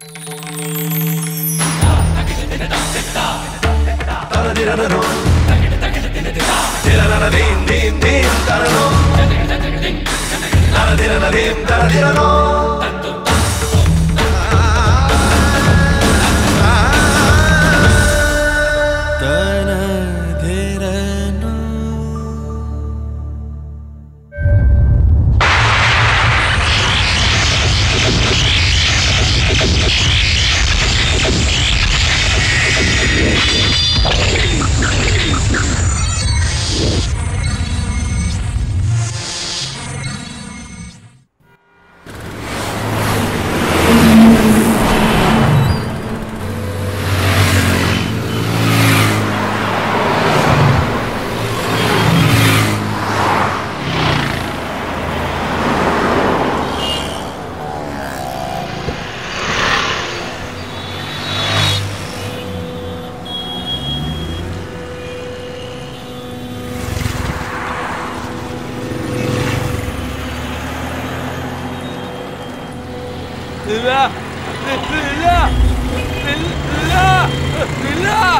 لا لا لا لا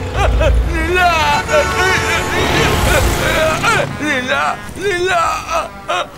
لا لا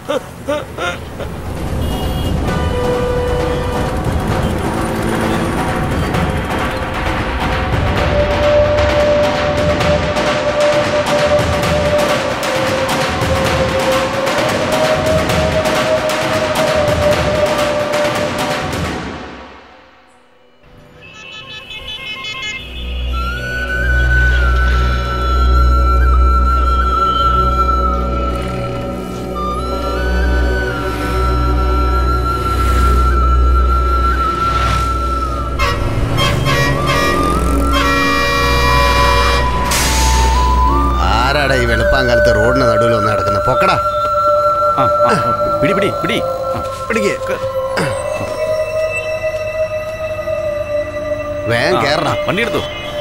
ആരാടാ ഈ വെളുപ്പാങ്കാലത്ത് റോഡിന് നടുവിൽ ഒന്ന് നടക്കുന്നത് പൊക്കടാ പിടി പിടി പിടി പിടിക്ക് വേഗം കേറണം വണ്ടി എടുത്തു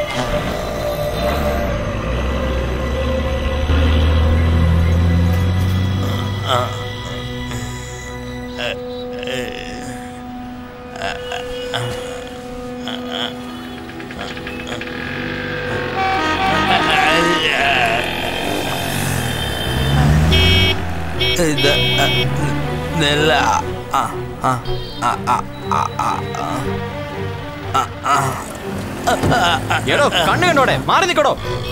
ഇത് നെല്ല ആ ആ ആ ആ ആ ആ ആ ആ എടോ കണ്ണു കണ്ടോടെ മാറി നിൽക്കടോ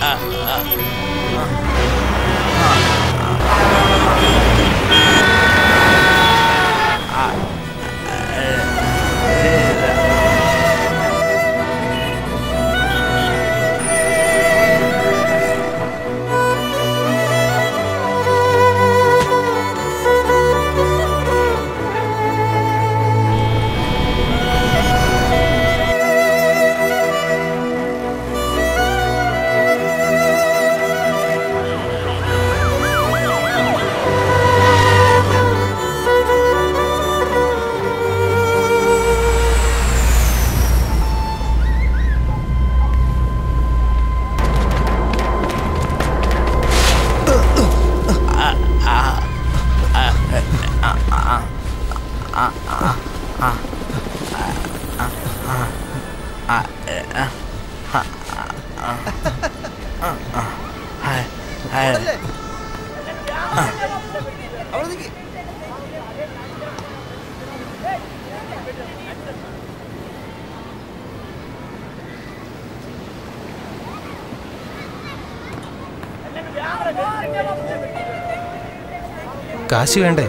കാശ് വേണ്ടേ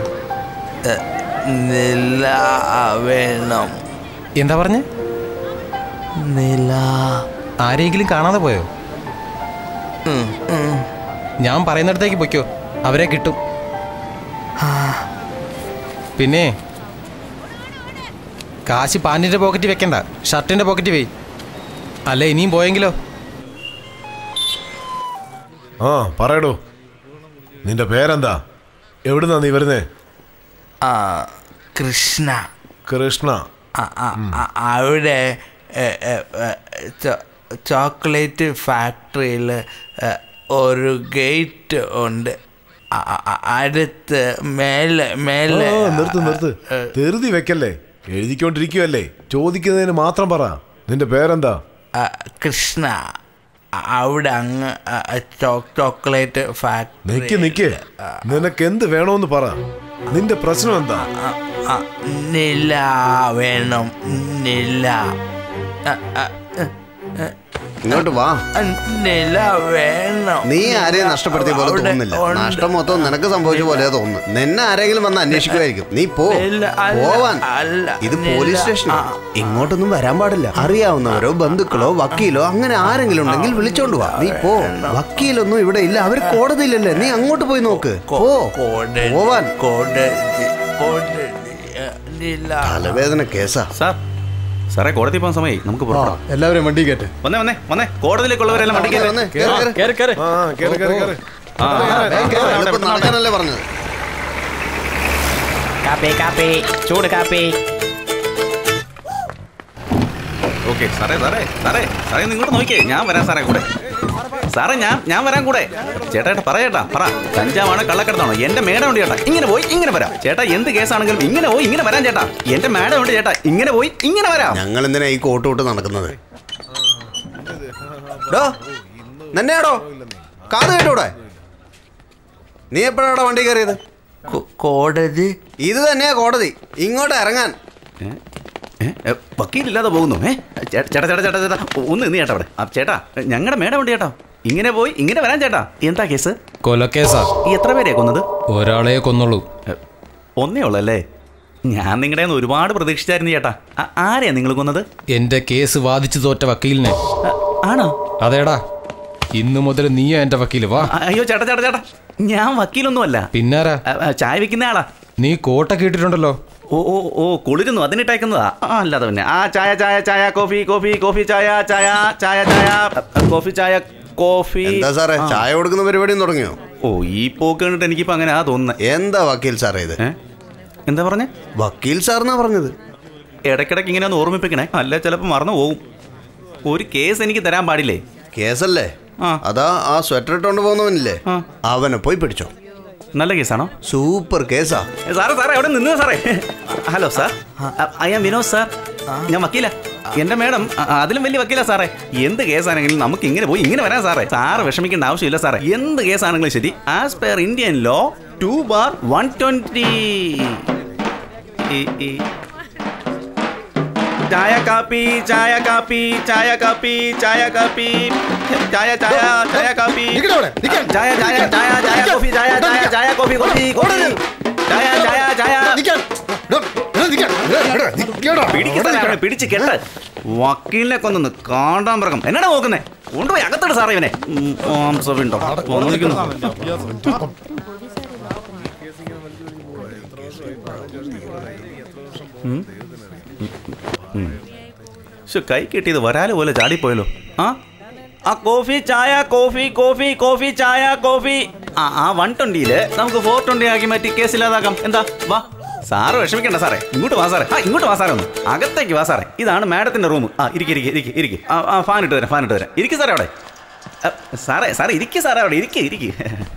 നില വേണം എന്താ പറഞ്ഞേ നില ആരെങ്കിലും കാണാതെ പോയോ ഞാൻ പറയുന്നിടത്തേക്ക് പൊയ്ക്കോ അവരെ കിട്ടും പിന്നെ കാശ് പാൻറ്റിൻ്റെ പോക്കറ്റ് വെക്കണ്ട ഷർട്ടിൻ്റെ പോക്കറ്റ് വെയ് അല്ല ഇനിയും പോയെങ്കിലോ ആ പറയടോ നിന്റെ പേരെന്താ എവിടുന്നാ നീ വരുന്നേ ആ കൃഷ്ണ കൃഷ്ണ ആ, ആ, ആ, അവിടെ എ, എ, എ, ചോ- ചോക്ലേറ്റ് ഫാക്ടറിയിൽ ഒരു ഗേറ്റ് ഉണ്ട് അ- അ- അ- അടുത്ത് മേലെ മേലെ ഓ നിർത്ത് നിർത്ത് ധൃതി വെക്കല്ലേ എഴുതിക്കൊണ്ടിരിക്കുവല്ലേ ചോദിക്കുന്നതിന് മാത്രം പറ നിന്റെ പേരെന്താ ആ, കൃഷ്ണ ആ, അവിടെ അങ്ങ് ആ, ചോ- ചോക്ലേറ്റ് ഫാക്ടറി നിക്ക് നിക്ക് നിനക്ക് എന്ത് വേണോന്ന് പറ നിന്റെ പ്രശ്നം എന്താ ആ, ആ, നില വേണം നില ആ, ആ, ആ, ഇങ്ങോട്ട് വാ ആ, നില വേണം നീ ആരെയും നഷ്ടപ്പെടുത്തിയ പോലെ അവിടെ തോന്നുന്നില്ല ഉണ്ട്. നഷ്ടം മൊത്തം നിനക്ക് സംഭവിച്ച പോലെ തോന്നുന്നു നിന്നെ ആരെങ്കിലും വന്ന് അന്വേഷിക്കുമായിരിക്കും നീ പോ ഇല്ല, അല്ല, പോവാൻ അല്ല, ഇത് ഇല്ല. പോലീസ് സ്റ്റേഷൻ ആ. ഇങ്ങോട്ടൊന്നും വരാൻ പാടില്ല അറിയാവുന്നവരോ ബന്ധുക്കളോ വക്കീലോ അങ്ങനെ ആരെങ്കിലും ഉണ്ടെങ്കിൽ വിളിച്ചോണ്ട് വാ നീ പോ വക്കീലൊന്നും ഇവിടെ ഇല്ല അവർ കോടതിയിലല്ലേ നീ അങ്ങോട്ട് പോയി നോക്ക് കോ- പോ കോടതി, പോവാൻ കോടതി, കോടതി, ആ, നില തലവേദന കേസാ സാർ സാറേ കോടതി പോകാൻ സമയമായി നമുക്ക് പുറപ്പെടാം എല്ലാവരും വണ്ടി കയറ്റ് വന്നേ വന്നേ വന്നേ കോടതിയിലേക്കുള്ളവരെല്ലാം വണ്ടി വന്നേ, കേറ്, കേറ്. കേറ് കേറ് ആ കേറ് കേറ് കേറ് ആ എളുപ്പം നടക്കാനല്ലേ പറഞ്ഞത് കാപ്പി കാപ്പി ചൂട് കാപ്പി ഓക്കെ സാറേ സാറേ സാറേ സാറേ ഒന്ന് ഇങ്ങോട്ട് നോക്കിയേ ഞാൻ വരാം സാറേ കൂടെ സാറേ ഞാൻ ഞാൻ വരാൻ കൂടെ ചേട്ടാ ഏട്ടാ പറ ചേട്ടാ പറ കഞ്ചാവാണ് കള്ളക്കടത്താണോ എന്റെ മേഡം ഉണ്ട് ചേട്ടാ ഇങ്ങനെ പോയി ഇങ്ങനെ വരാം ചേട്ടാ എന്ത് കേസാണെങ്കിലും ഇങ്ങനെ പോയി ഇങ്ങനെ വരാൻ ചേട്ടാ എന്റെ മേഡം ഉണ്ട് ചേട്ടാ ഇങ്ങനെ പോയി ഇങ്ങനെ വരാം ഞങ്ങൾ എന്തിനാ ഈ കോട്ട് വിട്ട് നടക്കുന്നത് ഡോ നിന്നെയാടോ കാത് കേട്ടൂടെ നീ എപ്പോഴാടാ വണ്ടി കയറിയത് കോ- കോടതി ഇത് തന്നെയാ കോടതി ഇങ്ങോട്ട് ഇറങ്ങാൻ ഏ? ഏ? ഏ, വക്കീലില്ലാതെ പോകുന്നു ഏ ചേട്ടാ ചേട്ടാ ചേട്ടാ ചേട്ടാ ചേട്ടാ ഒന്ന് നിന്ന് ചേട്ടാ അവിടെ ആ, ചേട്ടാ ഞങ്ങളുടെ മേഡം ഉണ്ട് ചേട്ടാ ഇങ്ങനെ പോയി ഇങ്ങനെ വരാൻ ചേട്ടാ എന്താ കേസ് കൊലക്കേസാ ഈ എത്ര പേരെയാ കൊന്നത് ഒരാളെ കൊന്നുള്ളൂ ഏ, ഒന്നേ ഉള്ളല്ലേ ഞാൻ നിങ്ങളുടെ കയ്യിൽ നിന്ന് ഒരുപാട് പ്രതീക്ഷിച്ചായിരുന്നു ചേട്ടാ ആ- ആരെയാ നിങ്ങൾ കൊന്നത് എന്റെ കേസ് വാദിച്ചു തോറ്റ വക്കീലിനെ ആ, ആണോ അതേടാ ഇന്നു മുതൽ നീയോ എന്റെ വക്കീല് വാ ആ, അയ്യോ ചേട്ടാ ചേട്ടാ ചേട്ടാ ഞാൻ വക്കീലൊന്നുമല്ല പിന്നാരാ ആ, ആ, ചായ വിൽക്കുന്ന ആളാ നീ കോട്ടൊക്കെ ഇട്ടിട്ടുണ്ടല്ലോ ഓ ഓ ഓ കുളിരുന്നു അതിനിട്ടേക്കുന്നതാ ആ അല്ലാതെ പിന്നെ ആ ചായ ചായ ചായ കോഫി കോഫി കോഫി ചായ ചായ ചായ ചായ ആ, കോഫി ചായ കോഫി എന്താ സാറേ ആ. ചായ കൊടുക്കുന്ന പരിപാടിയും തുടങ്ങിയോ ഓ ഈ പോക്ക് കണ്ടിട്ട് എനിക്കിപ്പോ അങ്ങനെ ആ തോന്നുന്നത് എന്താ വക്കീൽ സാറേ ഇത് ഏ എന്താ പറഞ്ഞേ വക്കീൽ സാറിനാ പറഞ്ഞത് ഇടയ്ക്കിടയ്ക്ക് ഇങ്ങനെ ഒന്ന് ഓർമ്മിപ്പിക്കണേ അല്ല ചിലപ്പോൾ മറന്നു പോകും ഒരു കേസ് എനിക്ക് തരാൻ പാടില്ലേ കേസല്ലേ ആ. അതാ ആ സ്വെറ്റർ ഇട്ടോണ്ട് പോകുന്നവനില്ലേ ആ. അവനെ പോയി പിടിച്ചോ നല്ല കേസാണോ സൂപ്പർ കേസാ ഏ, സാറേ സാറേ അവിടെ നിന്ന് സാറേ hello sir I am Vinod sir ഞാൻ വക്കീല എന്റെ മേഡം അ- അതിലും വലിയ വക്കീല സാറേ എന്ത് കേസാണെങ്കിലും നമുക്ക് ഇങ്ങനെ പോയി ഇങ്ങനെ വരാം സാറേ സാറ് വിഷമിക്കേണ്ട ആവശ്യമില്ല സാറേ എന്ത് കേസാണെങ്കിലും ശരി as per Indian law to bar one twenty ചായ കാപ്പി ചായ കാപ്പി ചായ കാപ്പി ചായ കാപ്പി ചായ ചായ ചായ കാപ്പി നിക്കടാ അവിടെ, നിക്കാൻ. ചായ ചായ ചായ ചായ കോഫി ചായ ചായ ചായ കോഫി കോഫി കോഫി ചായ ചായ ചായ നിക്കാൻ. ഡോ, ഡോ, നിക്കാൻ. ഡോ, ഡോ, നിക്കടാ. പിടിക്ക് അവിടെ സാറേ, നിക്കാൻ. അവനെ പിടിച്ച് കെട്ട് വക്കീലിനെ കൊന്നൊന്ന് കാണ്ടാൻ പറകം എന്നാടാ നോക്കുന്നേ കൊണ്ടുപോയി അകത്തിട് സാറേ ഇവനെ ഉം, മാംസപിണ്ഡം. വന്നിരിക്കുന്നു. ഉം. ഉം. ശ്ശോ, കൈ കിട്ടിയത് വരാല് പോലെ ചാടിപ്പോയല്ലോ ആ ആ കോഫി ചായ കോഫി കോഫി കോഫി ചായ കോഫി ആ ആ വൺ ട്വന്റിയില് നമുക്ക് ഫോർ ട്വന്റി ആക്കി മാറ്റി കേസില്ലാതാക്കാം എന്താ വാ സാറ് വിഷമിക്കണ്ട സാറേ ഇങ്ങോട്ട് വാ സാറേ ആ ഇങ്ങോട്ട് വാ സാറേ ഒന്ന് അകത്തേക്ക് വാ സാറേ ഇതാണ് മാഡത്തിന്റെ റൂം ആ ഇരിക്ക് ഇരിക്ക് ഇരിക്ക് ഇരിക്ക് ആ ആ ഫാൻ ഇട്ട് തരാം ഫാൻ ഇട്ട് തരാം ഇരിക്ക് സാറേ അവിടെ ആ, സാറേ സാറേ ഇരിക്ക് സാറേ അവിടെ ഇരിക്ക് ഇരിക്ക്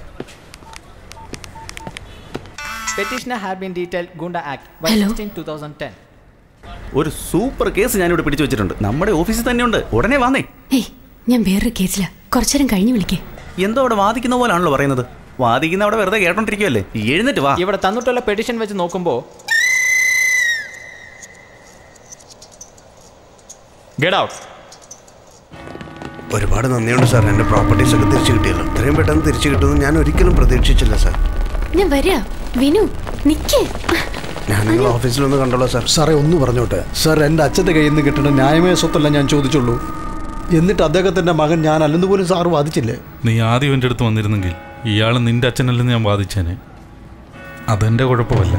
Petitioner had been detailed Gunda Act by Hello. 16 2010. ഒരു സൂപ്പർ കേസ് ഞാനിവിടെ പിടിച്ചു വെച്ചിട്ടുണ്ട് നമ്മുടെ ഓഫീസിൽ തന്നെയുണ്ട് ഉടനെ വാന്നേ ഏയ് ഞാൻ വേറൊരു കേസില കുറച്ചേരം കഴിഞ്ഞ് വിളിക്കേ എന്തോ അവിടെ വാദിക്കുന്ന പോലാണല്ലോ പറയുന്നത് വാദിക്കുന്ന അവിടെ വെറുതെ കേട്ടോണ്ടിരിക്കുവല്ലേ എഴുന്നേറ്റ് വാ ഇവിടെ തന്നിട്ടുള്ള പെറ്റീഷൻ വെച്ച് നോക്കുമ്പോൾ ഗെറ്റ് ഔട്ട് ഒരുപാട് നന്ദിയുണ്ട് സാർ എൻ്റെ പ്രോപ്പർട്ടീസ് ഒക്കെ തിരിച്ചു കിട്ടിയല്ലോ ഇത്രയും പെട്ടെന്ന് തിരിച്ചു കിട്ടുമെന്ന് ഞാൻ ഒരിക്കലും പ്രതീക്ഷിച്ചില്ല സാർ ഞാൻ വരാ വിനു നിക്കേ ഞാൻ നിങ്ങൾ ഓഫീസിലൊന്ന് കണ്ടോളൂ സാർ സാറേ ഒന്ന് പറഞ്ഞോട്ടെ സാർ എൻ്റെ അച്ഛൻ്റെ കയ്യിൽ നിന്ന് കിട്ടുന്ന ന്യായമായ സ്വത്തല്ല ഞാൻ ചോദിച്ചുള്ളൂ എന്നിട്ട് അദ്ദേഹത്തിൻ്റെ മകൻ ഞാൻ അല്ലെന്ന് പോലും സാറ് വാദിച്ചില്ലേ നീ ആദ്യം എൻ്റെ അടുത്ത് വന്നിരുന്നെങ്കിൽ ഇയാൾ നിന്റെ അച്ഛനല്ലെന്ന് ഞാൻ വാദിച്ചേനെ അതെന്റെ കുഴപ്പമല്ല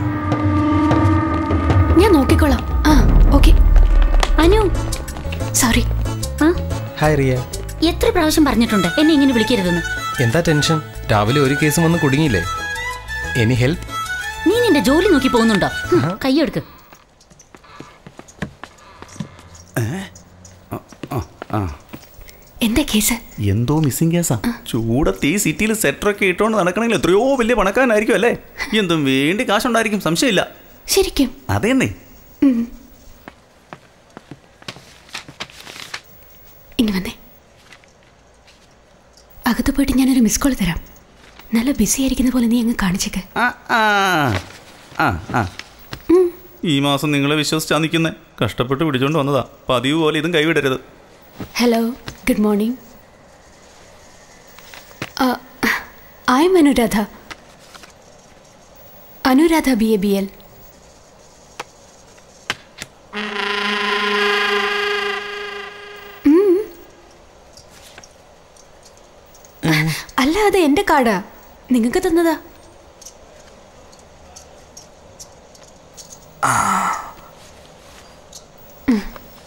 ഞാൻ നോക്കിക്കോളാം ആ ഓക്കെ അനു സോറി ആ ഹായ് റിയ എത്ര പ്രാവശ്യം പറഞ്ഞിട്ടുണ്ട് എന്നെ ഇങ്ങനെ വിളിക്കരുതെന്ന് എന്താ ടെൻഷൻ രാവിലെ ഒരു കേസും വന്ന് കുടുങ്ങിയില്ലേ എനി ഹെൽപ്പ് നീ നിന്റെ ജോലി നോക്കി പോകുന്നുണ്ടോ ഹും, കൈയെടുക്ക് ആ എന്താ കേസ് എന്തോ മിസ്സിംഗ് കേസാ ചൂടത്ത് ഈ സിറ്റിയിൽ സെറ്ററൊക്കെ ഇട്ടുകൊണ്ട് നടക്കണമെങ്കിൽ എത്രയോ വലിയ പണക്കാരനായിരിക്കും അല്ലേ എന്തും വേണ്ടി കാശുണ്ടായിരിക്കും സംശയമില്ല ശരിക്കും അതേന്നേ ഉം. അകത്ത് പോയിട്ട് ഞാനൊരു മിസ് കോൾ തരാം നല്ല ബിസി ആയിരിക്കുന്ന പോലെ നീ അങ്ങ് കാണിച്ചേക്ക് ആ ആ ആ ആ ഈ മാസം നിങ്ങളെ വിശ്വസിച്ചാ നിൽക്കുന്നേ കഷ്ടപ്പെട്ട് പിടിച്ചോണ്ട് വന്നതാ പതിവ് പോലെ ഇതും കൈവിടരുത് hello good morning I am Anuradha Anuradha B A B L അല്ല അത് എൻ്റെ കാർഡാ നിങ്ങൾക്ക് തന്നതാ ഉം.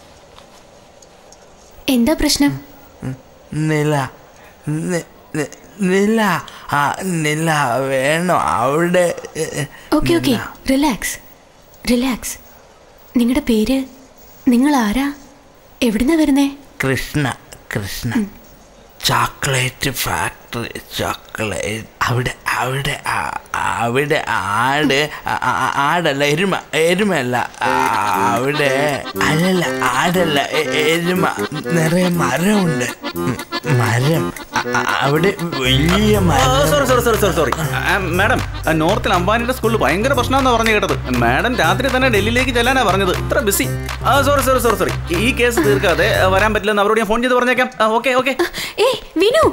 എന്താ പ്രശ്നം നില നി- നി- നില ആ നില വേണോ അവിടെ ഓക്കെ ഓക്കെ റിലാക്സ് റിലാക്സ് നിങ്ങളുടെ പേര് നിങ്ങൾ ആരാ എവിടുന്നാ വരുന്നേ Krishna Krishna chocolate factory chocolate അവിടെ അവിടെ ആ- അവിടെ ആട് ആ- ആ- ആടല്ല എരുമ എരുമല്ല ആ, അവിടെ അല്ലല്ല ആടല്ല എ- എരുമ നിറയെ മരമുണ്ട് ഉം, മരം അ- അ- അവിടെ വലിയ മരം sorry sorry sorry sorry sorry madam നോർത്തിൽ അംബാനിയുടെ സ്കൂളിൽ ഭയങ്കര പ്രശ്നമെന്നാ പറഞ്ഞു കേട്ടത് മാഡം രാത്രി തന്നെ ഡൽഹിയിലേക്ക് ചെല്ലാനാ പറഞ്ഞത് ഇത്ര ബിസി ആ സോറി സോറി സോറി സോറി ഈ കേസ് തീർക്കാതെ ആ, വരാൻ പറ്റില്ലെന്ന് അവരോട് ഞാൻ ഫോൺ ചെയ്ത് പറഞ്ഞേക്കാം ഓക്കെ ഓക്കെ ഏ വിനു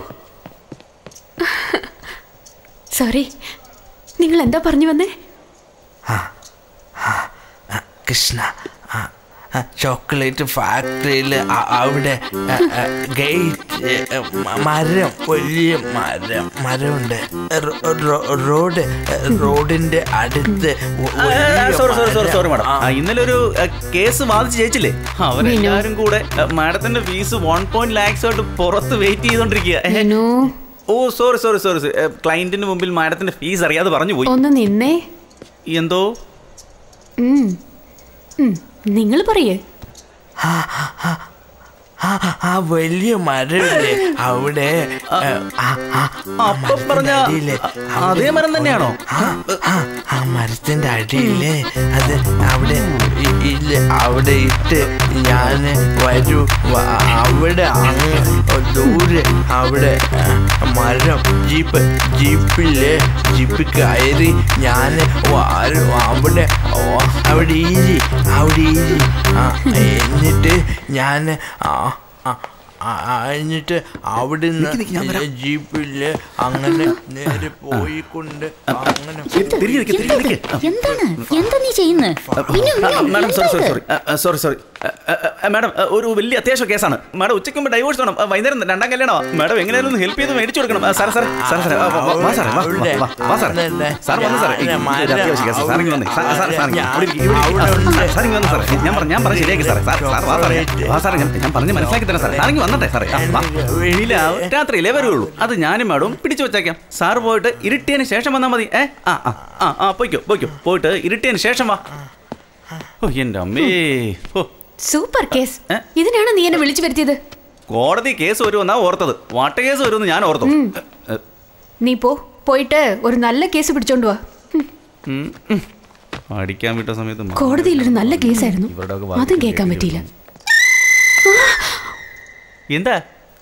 സോറി നിങ്ങൾ എന്താ പറഞ്ഞു വന്നേ കൃഷ്ണ ആ, ആ, ചോക്ലേറ്റ് ഫാക്ടറിയിൽ അവിടെ ആ, ആ, ഗേറ്റ് ആ, മ- മരം വലിയ മരം മരമുണ്ട് റോ- റോ- റോഡ് ആ, റോഡിന്റെ അടുത്ത് വ- വലിയ സോറി സോറി സോറി സോറി മരം. മാഡം ഇന്നലെ ഒരു ആ, കേസ് വാദിച്ച് ജയിച്ചില്ലേ അവരെല്ലാരും കൂടെ ആ, മാഡത്തിന്റെ ഫീസ് വൺ പോയിന്റ് ലാക്സ് ആയിട്ട് പുറത്ത് വെയിറ്റ് ചെയ്തോണ്ടിരിക്കുക വിനു ഓ സോറി സോറി സോറി ക്ലയന്റിന് മുമ്പിൽ മാഡത്തിന്റെ ഫീസ് അറിയാതെ പറഞ്ഞു പോയി ഒന്ന് നിന്നേ എന്തോ നിങ്ങൾ പറയേ ആ, ആ വലിയ മരമില്ലേ അവിടെ ആ, ആ, ആ, ആ അപ്പൊ മരത്തിന്റെ പറഞ്ഞ അടിയില് അതേ മരം തന്നെയാണോ ആ, ആ, ആ മരത്തിന്റെ അടിയില് അത് അവിടെ ഇ- ഇല്ല അവിടെ ഇട്ട് ഞാൻ വരൂ വ- അവിടെ അങ്ങ് ദൂരെ അവിടെ ആ, മരം ജീപ്പ് ജീപ്പില് ജീപ്പ് കയറി ഞാൻ അവിടെ ഓ, അവിടെ ഈജി അവിടെ ഈജി ആ എന്നിട്ട് ഞാൻ ആ ആ, ആ, ആ, എന്നിട്ട് അവിടുന്ന് ജീപ്പില് അങ്ങനെ നേരെ പോയിക്കൊണ്ട് അങ്ങനെ തിരികെ എന്താ ഇത്? എന്താണ് എന്താ നീ ചെയ്യുന്നത് madam sorry sorry sorry sorry sorry madam ഒരു വലിയ അത്യാവശ്യ കേസാണ് മാഡം ഉച്ചയ്ക്ക് മുമ്പ് ഡൈവോഴ്സ് വേണം ആ, വൈകുന്നേരം രണ്ടാം കല്യാണമാണ് മാഡം എങ്ങനെയാലും ഒന്ന് ഹെൽപ്പ് ചെയ്ത് മേടിച്ചു കൊടുക്കണം ആ, സാറേ സാറേ സാറേ സാറേ വാ, വാ, വാ, വാ സാറേ വാ, വാ, വാ, വാ സാറേ സാർ വന്നു സാറേ ഈ, ഇതൊരു അത്യാവശ്യ കേസ് സാർ ഇങ്ങ് വന്നേ സാർ സാർ സാർ ഇങ്ങ് ഇവിടെ ഇരിക്ക്, ഇവിടെ ഇരിക്ക്. ആ, സാർ, സാർ ഇങ്ങ് വന്നു സാറേ ഞാൻ പറഞ്ഞു ഞാൻ പറഞ്ഞു ശരിയാക്കി സാറേ സാർ സാർ വാ സാറേ വാ സാറേ ഞാൻ ഞാൻ പറഞ്ഞ് മനസ്സിലാക്കി തരാം സാറേ സാർ ഇങ്ങ് വന്നട്ടെ സാറേ ആ, വാ. ഇല്ല രാത്രിയിലേ വരുള്ളൂ അത് ഞാനും മാഡവും പിടിച്ചു വെച്ചേക്കാം സാർ പോയിട്ട് ഇരുട്ടിയതിന് ശേഷം വന്നാൽ മതി ഏ ആ ആ ആ ആ പോയിക്കോ പോയിക്കോ പോയിട്ട് ഇരുട്ടിയതിന് ശേഷം വാ ഓ എൻ്റെ അമ്മേ ഓ സൂപ്പർ കേസ് ഏ? ഇതിനാണ് നീ എന്നെ വിളിച്ചു വരുത്തിയത് കോടതി കേസ് വരുമെന്നാ ഓർത്തത് വാട്ട കേസ് വരുമെന്ന് ഞാൻ ഓർത്തു ഏ, നീ പോ പോയിട്ട് ഒരു നല്ല കേസ് പിടിച്ചോണ്ട് വാ ഉം. ഉം, ഉം. പഠിക്കാൻ വിട്ട സമയത്ത് മ- കോടതിയിൽ ഒരു നല്ല കേസായിരുന്നു അതും കേൾക്കാൻ പറ്റിയില്ല എന്താ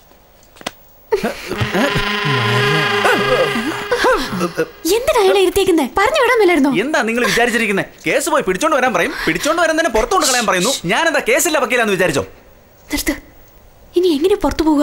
എന്തിനാ അയാളെ ഇരുത്തിയേക്കുന്നേ പറഞ്ഞു വിടാൻ മേലായിരുന്നോ എന്താ നിങ്ങൾ വിചാരിച്ചിരിക്കുന്നത് കേസ് പോയി പിടിച്ചോണ്ട് വരാൻ പറയും പിടിച്ചോണ്ട് വരാൻ തന്നെ പുറത്തോണ്ട് കളയാൻ പറയുന്നു ഞാൻ എന്താ കേസില്ല വക്കീലാന്ന് വിചാരിച്ചോ നിർത്ത് ഇനി എങ്ങനെ പുറത്തു പോവുക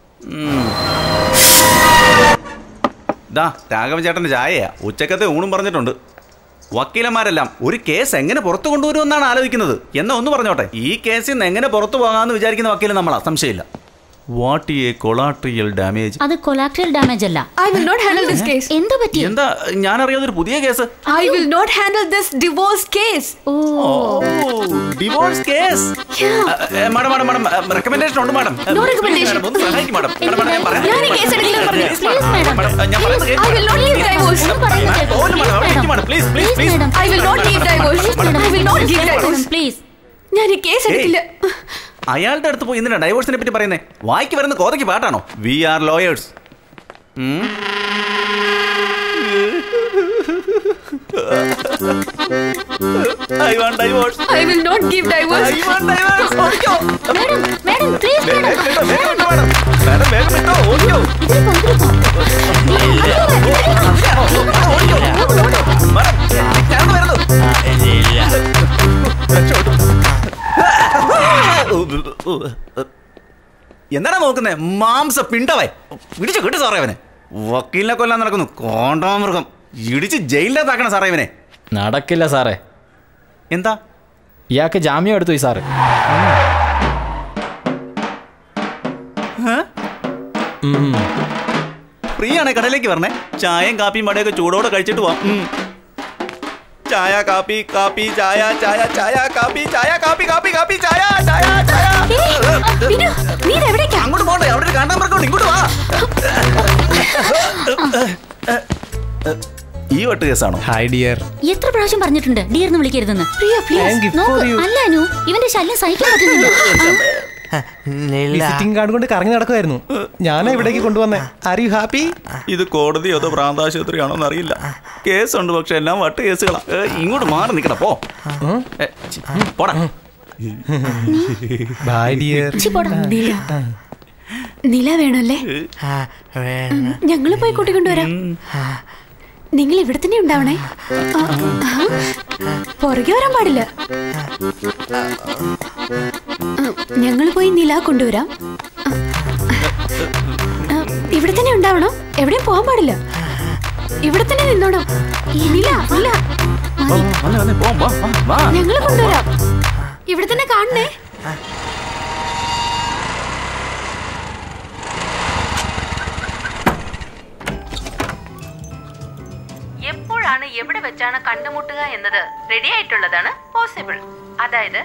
ദാ രാഘവൻ ചേട്ടന്റെ ചായയാ ഉച്ചക്കത്തെ ഊണും പറഞ്ഞിട്ടുണ്ട് വക്കീലന്മാരെല്ലാം ഒരു കേസ് എങ്ങനെ പുറത്തു കൊണ്ടുവരുമെന്നാണ് ആലോചിക്കുന്നത് എന്നാ ഒന്ന് പറഞ്ഞോട്ടെ ഈ കേസിൽ നിന്ന് എങ്ങനെ പുറത്തു പോകാമെന്ന് വിചാരിക്കുന്ന വക്കീൽ നമ്മളാ സംശയമില്ല വാട്ട് എ കൊളാട്രിയൽ ഡാമേജ് അത് കൊലാക്ടറൽ ഡാമേജ് അല്ല I will not handle this case എന്താ പറ്റി എന്താ ഞാൻ അറിയാതെ ഒരു പുതിയ case I will not handle this divorce case oh divorce case madam madam madam recommendation ഉണ്ട് മാഡം No recommendation. ഒന്ന് സഹായിക്കും മാഡം മാഡം, മാഡം, ഞാൻ പറയാം. ഞാൻ ഈ കേസ് എടുക്കില്ലെന്ന് പറഞ്ഞു. Please, madam. മാഡം, ഞാൻ പറയുന്നത് കേൾക്ക്. I will not give divorce. ഒന്ന് പറയുന്നത് കേൾക്ക്. പോലും മാഡം, അവിടെ ഇരിക്ക് madam. Please, please, please. I will not give divorce. I will not give divorce. Please ഞാൻ ഈ കേസ് എടുക്കില്ല അയാളുടെ അടുത്ത് പോയി എന്തിനാ ഡൈവോഴ്സിനെ പറ്റി പറയുന്നേ വായിക്ക് വരുന്ന കോതയ്ക്ക് പാട്ടാണോ we are lawyers I want divorce I will not give divorce I want divorce ഓടിക്കോ മാഡം മാഡം പ്ലീസ് വേഗം മാഡം വിട്ടോ, വേഗം വിട്ടോ, മാഡം മാഡം വേഗം വിട്ടോ ഓടിക്കോ ഇതിൽ പങ്കെടുത്ത് എന്താണ് നോക്കുന്നേ മാംസ പിണ്ടവേ ഇടിച്ചു കിട്ടു സാറേ അവനെ വക്കീലിനെ കൊല്ലാൻ നടക്കുന്നു കോണ്ടാമൃഗം ഇടിച്ച് ജയിലിനകത്താക്കണം സാറേ ഇവനെ നടക്കില്ല സാറേ എന്താ ഇയാൾക്ക് ജാമ്യം എടുത്തു ഈ സാറ് ഫ്രീ ആണ് കടയിലേക്ക് വരണേ ചായയും കാപ്പിയും വടയൊക്കെ ചൂടോടെ കഴിച്ചിട്ട് പോവാം ഉം. ചായ കാപ്പി കാപ്പി ചായ ചായ ചായ കാപ്പി ചായ കാപ്പി കാപ്പി കാപ്പി ചായ ചായ ചായ അങ്ങോട്ട് പോട്ടെ അവിടെ ഒരു കാണ്ടാമൃഗമുണ്ട് ഇങ്ങോട്ട് വാ ഈ വട്ട് കേസാണോ ഹായ് ഡിയർ എത്ര പ്രാവശ്യം പറഞ്ഞിട്ടുണ്ട് ഡിയർന്ന് വിളിക്കരുതെന്ന് Thank you for നോക്ക് you. അല്ല അനു ഇവന്റെ ശല്യം സഹിക്കാൻ പറ്റുന്നില്ല വിസിറ്റിംഗ് കാർഡ് കൊണ്ട് കറങ്ങി നടക്കുമായിരുന്നു ഞാനാ ഇവിടേക്ക് കൊണ്ടുവന്നേ ആർ യു ഹാപ്പി ഇത് കോടതിയോ അതോ പ്രാന്താശുപത്രിയാണോ എന്നറിയില്ല കേസുണ്ട് പക്ഷെ എല്ലാം വട്ട് കേസുകളാ ഏ, ഇങ്ങോട്ട് മാറി നിക്കട പോ ഏ, ചി, പോടാ ബൈ ഡിയർ ചി, പോടാ. നില നില വേണമല്ലേ ഞങ്ങൾ പോയി കൂട്ടിക്കൊണ്ടുവരാം നിങ്ങൾ ഇവിടെ തന്നെ ഉണ്ടാവണേ ആ, ആ. പുറകെ വരാൻ പാടില്ല ഞങ്ങൾ പോയി നില കൊണ്ടുവരാം ആ, ആ, ഇവിടെ തന്നെ ഉണ്ടാവണം എവിടെയും പോകാൻ പാടില്ല ഇവിടെ തന്നെ നിന്നോണം നില നില വന്നേ വന്നേ പോ വാ വാ, വാ ഞങ്ങൾ കൊണ്ടുവരാം ഇവിടെ തന്നെ കാണണേ എപ്പോഴാണ് എവിടെ വെച്ചാണ് കണ്ടുമുട്ടുക എന്നത് റെഡി ആയിട്ടുള്ളതാണ് പോസിബിൾ അതായത്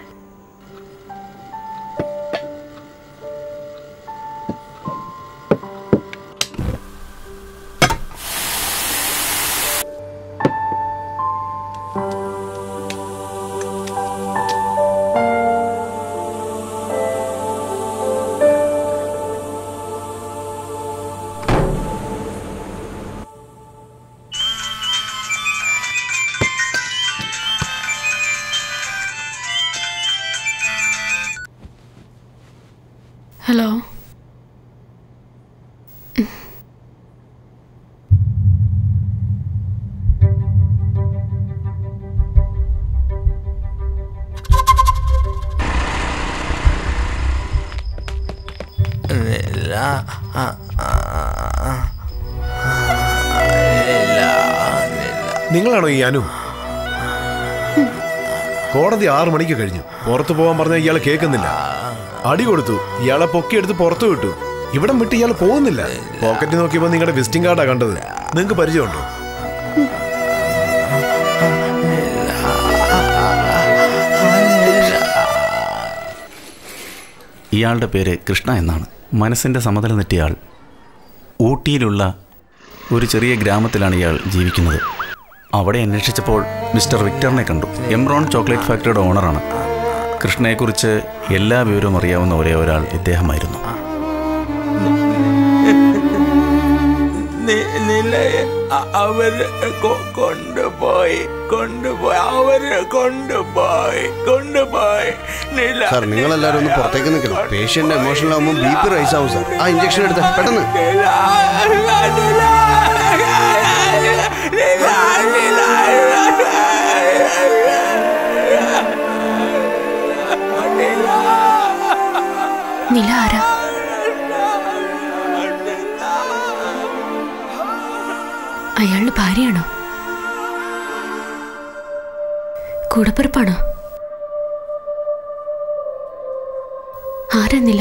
ഹലോ നില ആ, ആ, ആ. നില നിങ്ങളാണോ ഈ അനു കോടതി ആറു മണിക്ക് കഴിഞ്ഞു പുറത്തു പോകാൻ പറഞ്ഞാൽ ഇയാൾ കേൾക്കുന്നില്ല അടി കൊടുത്തു ഇയാളെ പൊക്കിയെടുത്ത് പുറത്തു വിട്ടു ഇവിടം വിട്ട് ഇയാൾ പോകുന്നില്ല പോക്കറ്റ് നോക്കിയപ്പോ നിങ്ങളുടെ വിസിറ്റിംഗ് കാർഡാ കണ്ടത് നിങ്ങൾക്ക് പരിചയമുണ്ടോ ഇയാളുടെ പേര് കൃഷ്ണ എന്നാണ് മനസ്സിൻ്റെ സമതല നെറ്റിയ ആൾ ഊട്ടിയിലുള്ള ഒരു ചെറിയ ഗ്രാമത്തിലാണ് ഇയാൾ ജീവിക്കുന്നത് അവിടെ അന്വേഷിച്ചപ്പോൾ മിസ്റ്റർ വിക്ടറിനെ കണ്ടു എംറോൺ ചോക്ലേറ്റ് ഫാക്ടറിയുടെ ഓണറാണ് കൃഷ്ണയെക്കുറിച്ച് എല്ലാ വിവരവും അറിയാവുന്ന ഒരേ ഒരാൾ ഇദ്ദേഹമായിരുന്നു നി- നിലയെ അ- അവര് കൊ- കൊണ്ടുപോയി കൊണ്ടുപോയി അവര് കൊണ്ടുപോയി കൊണ്ടുപോയി നില സാർ നിങ്ങൾ എല്ലാവരും ഒന്ന് പുറത്തേക്ക് നിൽക്കണം പേഷ്യന്റ് എമോഷണൽ ആകുമ്പോൾ ബി പി റൈസ് ആവും സാർ ആ ഇഞ്ചക്ഷൻ എടുത്ത് പെട്ടെന്ന് നില ആരാ അയാളുടെ ഭാര്യയാണോ കൂടപ്പിറപ്പാണോ ആരാ നില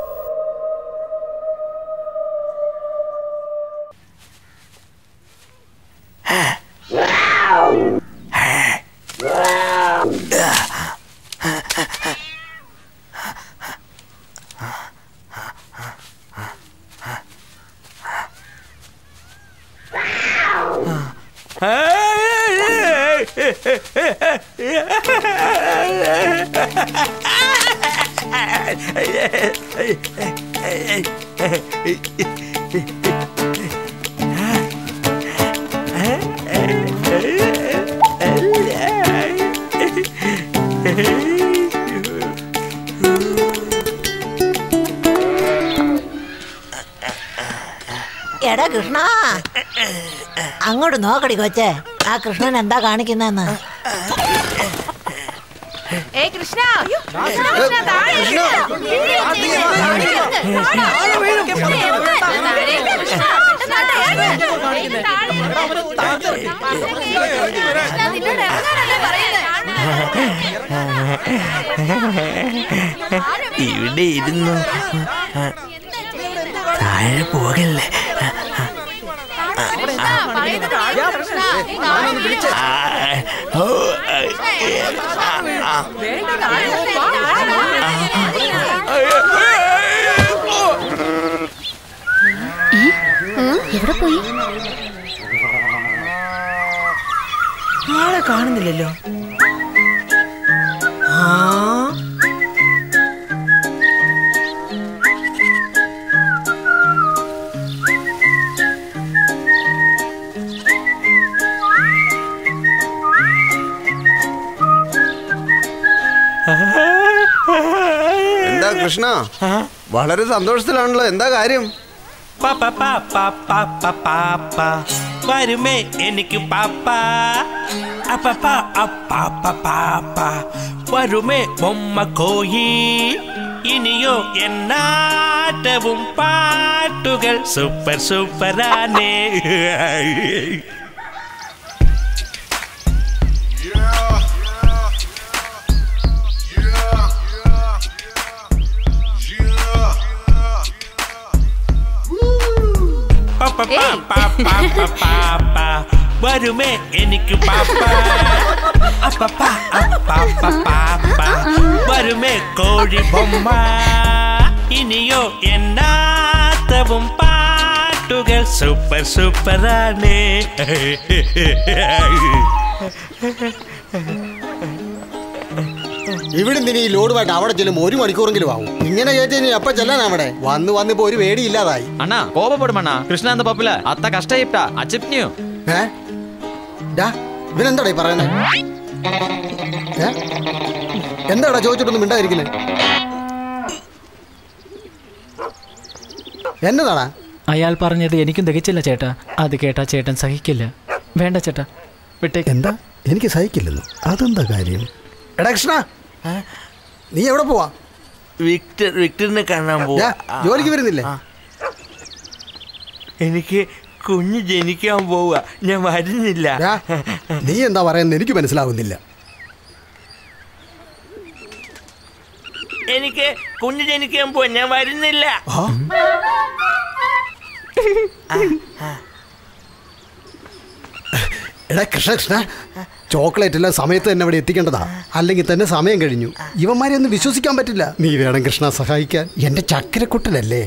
എടാ കൃഷ്ണ അങ്ങോട്ട് നോക്കടി കൊച്ചേ ആ കൃഷ്ണൻ എന്താ കാണിക്കുന്നെന്ന് ഏയ് കൃഷ്ണ കൃഷ്ണ, കൃഷ്ണ, താഴെ ഇരിക്ക്. താഴെ ഇരിക്ക്. താഴെ വീഴും. താഴെ ഇരിക്ക്, കൃഷ്ണ. താഴെ ഇരിക്ക്. താഴെ ഇരിക്ക്. കൃഷ്ണ, നിന്നോട് ഇറങ്ങാനല്ലേ പറയുന്നത്? ഇവിടെ ഇരുന്നു താഴെ പോകല്ലേ കൃഷ്ണ, പറയുന്നത് കേൾക്ക്, കൃഷ്ണ. താഴെ ഇരിക്ക്. ആ, ഓ, ആ, ആ, വേണ്ട, താഴെ ഇരിക്ക്. താഴെ എവിടെ പോയി ആളെ കാണുന്നില്ലല്ലോ ആ എന്താ കൃഷ്ണ വളരെ സന്തോഷത്തിലാണല്ലോ എന്താ കാര്യം പാപ്പ പാപ്പ പാപ്പ പാപ്പ വരുമേ എനിക്ക് പാപ്പ അപ്പപ്പ അപ്പാപ്പ പാപ്പ വരുമേ ബൊമ്മ കോയി ഇനിയോ എന്നാട്ടവും പാട്ടുകൾ സൂപ്പർ സൂപ്പറാനേ പാപ്പ പാപ്പ പാപ്പ പാപ്പ വരുമേ എനിക്ക് പാപ്പ അപ്പപ്പ അപ്പാപ്പ പാപ്പ വരുമേ കോഴി ബൊമ്മ ഇനിയോ എന്നാത്തവും പാട്ടുകൾ സൂപ്പർ സൂപ്പറാണ് ഇവിടെ നിന്ന് ഈ ലോഡുമായിട്ട് അവിടെ ചെല്ലും ഒരു മണിക്കൂറെങ്കിലും ആവും ഇങ്ങനെ കയറ്റി ഇനി എപ്പ ചെല്ലാൻ അവിടെ വന്ന് വന്ന് ഇപ്പൊ ഒരു പേടി ഇല്ലാതായി അണ്ണാ കോപപ്പെടും അണ്ണാ കൃഷ്ണ എന്ന പപ്പില അത്ത കഷ്ടയിട്ടാ അച്ചിപ്നിയോ ഏ ഡാ ഇവനെന്താടാ ഈ പറയുന്നത് ഏ എന്താടാ ചോദിച്ചിട്ടൊന്നും മിണ്ടായിരിക്കുന്നത് എന്നതാടാ അയാൾ പറഞ്ഞത് എനിക്കും തികച്ചില്ല ചേട്ടാ അത് കേട്ടാ ചേട്ടൻ സഹിക്കില്ല വേണ്ട ചേട്ടാ വിട്ടേക്ക് എന്താ എനിക്ക് സഹിക്കില്ലെന്നു അതെന്താ കാര്യം എടാ കൃഷ്ണ നീ എവിടെ പോവാ വിക്ടർ വിക്ടറിനെ കാണാൻ ഡാ, പോവാ ജോലിക്ക് വരുന്നില്ലേ എനിക്ക് കുഞ്ഞ് ജനിക്കാൻ പോവുക ഞാൻ വരുന്നില്ല ഡാ, നീ എന്താ പറയുന്നത് എനിക്ക് മനസ്സിലാവുന്നില്ല എനിക്ക് കുഞ്ഞ് ജനിക്കാൻ പോവാ ഞാൻ വരുന്നില്ല എടാ കൃഷ്ണ കൃഷ്ണ ചോക്ലേറ്റ് എല്ലാം സമയത്ത് തന്നെ അവിടെ എത്തിക്കേണ്ടതാ അല്ലെങ്കിൽ തന്നെ സമയം കഴിഞ്ഞു ഇവന്മാരെ ഒന്നും വിശ്വസിക്കാൻ പറ്റില്ല നീ വേണം കൃഷ്ണ സഹായിക്കാൻ എന്റെ ചക്കരക്കുട്ടനല്ലേ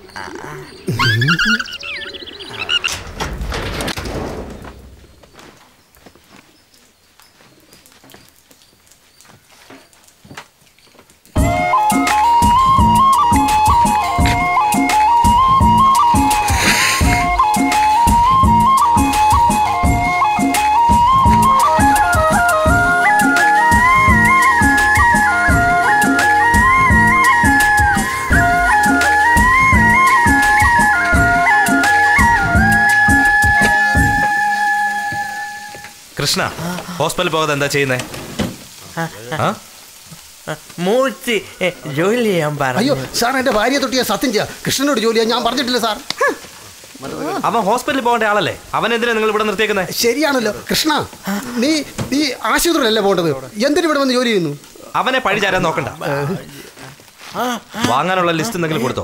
കൃഷ്ണ ഹോസ്പിറ്റലിൽ പോകാതെ എന്താ ചെയ്യുന്നേ ആ? മൂർത്തി എ, ജോലി ചെയ്യാൻ അയ്യോ പറഞ്ഞു സാർ എന്റെ ഭാര്യയെ തൊട്ട് ഞാൻ സത്യം ചെയ്യാം കൃഷ്ണനോട് ജോലി ചെയ്യാൻ ഞാൻ പറഞ്ഞിട്ടില്ല സാർ അവൻ ഹോസ്പിറ്റലിൽ പോകേണ്ട ആളല്ലേ അവൻ എന്തിനാ നിങ്ങൾ ഇവിടെ നിർത്തിയേക്കുന്നത് ശരിയാണല്ലോ കൃഷ്ണ നീ നീ ആശുപത്രിയിലല്ലേ പോകേണ്ടത് എന്തിനു ഇവിടെ വന്ന് ജോലി ചെയ്യുന്നു അവനെ പഴി ചാരാൻ നോക്കണ്ട വാങ്ങാനുള്ള ലിസ്റ്റ് എന്തെങ്കിലും കൊടുത്തോ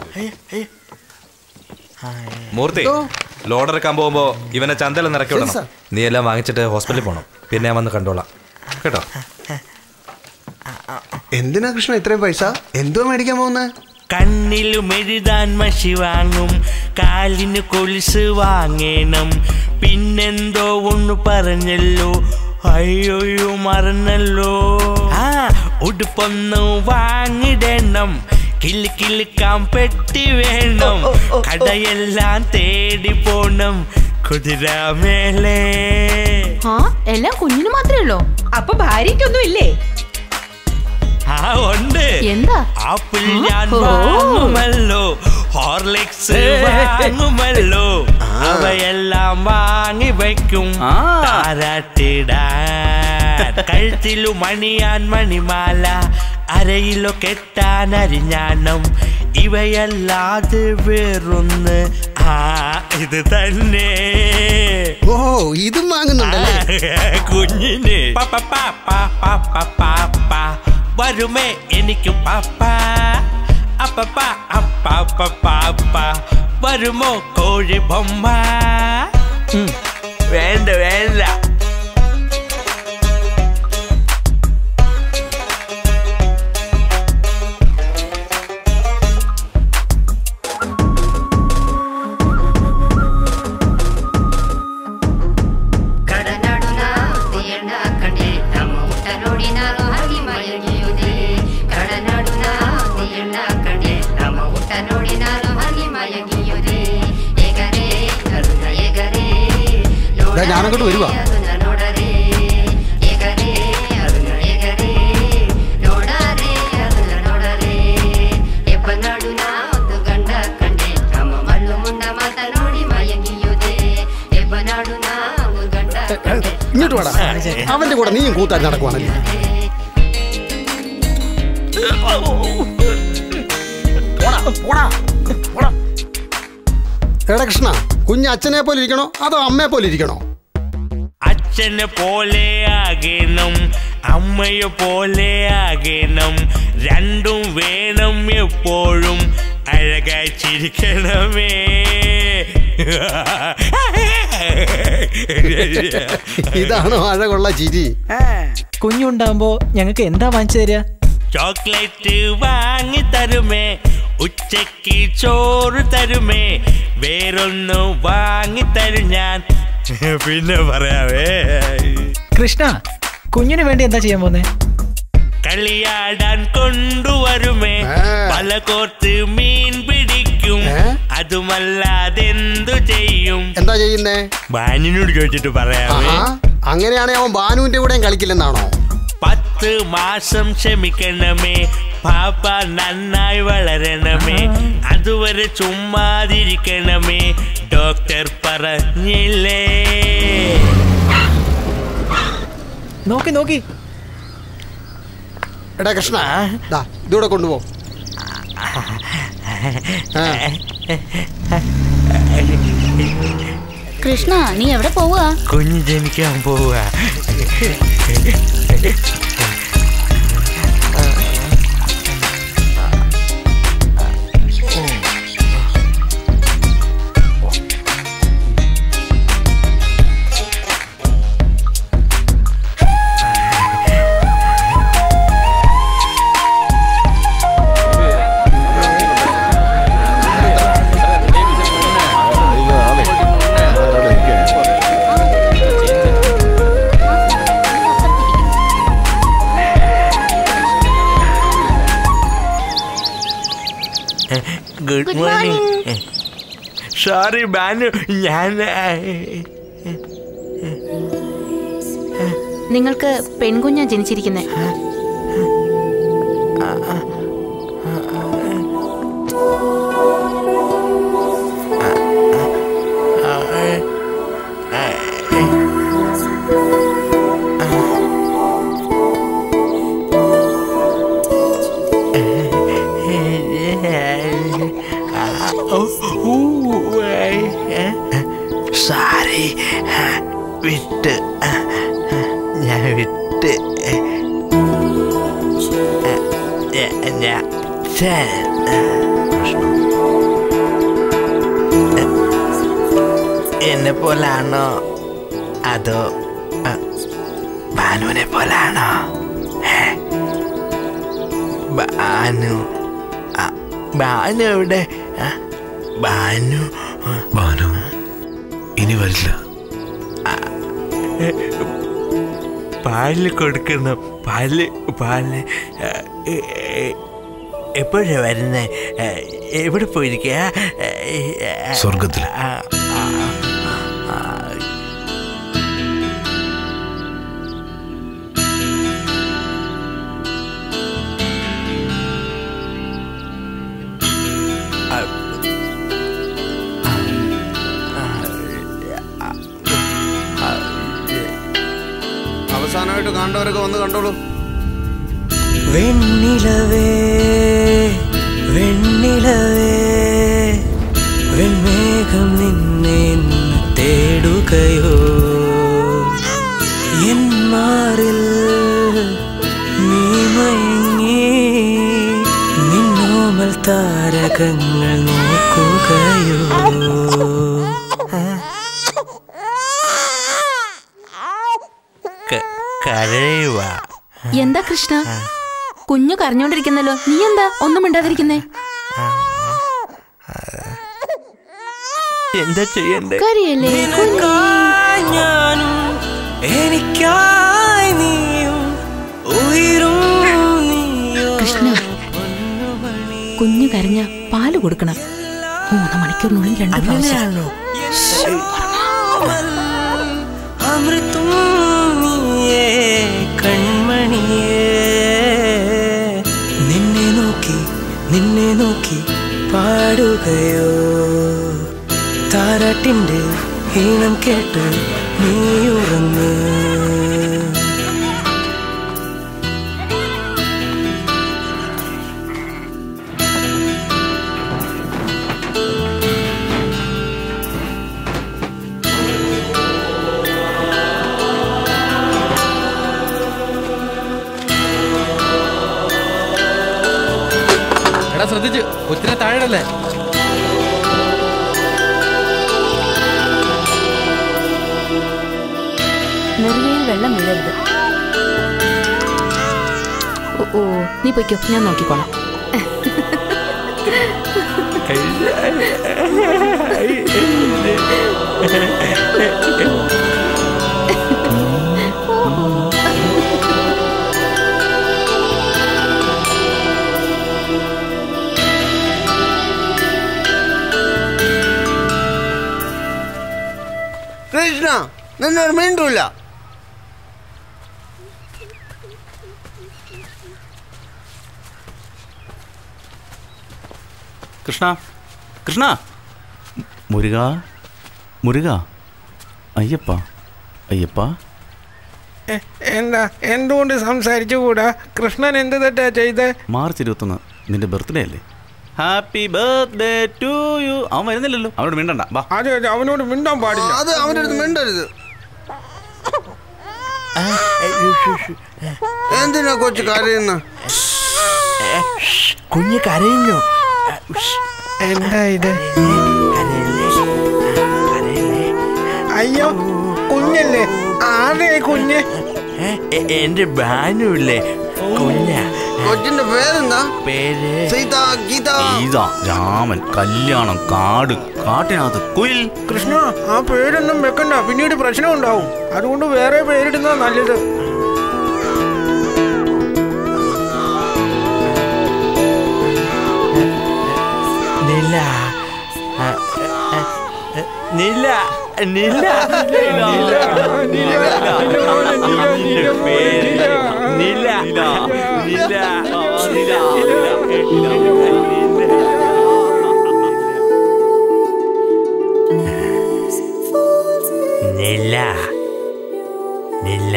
മൂർത്തി ലോഡ് ഇറക്കാൻ പോകുമ്പോ ഇവനെ ചന്തയിൽ ഇറക്കി ശരി, വിടണം സാർ. നീ എല്ലാം വാങ്ങിച്ചിട്ട് ഹോസ്പിറ്റലിൽ പോകണം പിന്നെ ഞാൻ വന്ന് കണ്ടോളാം കേട്ടോ എന്തിനാ കൃഷ്ണ ഇത്രയും പൈസ എന്തോ മേടിക്കാൻ പോകുന്നത് കണ്ണിലും എഴുതാൻ മഷി വാങ്ങും കാലിന് കൊലുസ് വാങ്ങണം പിന്നെന്തോ ഒന്ന് പറഞ്ഞല്ലോ അയ്യോയ്യോ മറന്നല്ലോ ആ ഉടുപ്പൊന്ന് വാങ്ങിടണം കിളി കിളിക്കാൻ പെട്ടി വേണം കടയെല്ലാം തേടി പോണം കുതിരാമേലേ ആ എല്ലാം കുഞ്ഞിന് മാത്രമേ ഉള്ളൂ അപ്പൊ ഭാര്യയ്ക്കൊന്നും ഇല്ലേ ആ ഉണ്ട് എന്താ ആപ്പിൾ ഞാൻ ഓ. വാങ്ങുമല്ലോ ഹോർലിക്സ് വാങ്ങുമല്ലോ അവയെല്ലാം വാങ്ങി വയ്ക്കും താരാട്ടിടാൻ കഴുത്തിലു മണിയാൻ മണിമാല അരയിലോ കെട്ടാൻ അരിഞ്ഞാണം ഇവയല്ലാതെ വേറൊന്ന് ആ ഇത് തന്നെ ഓ ഇതും വാങ്ങുന്നുണ്ടല്ലേ കുഞ്ഞിന് പപ്പ പാപ്പ പാപ്പ പാപ്പ വരുമേ എനിക്ക് പാപ്പ അപ്പപ്പ അപ്പ അപ്പ പാപ്പ വരുമോ കോഴി ബൊമ്മ ഉം, വേണ്ട വേണ്ട ಕಡನಡುನ ಉದಯಣ್ಣ ಕಂಡೆ ನಮ್ಮ ಊಟ ನೋಡಿ ನಾನು ಹಾಗೆ ಮಯಗಿಯುವುದೇ ಕಡನಡುನ ಉದಯಣ್ಣ ಕಂಡೆ ನಮ್ಮ ಊಟ ನೋಡಿ ನಾನು ಹಾಗೆ ಮಯಗಿಯುವುದೇ ಎಗರೇ ಅರುಣ ಎಗರೇ ദാ, ഞാനങ്ങോട്ട് വരുവാ ಅರುಣ ನೋಡರೇ ಎಗರೇ ಅರುಣ ಎಗರೇ ನೋಡರೇ ಅರುಣ ನೋಡರೇ ಎಬ್ಬ ನಡುನ ಒಂದು ಗಂಡ ಕಂಡೆ ನಮ್ಮ ಮಳ್ಳು ಮುಂಡ ಮಾತ ನೋಡಿ ಮಯಗಿಯುವುದೇ ಎಬ್ಬ ನಡುನ ಒಂದು ಗಂಡ ಕಂಡೆ ഇങ്ങോട്ട് വേടാ അവന്റെ കൂടെ നീയും കൂത്താൻ നടക്കുവാണല്ലേ എടാ കൃഷ്ണ കുഞ്ഞ് അച്ഛനെ പോലെ ഇരിക്കണോ അതോ അമ്മയെ പോലെ ഇരിക്കണോ അച്ഛനെ പോലെ ആകണം അമ്മയെ പോലെ ആകണം രണ്ടും വേണം എപ്പോഴും അഴകായി ചിരിക്കണമേ ഇതാണോ അഴകുള്ള ചിരി കുഞ്ഞുണ്ടാകുമ്പോ ഞങ്ങൾക്ക് എന്താ വാങ്ങിച്ചു തരിക ചോക്ലേറ്റ് വാങ്ങി തരുമേ ഉച്ചക്ക് ചോറ് തരുമേ വേറൊന്നു വാങ്ങി തരും ഞാൻ പിന്നെ പറയാവേ കൃഷ്ണ കുഞ്ഞിന് വേണ്ടി എന്താ ചെയ്യാൻ പോന്നെ കളിയാടാൻ കൊണ്ടുവരുമേ പല കോർത്ത് മീൻ പിടിക്കും അതുമല്ലാതെന്തു ചെയ്യും എന്താ ചെയ്യുന്നേ ബാനിനോട് ചോദിച്ചിട്ട് പറയാവേ ആഹാ, അങ്ങനെയാണെ അവൻ ബാനുവിന്റെ കൂടെയും കളിക്കില്ലെന്നാണോ പത്ത് മാസം ക്ഷമിക്കണമേ പാപ്പ നന്നായി വളരണമേ അതുവരെ ചുമ്മാതിരിക്കണമേ ഡോക്ടർ പറഞ്ഞില്ലേ നോക്കി നോക്കി എടാ കൃഷ്ണ ദാ ഇതൂടെ കൊണ്ടുപോ ആ. കൃഷ്ണ നീ എവിടെ പോവുക കുഞ്ഞ് ജനിക്കാൻ പോവാ ഗുഡ് മോർണിംഗ് സോറി ബാനു ഞാൻ നിങ്ങൾക്ക് പെൺകുഞ്ഞാ ജനിച്ചിരിക്കുന്നത് സാരി വിട്ട് ഞാൻ വിട്ട് ഞാൻ എന്നെ പോലാണോ അതോ അ, ഭാനുവിനെ പോലാണോ ഏ? ഭാനു അ, ഭാനു എവിടെ അ, ഭാനു ഭാനു ഇനി വരില്ല പാല് കൊടുക്കണം പാല് പാല് എപ്പോഴാ വരുന്നേ ഏ, എവിടെ പോയിരിക്കുക സ്വർഗത്തില്. അവസാനമായിട്ട് പോയിട്ട് കണ്ടവരൊക്കെ വന്ന് കണ്ടോളൂ വെണ്ണിലവേ വെണ്ണിലവേ വെൺമേഘം നിന്നെ ഇന്ന് തേടുകയോ എൻ മാറിൽ നീ മയങ്ങി നിന്നോമൽ താരകങ്ങൾ നോക്കുകയോ കരയുക എന്താ കൃഷ്ണ കുഞ്ഞു കരഞ്ഞോണ്ടിരിക്കുന്നല്ലോ നീ എന്താ ഒന്നും മിണ്ടാതിരിക്കുന്നേ എന്താ ചെയ്യണ്ടേ കരയല്ലേ നിനക്കായി ഞാനും എനിക്കായി നീയും ഉയരും നീയോ കൃഷ്ണ കുഞ്ഞു കരഞ്ഞ പാല് കൊടുക്കണം മൂന്ന് മണിക്കൂറിനുള്ളിൽ രണ്ട് പ്രാവശ്യം അമൃതും നീയേ കൺമണിയേ നിന്നെ നോക്കി നിന്നെ നോക്കി പാടുകയോ താരാട്ടിൻ്റെ ഈണം കേട്ട് നീ ഉറങ്ങ് എടാ ശ്രദ്ധിച്ച് കൊച്ചിനെ താഴെടല്ലേ നെറുകയിൽ വെള്ളം വീഴരുത് ഓ ഓ നീ പൊയ്ക്കോ ഞാൻ നോക്കിക്കോളാം കൃഷ്ണ നിന്നൊരു മിണ്ടൂല്ല കൃഷ്ണ കൃഷ്ണ മുരുക മുരുക അയ്യപ്പ അയ്യപ്പ എന്താ എന്തുകൊണ്ട് സംസാരിച്ചുകൂടാ കൃഷ്ണൻ എന്ത് തെറ്റാ ചെയ്ത് മാർച്ച് ഇരുപത്തൊന്ന് നിന്റെ ബർത്ത്ഡേ അല്ലേ ഹാപ്പി ബർത്ത്ഡേ ടു യു അവൻ വരുന്നില്ലല്ലോ അവനോട് മിണ്ടണ്ട വാ അതെ അതെ അവനോട് മിണ്ടാൻ പാടില്ല അത് അവൻ്റെ അടുത്ത് മിണ്ടരുത് എന്തിനാ കൊച്ചു കരയുന്ന കുഞ്ഞ് കരയുന്നു എന്താ ഇത് അയ്യോ കുഞ്ഞല്ലേ ആരേ കുഞ്ഞ് എ- എന്റെ ബാനുല്ലേ കുഞ്ഞ കൊച്ചിന്റെ പേരെന്താ പേര് സീത ഗീത ഗീത രാമൻ കല്യാണം കാട് കാട്ടിനകത്ത് കുയിൽ കൃഷ്ണ ആ പേരൊന്നും വെക്കണ്ട പിന്നീട് പ്രശ്നം ഉണ്ടാവും അതുകൊണ്ട് വേറെ പേരിടുന്ന നല്ലത് നില ആ, ആ, ആ, നില നില നില നിന്റെ പേര് നില നില നില നില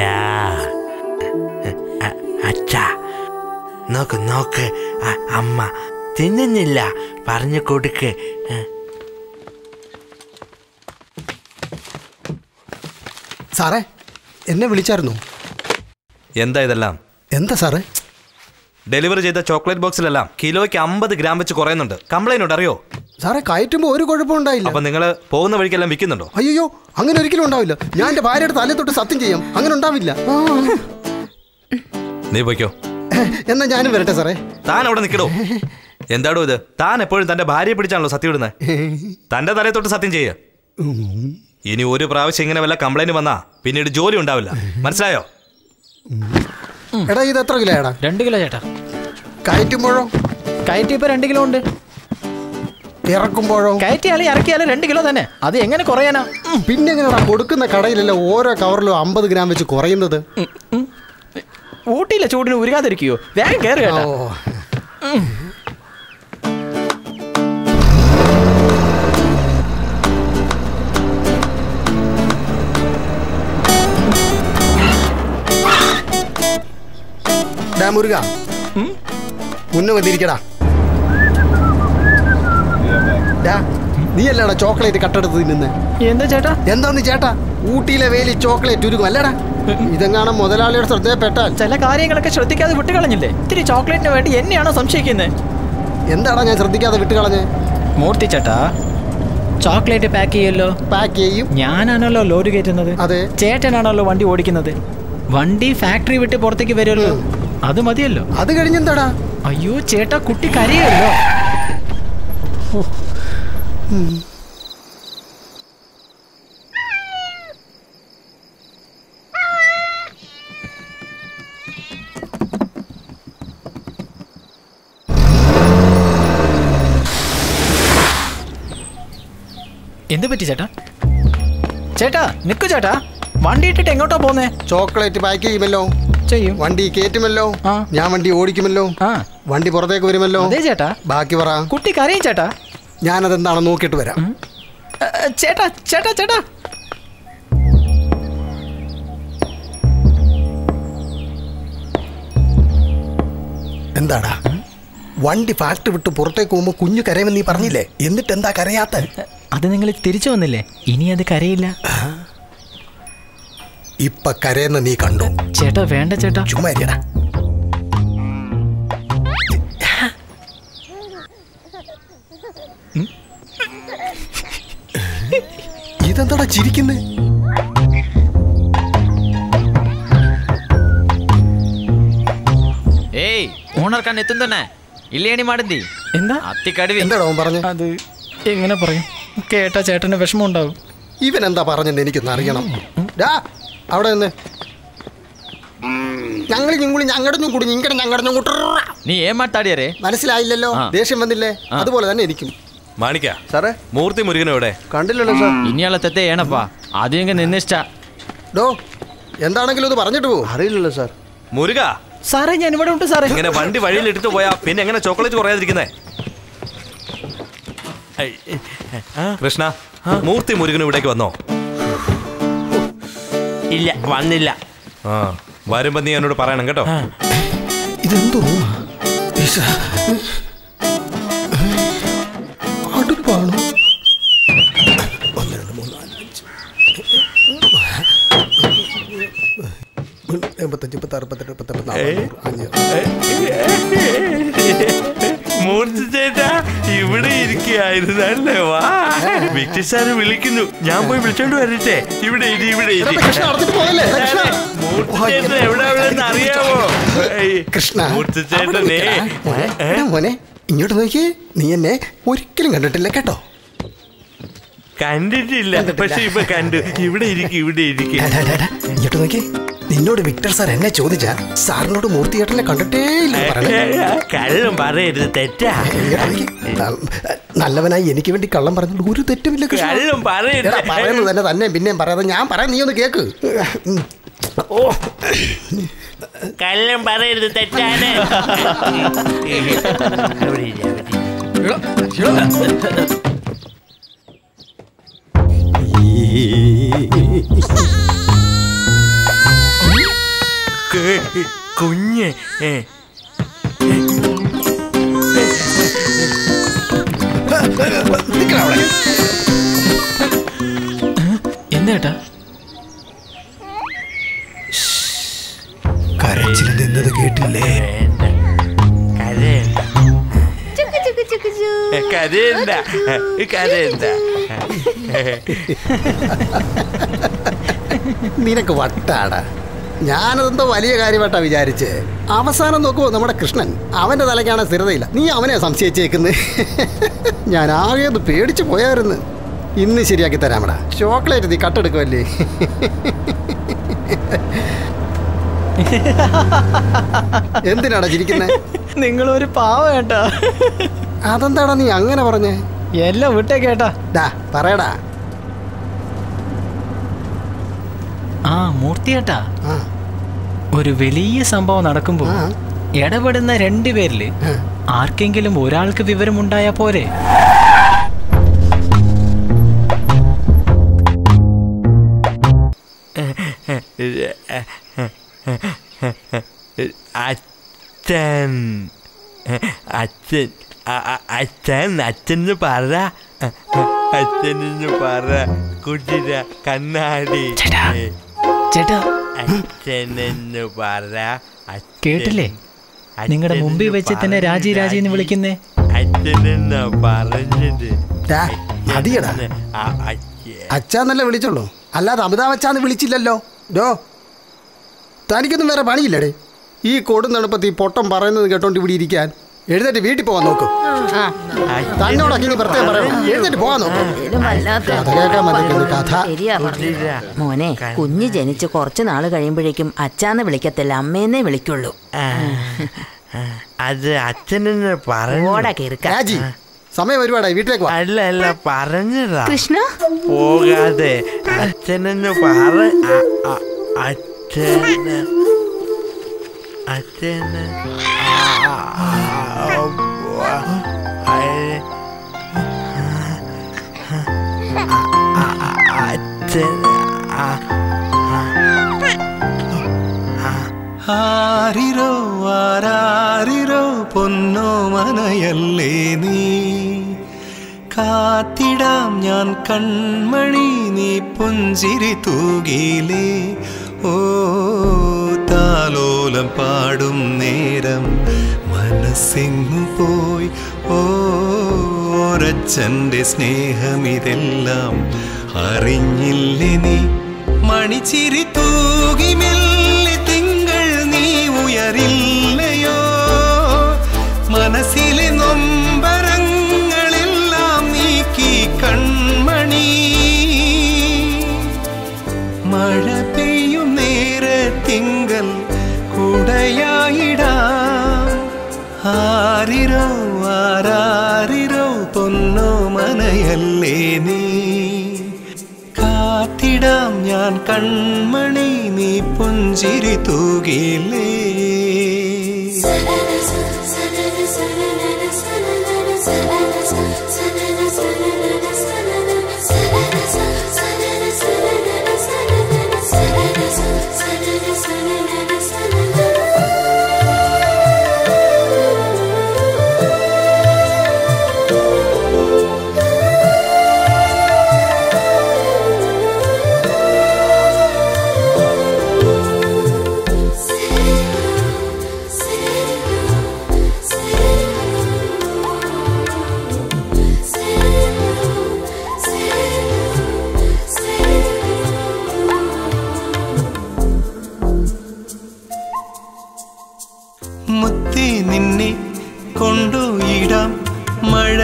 അ- അച്ഛാ നോക്ക് നോക്ക് അ- അമ്മ തിന്നുന്നില്ല പറഞ്ഞു കൊടുക്ക് സാറേ എന്നെ വിളിച്ചായിരുന്നു എന്താ ഇതെല്ലാം എന്താ സാറേ ഡെലിവറി ചെയ്ത ചോക്ലേറ്റ് ബോക്സിലെല്ലാം കിലോയ്ക്ക് അമ്പത് ഗ്രാം വെച്ച് കുറയുന്നുണ്ട് കംപ്ലൈന്റ് ഉണ്ട് അറിയോ സാറേ കയറ്റുമ്പോൾ ഒരു കുഴപ്പം ഉണ്ടായില്ല അപ്പൊ നിങ്ങൾ പോകുന്ന വഴിക്കെല്ലാം വിൽക്കുന്നുണ്ടോ അയ്യോ അങ്ങനെ ഒരിക്കലും ഉണ്ടാവില്ല ഞാൻ എന്റെ ഭാര്യയുടെ തലേ തൊട്ട് സത്യം ചെയ്യാം അങ്ങനെ ഉണ്ടാവില്ല നീ പോയിക്കോ എന്നാ ഞാനും വരട്ടെ സാറേ താൻ അവിടെ നിൽക്കടോ എന്താടോ ഇത് താൻ എപ്പോഴും തന്റെ ഭാര്യയെ പിടിച്ചാണല്ലോ സത്യം ഇടുന്നത് തന്റെ തലയെ തൊട്ട് സത്യം ചെയ്യ ഇനി ഒരു പ്രാവശ്യം ഇങ്ങനെ വല്ല കംപ്ലൈന്റ് വന്നാ പിന്നീട് ജോലി ഉണ്ടാവില്ല മനസ്സിലായോ എടാ ഇത് എത്ര കിലോ എടാ രണ്ട് കിലോ ചേട്ടാ കയറ്റുമ്പോഴോ കയറ്റി ഇപ്പൊ രണ്ട് കിലോ ഉണ്ട് ഇറക്കുമ്പോഴോ കയറ്റിയാലും ഇറക്കിയാലും രണ്ട് കിലോ തന്നെ അത് എങ്ങനെ കുറയാനാ പിന്നെ എങ്ങനെയാ കൊടുക്കുന്ന കടയിലല്ല ഓരോ കവറിലും അമ്പത് ഗ്രാം വെച്ച് കുറയുന്നത് ഊട്ടിയിലെ ചൂടിന് ഉരുകാതിരിക്കുകയോ വേഗം കയറി കേട്ടാ ഉം. ഡാ മുരുക മുന്നേ വന്നിരിക്കടാ ഡാ നീ അല്ലടാ ചോക്ലേറ്റ് കട്ടെടുത്ത് തിന്നുന്നേ എന്താ ചേട്ടാ എന്താന്ന് ചേട്ടാ ഊട്ടിയിലെ വേലി ചോക്ലേറ്റ് ഉരുകും അല്ലടാ ഇതെങ്ങാണം മുതലാളിയുടെ ശ്രദ്ധയപ്പെട്ടാൽ ചില കാര്യങ്ങളൊക്കെ ശ്രദ്ധിക്കാതെ വിട്ടുകളഞ്ഞില്ലേ ഇത്തിരി ചോക്ലേറ്റിന് വേണ്ടി എന്നെയാണോ സംശയിക്കുന്നത് എന്താടാ ഞാൻ ശ്രദ്ധിക്കാതെ വിട്ടുകളഞ്ഞേ മൂർത്തി ചേട്ടാ ചോക്ലേറ്റ് പാക്ക് ചെയ്യല്ലോ പാക്ക് ചെയ്യും ഞാനാണല്ലോ ലോഡ് കയറ്റുന്നത് അതെ ചേട്ടനാണല്ലോ വണ്ടി ഓടിക്കുന്നത് വണ്ടി ഫാക്ടറി വിട്ട് പുറത്തേക്ക് വരുമല്ലോ അത് മതിയല്ലോ അത് കഴിഞ്ഞെന്താടാ അയ്യോ ചേട്ടാ കുട്ടി കരയല്ലോ എന്ത് പറ്റി ചേട്ടാ ചേട്ടാ നിക്കു ചേട്ടാ വണ്ടി ഇട്ടിട്ട് എങ്ങോട്ടാ പോന്നേ ചോക്ലേറ്റ് പാക്ക് ചെയ്യുമല്ലോ ചെയ്യും വണ്ടി കയറ്റുമല്ലോ ഞാൻ വണ്ടി ഓടിക്കുമല്ലോ വണ്ടി പുറത്തേക്ക് വരുമല്ലോ അതെ ചേട്ടാ ബാക്കി പറ കുട്ടി കരയും ചേട്ടാ ഞാനതെന്താണെന്ന് നോക്കിയിട്ട് വരാം ഏ, ചേട്ടാ ചേട്ടാ ചേട്ടാ എന്താടാ വണ്ടി ഫാക്ടറി വിട്ട് പുറത്തേക്ക് പോകുമ്പോ കുഞ്ഞു കരയുമെന്ന് നീ പറഞ്ഞില്ലേ എന്നിട്ട് എന്താ കരയാത്ത അത് നിങ്ങൾ തിരിച്ചു വന്നില്ലേ ഇനി അത് കരയില്ല ഇപ്പൊ കരയുന്ന നീ കണ്ടു ചേട്ടാ വേണ്ട ചേട്ടാ ചുമ്മാ ഇരിയെടാ. ഇതെന്താടാ ചിരിക്കുന്നേ ಏಯ್ ಓನರ್ ಕಣ್ ಎತ್ತುಂದನೆ ಇಲ್ಲೇಣಿ ಮಾಡಿದ್ದಿ എന്താ ಅತ್ತಿ ಕಡಿವಿ എന്താടാ അവൻ പറഞ്ഞു അത് എങ്ങനെ പറയും കേട്ടാ ചേട്ടന് വിഷമം ഉണ്ടാവും ഇവൻ എന്താ പറഞ്ഞെന്ന് എനിക്കൊന്ന് അറിയണം ഡാ അവിടെ നിന്ന് ഞങ്ങൾ ഞങ്ങൾ ഞങ്ങടഞ്ഞും കൂടി ഞങ്ങടെ ഞങ്ങടഞ്ഞും കൂട്ട ನೀ ಏನ್ ಮಾತಾಡ್ಯಾರೆ മനസ്സിലായില്ലല്ലോ ആ. ദേഷ്യം വന്നില്ലേ അതുപോലെ തന്നെ എനിക്കും മാണിക്ക സാറേ മൂർത്തി മുരുകൻ എവിടെ കണ്ടില്ലല്ലോ സാർ ಇನ್ನೆಲ್ಲ ತತ್ತೆ ಏನಪ್ಪ ಅದು ಹಿಂಗೆ ನಿನ್ನಿಷ್ಟ ഡോ എന്താണെങ്കിലും ഒന്ന് പറഞ്ഞിട്ട് പോ അറിയില്ലല്ലോ സാർ മുരുക സാറേ ഞാൻ ഇവിടെ ഉണ്ട് സാറേ ഇങ്ങനെ വണ്ടി വഴിയിൽ ഇട്ടിട്ട് പോയാ പിന്നെ എങ്ങനെ ചോക്ലേറ്റ് കുറയാതിരിക്കുന്നേ കൃഷ്ണ മൂർത്തി മുരുകൻ ഇവിടേക്ക് വന്നോ ഇല്ല വന്നില്ല ആ വരുമ്പോ നീ എന്നോട് പറയണം കേട്ടോ ഇതെന്തോ അടുപ്പാണോ ഒന്ന് രണ്ട് മൂന്ന് നാല് അഞ്ച് എൺപത്തഞ്ച് മുപ്പത്താറ് മുപ്പത്തെട്ട് മുപ്പത്തൊമ്പത് മൂർത്തി ചേട്ടാ ഇവിടെ ഇരിക്കുകയായിരുന്നല്ലേ വാ വിക്ടർ സാറ് വിളിക്കുന്നു ഞാൻ പോയി വിളിച്ചോണ്ട് വരട്ടെ ഇവിടെ ഇരി ഇവിടെ ഇരി കൃഷ്ണ അടുത്തിട്ട് പോകല്ലേ കൃഷ്ണ മൂർത്തി ചേട്ടൻ എവിടെ എവിടെ അറിയാമോ ഏയ്, കൃഷ്ണ മൂർത്തി ചേട്ടനെ മോനെ, എടാ മോനെ ഇങ്ങോട്ട് നോക്കിയേ നീ എന്നെ ഒരിക്കലും കണ്ടിട്ടില്ല കേട്ടോ കണ്ടിട്ടില്ല പക്ഷെ ഇപ്പൊ കണ്ടു ഇവിടെ ഇരിക്കും ഇവിടെ ഇരിക്കും ഡാ, ഡാ, ഡാ, ഇങ്ങോട്ട് നോക്കിയേ നിന്നോട് വിക്ടർ സാർ എന്നെ ചോദിച്ചാ സാറിനോട് മൂർത്തിയേട്ടനെ കണ്ടിട്ടേ ഇല്ല പറയണേ കള്ളം പറയരുത് തെറ്റാ നല്ലവനായി എനിക്ക് വേണ്ടി കള്ളം പറഞ്ഞിട്ട് ഒരു തെറ്റുമില്ല കൃഷ്ണ. കള്ളം പറയരുത്. എടാ, പറയുന്നത് തന്നെ തന്നെ പിന്നെയും പറയാതെ ഞാൻ പറയാം നീ ഒന്ന് കേക്ക് ഉം. ഓ കള്ളം പറയരുത് തെറ്റാണ് അവിടെ ഇരി, അവിടെ ഇരി. ക്- കുഞ്ഞ് ഏ. എന്താ കരച്ചിൽ നിന്നത് കേട്ടില്ലേ കരയണ്ട കരയണ്ട കരയണ്ട നിനക്ക് വട്ടാടാ ഞാനതെന്തോ വലിയ കാര്യമായിട്ടാ വിചാരിച്ച് അവസാനം നോക്കുമ്പോ നമ്മുടെ കൃഷ്ണൻ അവന്റെ തലയ്ക്കാണ് സ്ഥിരതയില്ല നീ അവനെ സംശയിച്ചേക്കുന്നത് ഞാൻ ആകെ ഒന്ന് പേടിച്ചു പോയായിരുന്നു ഇന്ന് ശരിയാക്കി തരാമടാ ചോക്ലേറ്റ് നീ കട്ടെടുക്കുമല്ലേ എന്തിനാടാ ചിരിക്കുന്നേ നിങ്ങളൊരു പാവ കേട്ടാ അതെന്താടാ നീ അങ്ങനെ പറഞ്ഞേ എല്ലാം വിട്ടേ കേട്ടാ ഡാ പറയടാ ആ മൂർത്തിയേട്ടാ ഒരു വലിയ സംഭവം നടക്കുമ്പോൾ ഇടപെടുന്ന രണ്ടുപേരില് ആർക്കെങ്കിലും ഒരാൾക്ക് വിവരമുണ്ടായാ പോരെ അച്ഛൻ അച്ഛൻ അ- അ- അച്ഛൻ അച്ഛന് പറ അച്ഛനെന്ന് പറ കുട്ടിര കണ്ണാടി ചേട്ടാ അച്ഛനെന്ന് പറ അച്ഛൻ- കേട്ടില്ലേ നിങ്ങളുടെ മുമ്പിൽ വെച്ച് തന്നെ രാജി രാജി എന്ന് വിളിക്കുന്നേ അച്ഛനെന്നാ പറഞ്ഞത് മതിയടാ ആ, അച്ഛൻ അച്ഛാന്നല്ലേ വിളിച്ചോളൂ അല്ലാതെ അമിതാഭ് അച്ഛാന്ന് വിളിച്ചില്ലല്ലോ ഡോ തനിക്കൊന്നും വേറെ പണിയില്ലടേ ഈ കൊടും തണുപ്പത്ത് ഈ പൊട്ടം പറയുന്നത് കേട്ടോണ്ട് ഇവിടെ ഇരിക്കാൻ എഴുന്നേറ്റ് വീട്ടിൽ പോകാൻ നോക്കും തന്നോടൊക്കെ ഇനി പ്രത്യേകം പറയണം എഴുന്നേറ്റ് പോകാൻ നോക്കും കഥ കേൾക്കാൻ വന്നിരിക്കുന്നു കഥ ശരിയാ പറഞ്ഞത്. മോനെ കുഞ്ഞ് ജനിച്ച് കുറച്ച് നാള് കഴിയുമ്പോഴേക്കും അച്ഛാന്ന് വിളിക്കത്തില്ല അമ്മേന്നേ വിളിക്കുള്ളൂ അത് അച്ഛനെന്ന് പറഞ്ഞു ഓടാ കേറുക്ക. രാജി സമയം ഒരുപാടായി വീട്ടിലേക്ക് വാ അല്ല അല്ല പറഞ്ഞതാ കൃഷ്ണ പോകാതെ അച്ഛനെന്ന് പറ അ- അ- അച്ഛന് അച്ഛന് ആ, ആ, ആ, അയ- അച്ഛൻ ആ, ആരിരോ ആരാരിരോ പൊന്നോ മനയല്ലേ നീ കാത്തിടാം ഞാൻ കൺമണി നീ പുഞ്ചിരി തൂകിലേ ഓ താലോലം പാടും നേരം മനസ്സെങ്ങു പോയി ഓരച്ഛൻ്റെ സ്നേഹമിതെല്ലാം അറിഞ്ഞില്ലേ നീ മണിച്ചിരി തൂകി മെല്ലെ തിങ്കൾ നീ ഉയരില്ലയോ മനസ്സിലെ നൊമ്പരങ്ങളെല്ലാം നീക്കി കൺമണി മഴ പെയ്യും നേരെ തിങ്കൾ കുടയായിടാം ആരിരോ ആരാരിരോ പൊന്നോ മനയല്ലേ നീ കാത്തിടാം ഞാൻ കൺമണി നീ പുഞ്ചിരി തൂകിലേ മുത്തി നിന്നെ കൊണ്ടുയിടാം മഴ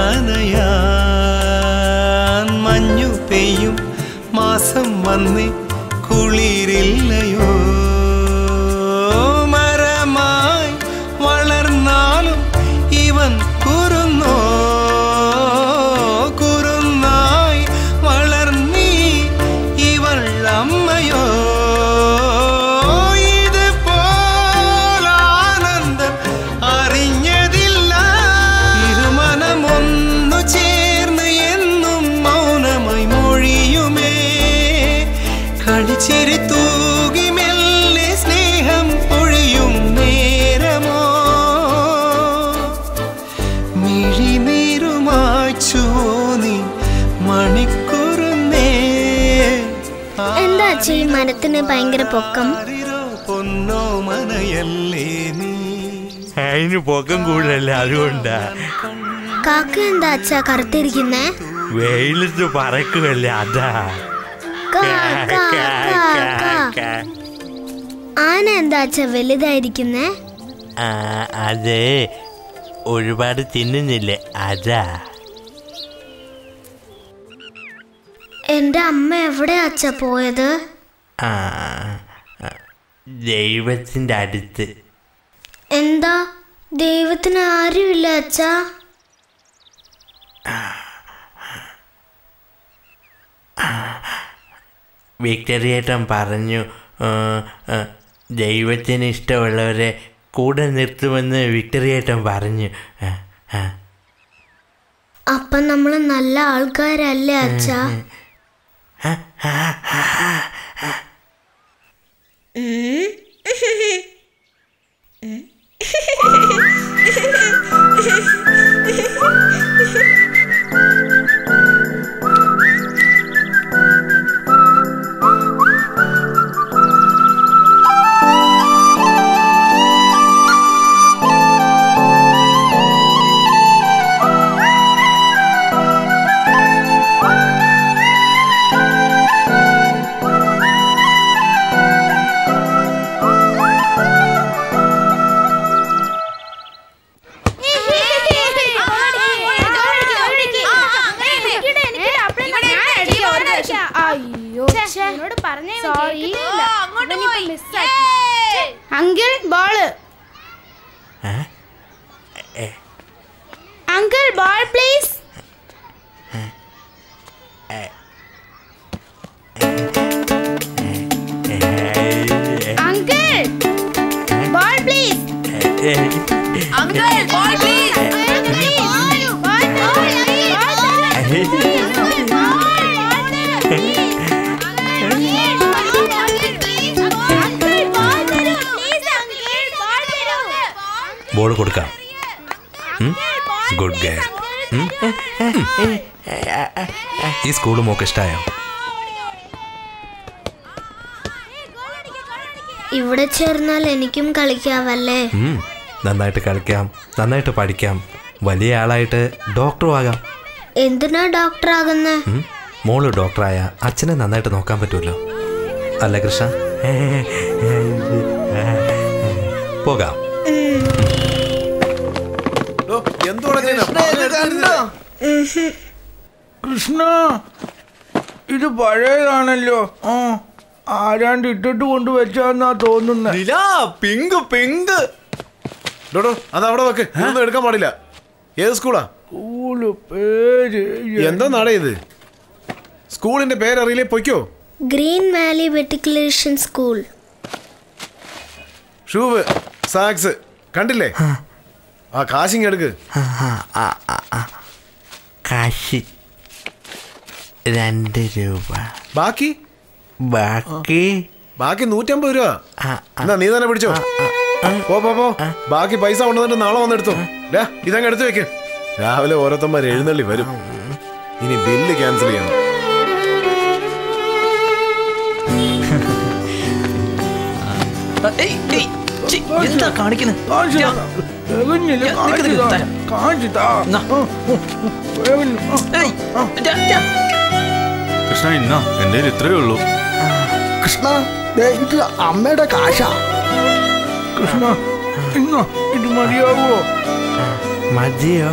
നനയാൻ മഞ്ഞു പെയ്യും മാസം വന്ന് കുളിരില്ലയോ മരമായി വളർന്നാലും ഇവൻ കുറുന്നോ കുറുന്നായി വളർന്നീ ഇവൾ അമ്മയോ ഇത് പോലാനന്ദം അറിഞ്ഞതില്ല ഇരുമനമൊന്നു ചേർന്ന് എന്നും മൗനമായി മൊഴിയുമേ കളിച്ചിരി തൂകി മെല്ലെ സ്നേഹം പൊഴിയും നേരമോ മിഴിനീരുമാച്ചു നീ മണിക്കുറുന്നേ എന്താ അച്ഛ ഈ മരത്തിന് ഭയങ്കര പൊക്കം പൊന്നോ മനയല്ലേ നീ അതിന് പൊക്കം കൂടുതലല്ല അതുകൊണ്ടാ കാക്ക എന്താ അച്ഛ കറുത്തിരിക്കുന്നേ വെയിലത്ത് പറക്കുമല്ലേ അതാ കാ, കാ, കാ, കാ. ആന എന്താ അച്ഛ വലുതായിരിക്കുന്നേ ആ, അത് ഒരുപാട് തിന്നുന്നില്ലേ അതാ എന്റെ അമ്മ എവിടെ അച്ഛ പോയത് ആ ആ, ദൈവത്തിന്റെ അടുത്ത് എന്താ ദൈവത്തിന് ആരുമില്ല അച്ഛ വിക്ടറിയേട്ടൻ പറഞ്ഞു ആ, ആ, ദൈവത്തിന് ഇഷ്ടമുള്ളവരെ കൂടെ നിർത്തുമെന്ന് വിക്ടറിയേട്ടൻ പറഞ്ഞു ആ, ആ. അപ്പൊ നമ്മള് നല്ല ആൾക്കാരല്ലേ അച്ഛ ഉം. അയ്യോ എന്നോട് പറഞ്ഞേ uncle ball uncle ball please uncle ball please uncle ball please ball കൊടുക്കാം ഗുഡ് ഗേ ഈ സ്കൂൾ മോക്ക് ഇഷ്ടമായോ ഇവിടെ ചേർന്നാൽ എനിക്കും കളിക്കാവല്ലേ ഉം, നന്നായിട്ട് കളിക്കാം നന്നായിട്ട് പഠിക്കാം വലിയ ആളായിട്ട് ഡോക്ടറും ആകാം എന്തിനാ ഡോക്ടർ ആകുന്നേ ഉം, മോള് ഡോക്ടറായ അച്ഛനെ നന്നായിട്ട് നോക്കാൻ പറ്റുമല്ലോ അല്ല കൃഷ്ണ പോകാം കൃഷ്ണ ഇത് പഴയതാണല്ലോ ആ ആരാണ്ട് ഇട്ടിട്ട് കൊണ്ട് വെച്ചാന്നാ തോന്നുന്നത് പിങ്ക് പിങ്ക് ഡോഡോ അത് അവിടെ വെക്ക് ഒന്നും എടുക്കാൻ പാടില്ല ഏത് സ്കൂളാ സ്കൂള് പേര് എന്താ നാടേ ഇത് സ്കൂളിന്റെ പേരറിയില്ലേ പൊയ്ക്കോ green valley matriculation school shoe socks കണ്ടില്ലേ ആ കാശിങ് എടുക്ക് കാശി രണ്ട് രൂപ ബാക്കി ബാക്കി ബാക്കി നൂറ്റമ്പത് രൂപ എന്നാ നീ തന്നെ പിടിച്ചോ പോ പോ പോ ബാക്കി പൈസ കൊണ്ടുവന്നിട്ട് നാളെ വന്നെടുത്തോ ഡാ ഇതങ്ങ് എടുത്തു വെക്ക് രാവിലെ ഓരോരുത്തന്മാർ എഴുന്നള്ളി വരും ഇനി ബില്ല് ക്യാൻസൽ ചെയ്യണം എന്താ കാണിക്കുന്നത് കൃഷ്ണ ഇന്ന എൻ്റെ കയ്യിൽ ഇത്രയേ ഉള്ളൂ കൃഷ്ണ ദേ ഇത് അമ്മയുടെ കാശാ കൃഷ്ണ ഇന്നോ ഇത് മതിയാവോ മതിയോ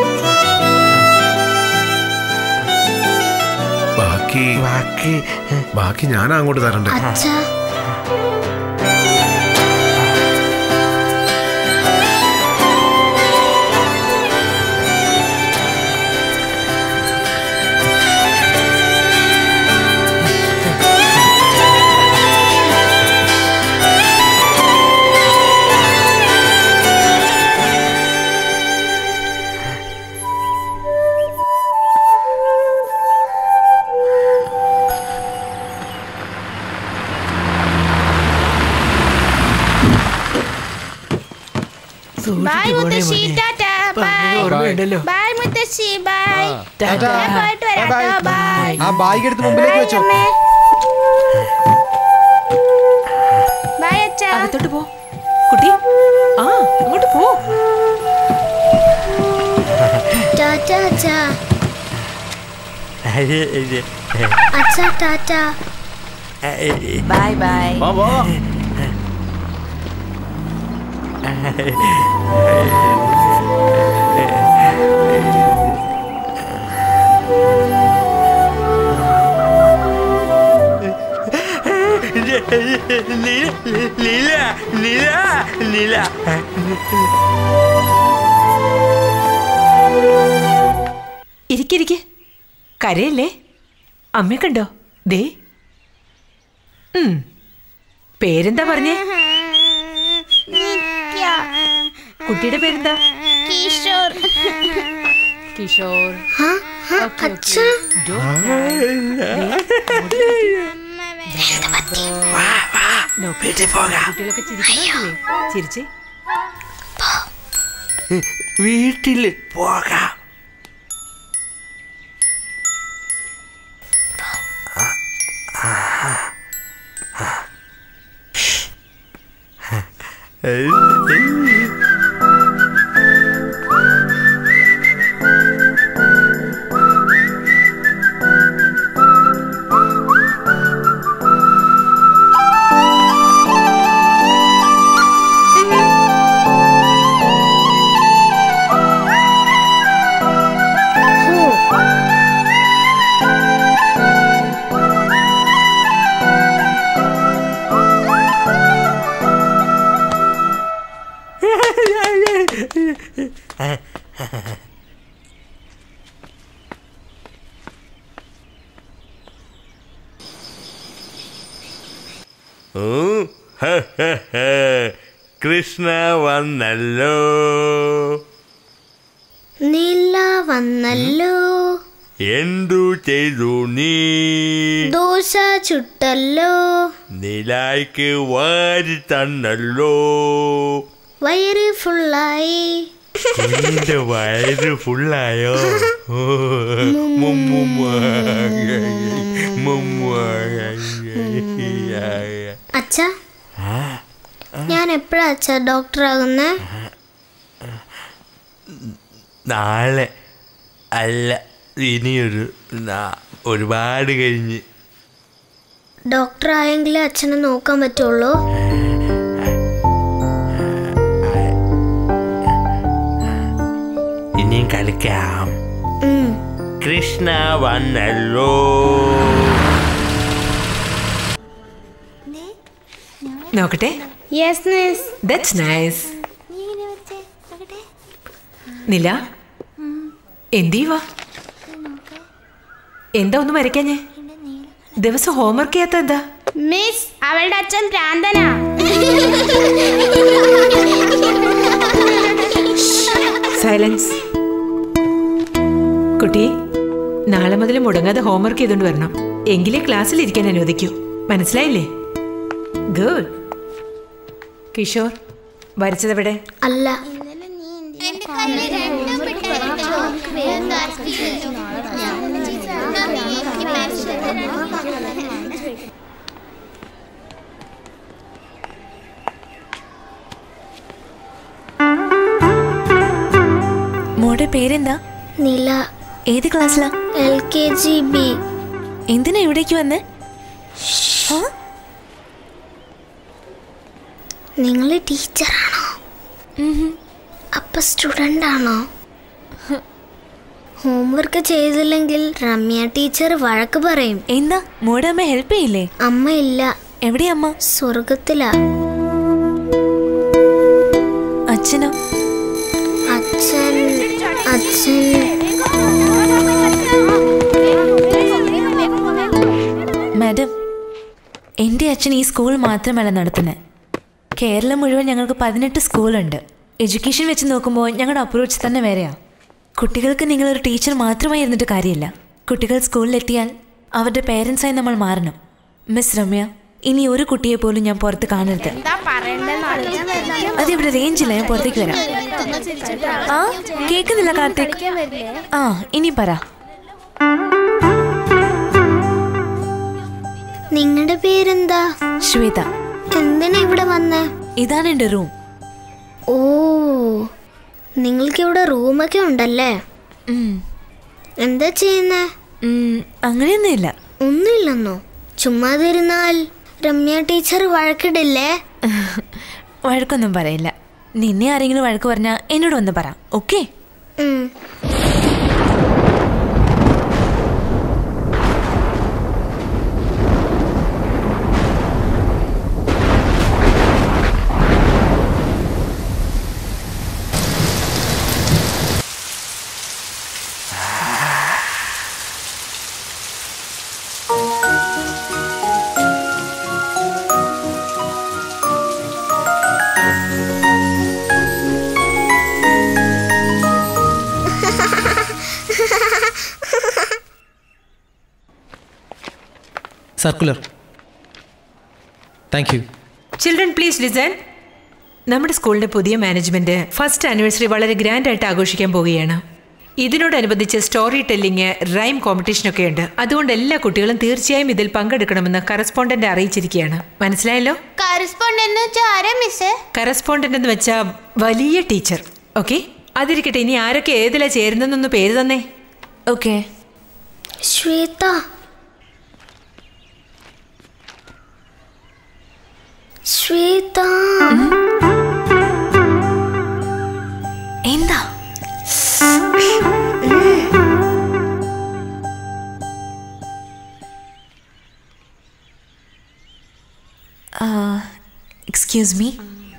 ബാക്കി ബാക്കി ബാക്കി ഞാനാ അങ്ങോട്ട് തരണ്ടേ അച്ഛാ ബൈ മുത്തശ്ശി ടാറ്റാ ബൈ ഓർമ്മയുണ്ടല്ലോ. ബൈ മുത്തശ്ശി ബൈ ടാറ്റാ. ഞാൻ പോയിട്ട് വരാട്ടോ ബൈ ആ ബാഗ് എടുത്ത് മുമ്പിലേക്ക് വെച്ചോ ബൈ അച്ഛാ അകത്തോട്ട് പോ കുട്ടി ആ അങ്ങോട്ട് പോ ടാറ്റാ അച്ഛാ അച്ഛാ tata bye bye Leela Leela Leela ഇരിക്കിരിക്കെ കരയല്ലേ അമ്മയെ കണ്ടോ ദേ ഉം. പേരെന്താ പറഞ്ഞേ കുട്ടിയുടെ പേരെന്താ കിഷോർ കിഷോർ അച്ഛാ വീട്ടിൽ പോകാം കുട്ടികളൊക്കെ ചിരിക്കുന്നില്ലേ ചിരിച്ചേ വീട്ടിൽ പോകാം ഉം, ഹ, ഹ, ഹ. കൃഷ്ണ വന്നല്ലോ നില വന്നല്ലോ എന്തു ചെയ്തു നീ ദോശ ചുട്ടല്ലോ നിലായ്ക്ക് വാരി തന്നല്ലോ വയറ് ഫുള്ളായി കുഞ്ഞിന്റെ വയറ് ഫുള്ളായോ ഓ, മുമ്മുമ്മ. മുമ്മ. അച്ഛ ഞാൻ എപ്പോഴാ അച്ഛ ഡോക്ടർ ആകുന്നേ നാളെ അല്ല ഇനിയൊരു നാ- ഒരുപാട് കഴിഞ്ഞ് ഡോക്ടർ ആയെങ്കിലേ അച്ഛനെ നോക്കാൻ പറ്റുള്ളൂ ഇനിയും കളിക്കാം ഉം. കൃഷ്ണ വന്നല്ലോ നോക്കട്ടെ യെസ് മിസ് ദാറ്റ്സ് നൈസ് നില എന്തിവാ എന്താ ഒന്നും വരയ്ക്കാഞ്ഞേ ദിവസം ഹോംവർക്ക് ചെയ്യാത്ത എന്താ മിസ് അവളുടെ അച്ഛൻ ഭ്രാന്തനാ സൈലൻസ് കുട്ടി നാളെ മുതൽ മുടങ്ങാതെ ഹോംവർക്ക് ചെയ്തുകൊണ്ട് വരണം എങ്കിലേ ക്ലാസ്സിൽ ഇരിക്കാൻ അനുവദിക്കൂ മനസ്സിലായില്ലേ ഗുഡ് കിഷോർ വരച്ചതെവിടെ അല്ല മോടെ പേരെന്താ നില ഏത് ക്ലാസ്സിലാ എൽ കെ ജി ബി എന്തിനാ ഇവിടേക്ക് വന്നേ ആ? നിങ്ങൾ ടീച്ചറാണോ അപ്പൊ സ്റ്റുഡൻ്റ് ആണോ ഹോംവർക്ക് ചെയ്തില്ലെങ്കിൽ രമ്യ ടീച്ചർ വഴക്ക് പറയും എന്താ മോടെ അമ്മ ഹെൽപ്പ് ചെയ്യില്ലേ അമ്മ ഇല്ല എവിടെയാ അമ്മ സ്വർഗത്തിലാ അച്ഛനോ അച്ഛൻ അച്ഛൻ മാഡം എൻ്റെ അച്ഛൻ ഈ സ്കൂൾ മാത്രമല്ല നടത്തുന്നത് കേരളം മുഴുവൻ ഞങ്ങൾക്ക് പതിനെട്ട് സ്കൂളുണ്ട് എഡ്യൂക്കേഷൻ വെച്ച് നോക്കുമ്പോൾ ഞങ്ങളുടെ അപ്രോച്ച് തന്നെ വേറെയാ കുട്ടികൾക്ക് നിങ്ങളൊരു ടീച്ചർ മാത്രമായി ഇരുന്നിട്ട് കാര്യമില്ല കുട്ടികൾ സ്കൂളിലെത്തിയാൽ അവരുടെ പേരൻസായി നമ്മൾ മാറണം മിസ് രമ്യ ഇനി ഒരു കുട്ടിയെ പോലും ഞാൻ പുറത്ത് കാണരുത് അതിവിടെ റേഞ്ചില്ല ഞാൻ പുറത്തേക്ക് വരാം ആ കേൾക്കുന്നില്ല കാർത്തിക് ആ ഇനി പറ നിങ്ങളുടെ പേരെന്താ ശ്വേത എന്തിനാ ഇവിടെ വന്നേ ഇതാണ് എൻ്റെ റൂം ഓ നിങ്ങൾക്ക് ഇവിടെ റൂമൊക്കെ ഉണ്ടല്ലേ എന്താ ചെയ്യുന്നേ അങ്ങനെയൊന്നുമില്ല ഒന്നുമില്ലെന്നോ ചുമ്മാതിരുന്നാൽ രമ്യ ടീച്ചർ വഴക്കിടില്ലേ വഴക്കൊന്നും പറയില്ല നിന്നെ ആരെങ്കിലും വഴക്ക് പറഞ്ഞാൽ എന്നോട് വന്ന് പറ ഓക്കെ ഉം. Circular thank you children please listen നമ്മുടെ സ്കൂളിന്റെ പുതിയ മാനേജ്മെന്റ് ഫസ്റ്റ് ആനിവേഴ്സറി വളരെ ഗ്രാൻഡ് ആയിട്ട് ആഘോഷിക്കാൻ പോവുകയാണ് ഇതിനോടനുബന്ധിച്ച് സ്റ്റോറി ടെല്ലിങ് റൈം കോമ്പറ്റീഷനൊക്കെ ഉണ്ട് അതുകൊണ്ട് എല്ലാ കുട്ടികളും തീർച്ചയായും ഇതിൽ പങ്കെടുക്കണമെന്ന് കറസ്പോണ്ടന്റ് അറിയിച്ചിരിക്കുകയാണ് മനസ്സിലായല്ലോ കറസ്പോണ്ടന്റ് എന്ന് വെച്ചാൽ ആരാ മിസ്സേ കറസ്പോണ്ടന്റ് എന്ന് വെച്ചാൽ വലിയ ടീച്ചർ ഓക്കെ അതിരിക്കട്ടെ ഇനി ആരൊക്കെ ഏതിലാ ചേരുന്നെന്നൊന്ന് പേര് തന്നെ ഓക്കെ ശ്വേത ശ്വേത എന്താ എക്സ്ക്യൂസ് മീ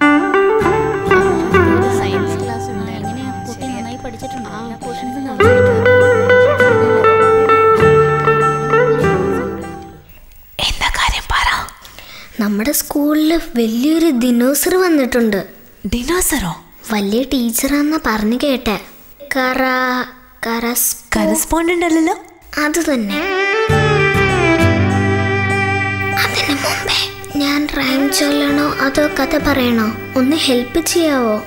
സയൻസ് ക്ലാസ് ഉണ്ട് എങ്ങനെയാ കുട്ടി നന്നായി പഠിച്ചിട്ടുണ്ട് എല്ലാ പോർഷൻസും എന്താ കാര്യം പറ നമ്മുടെ സ്കൂളിൽ വലിയൊരു ദിനോസർ വന്നിട്ടുണ്ട് ഡിനോസറോ വലിയ ടീച്ചറാന്നാ പറഞ്ഞു കേട്ടെ കറ കറസ് കറസ്പോണ്ടന്റ് അല്ലല്ലോ അത് തന്നെ അതിന് മുമ്പേ ഞാൻ റൈം ചൊല്ലണോ അതോ കഥ പറയണോ ഒന്ന് ഹെൽപ്പ് ചെയ്യാവോ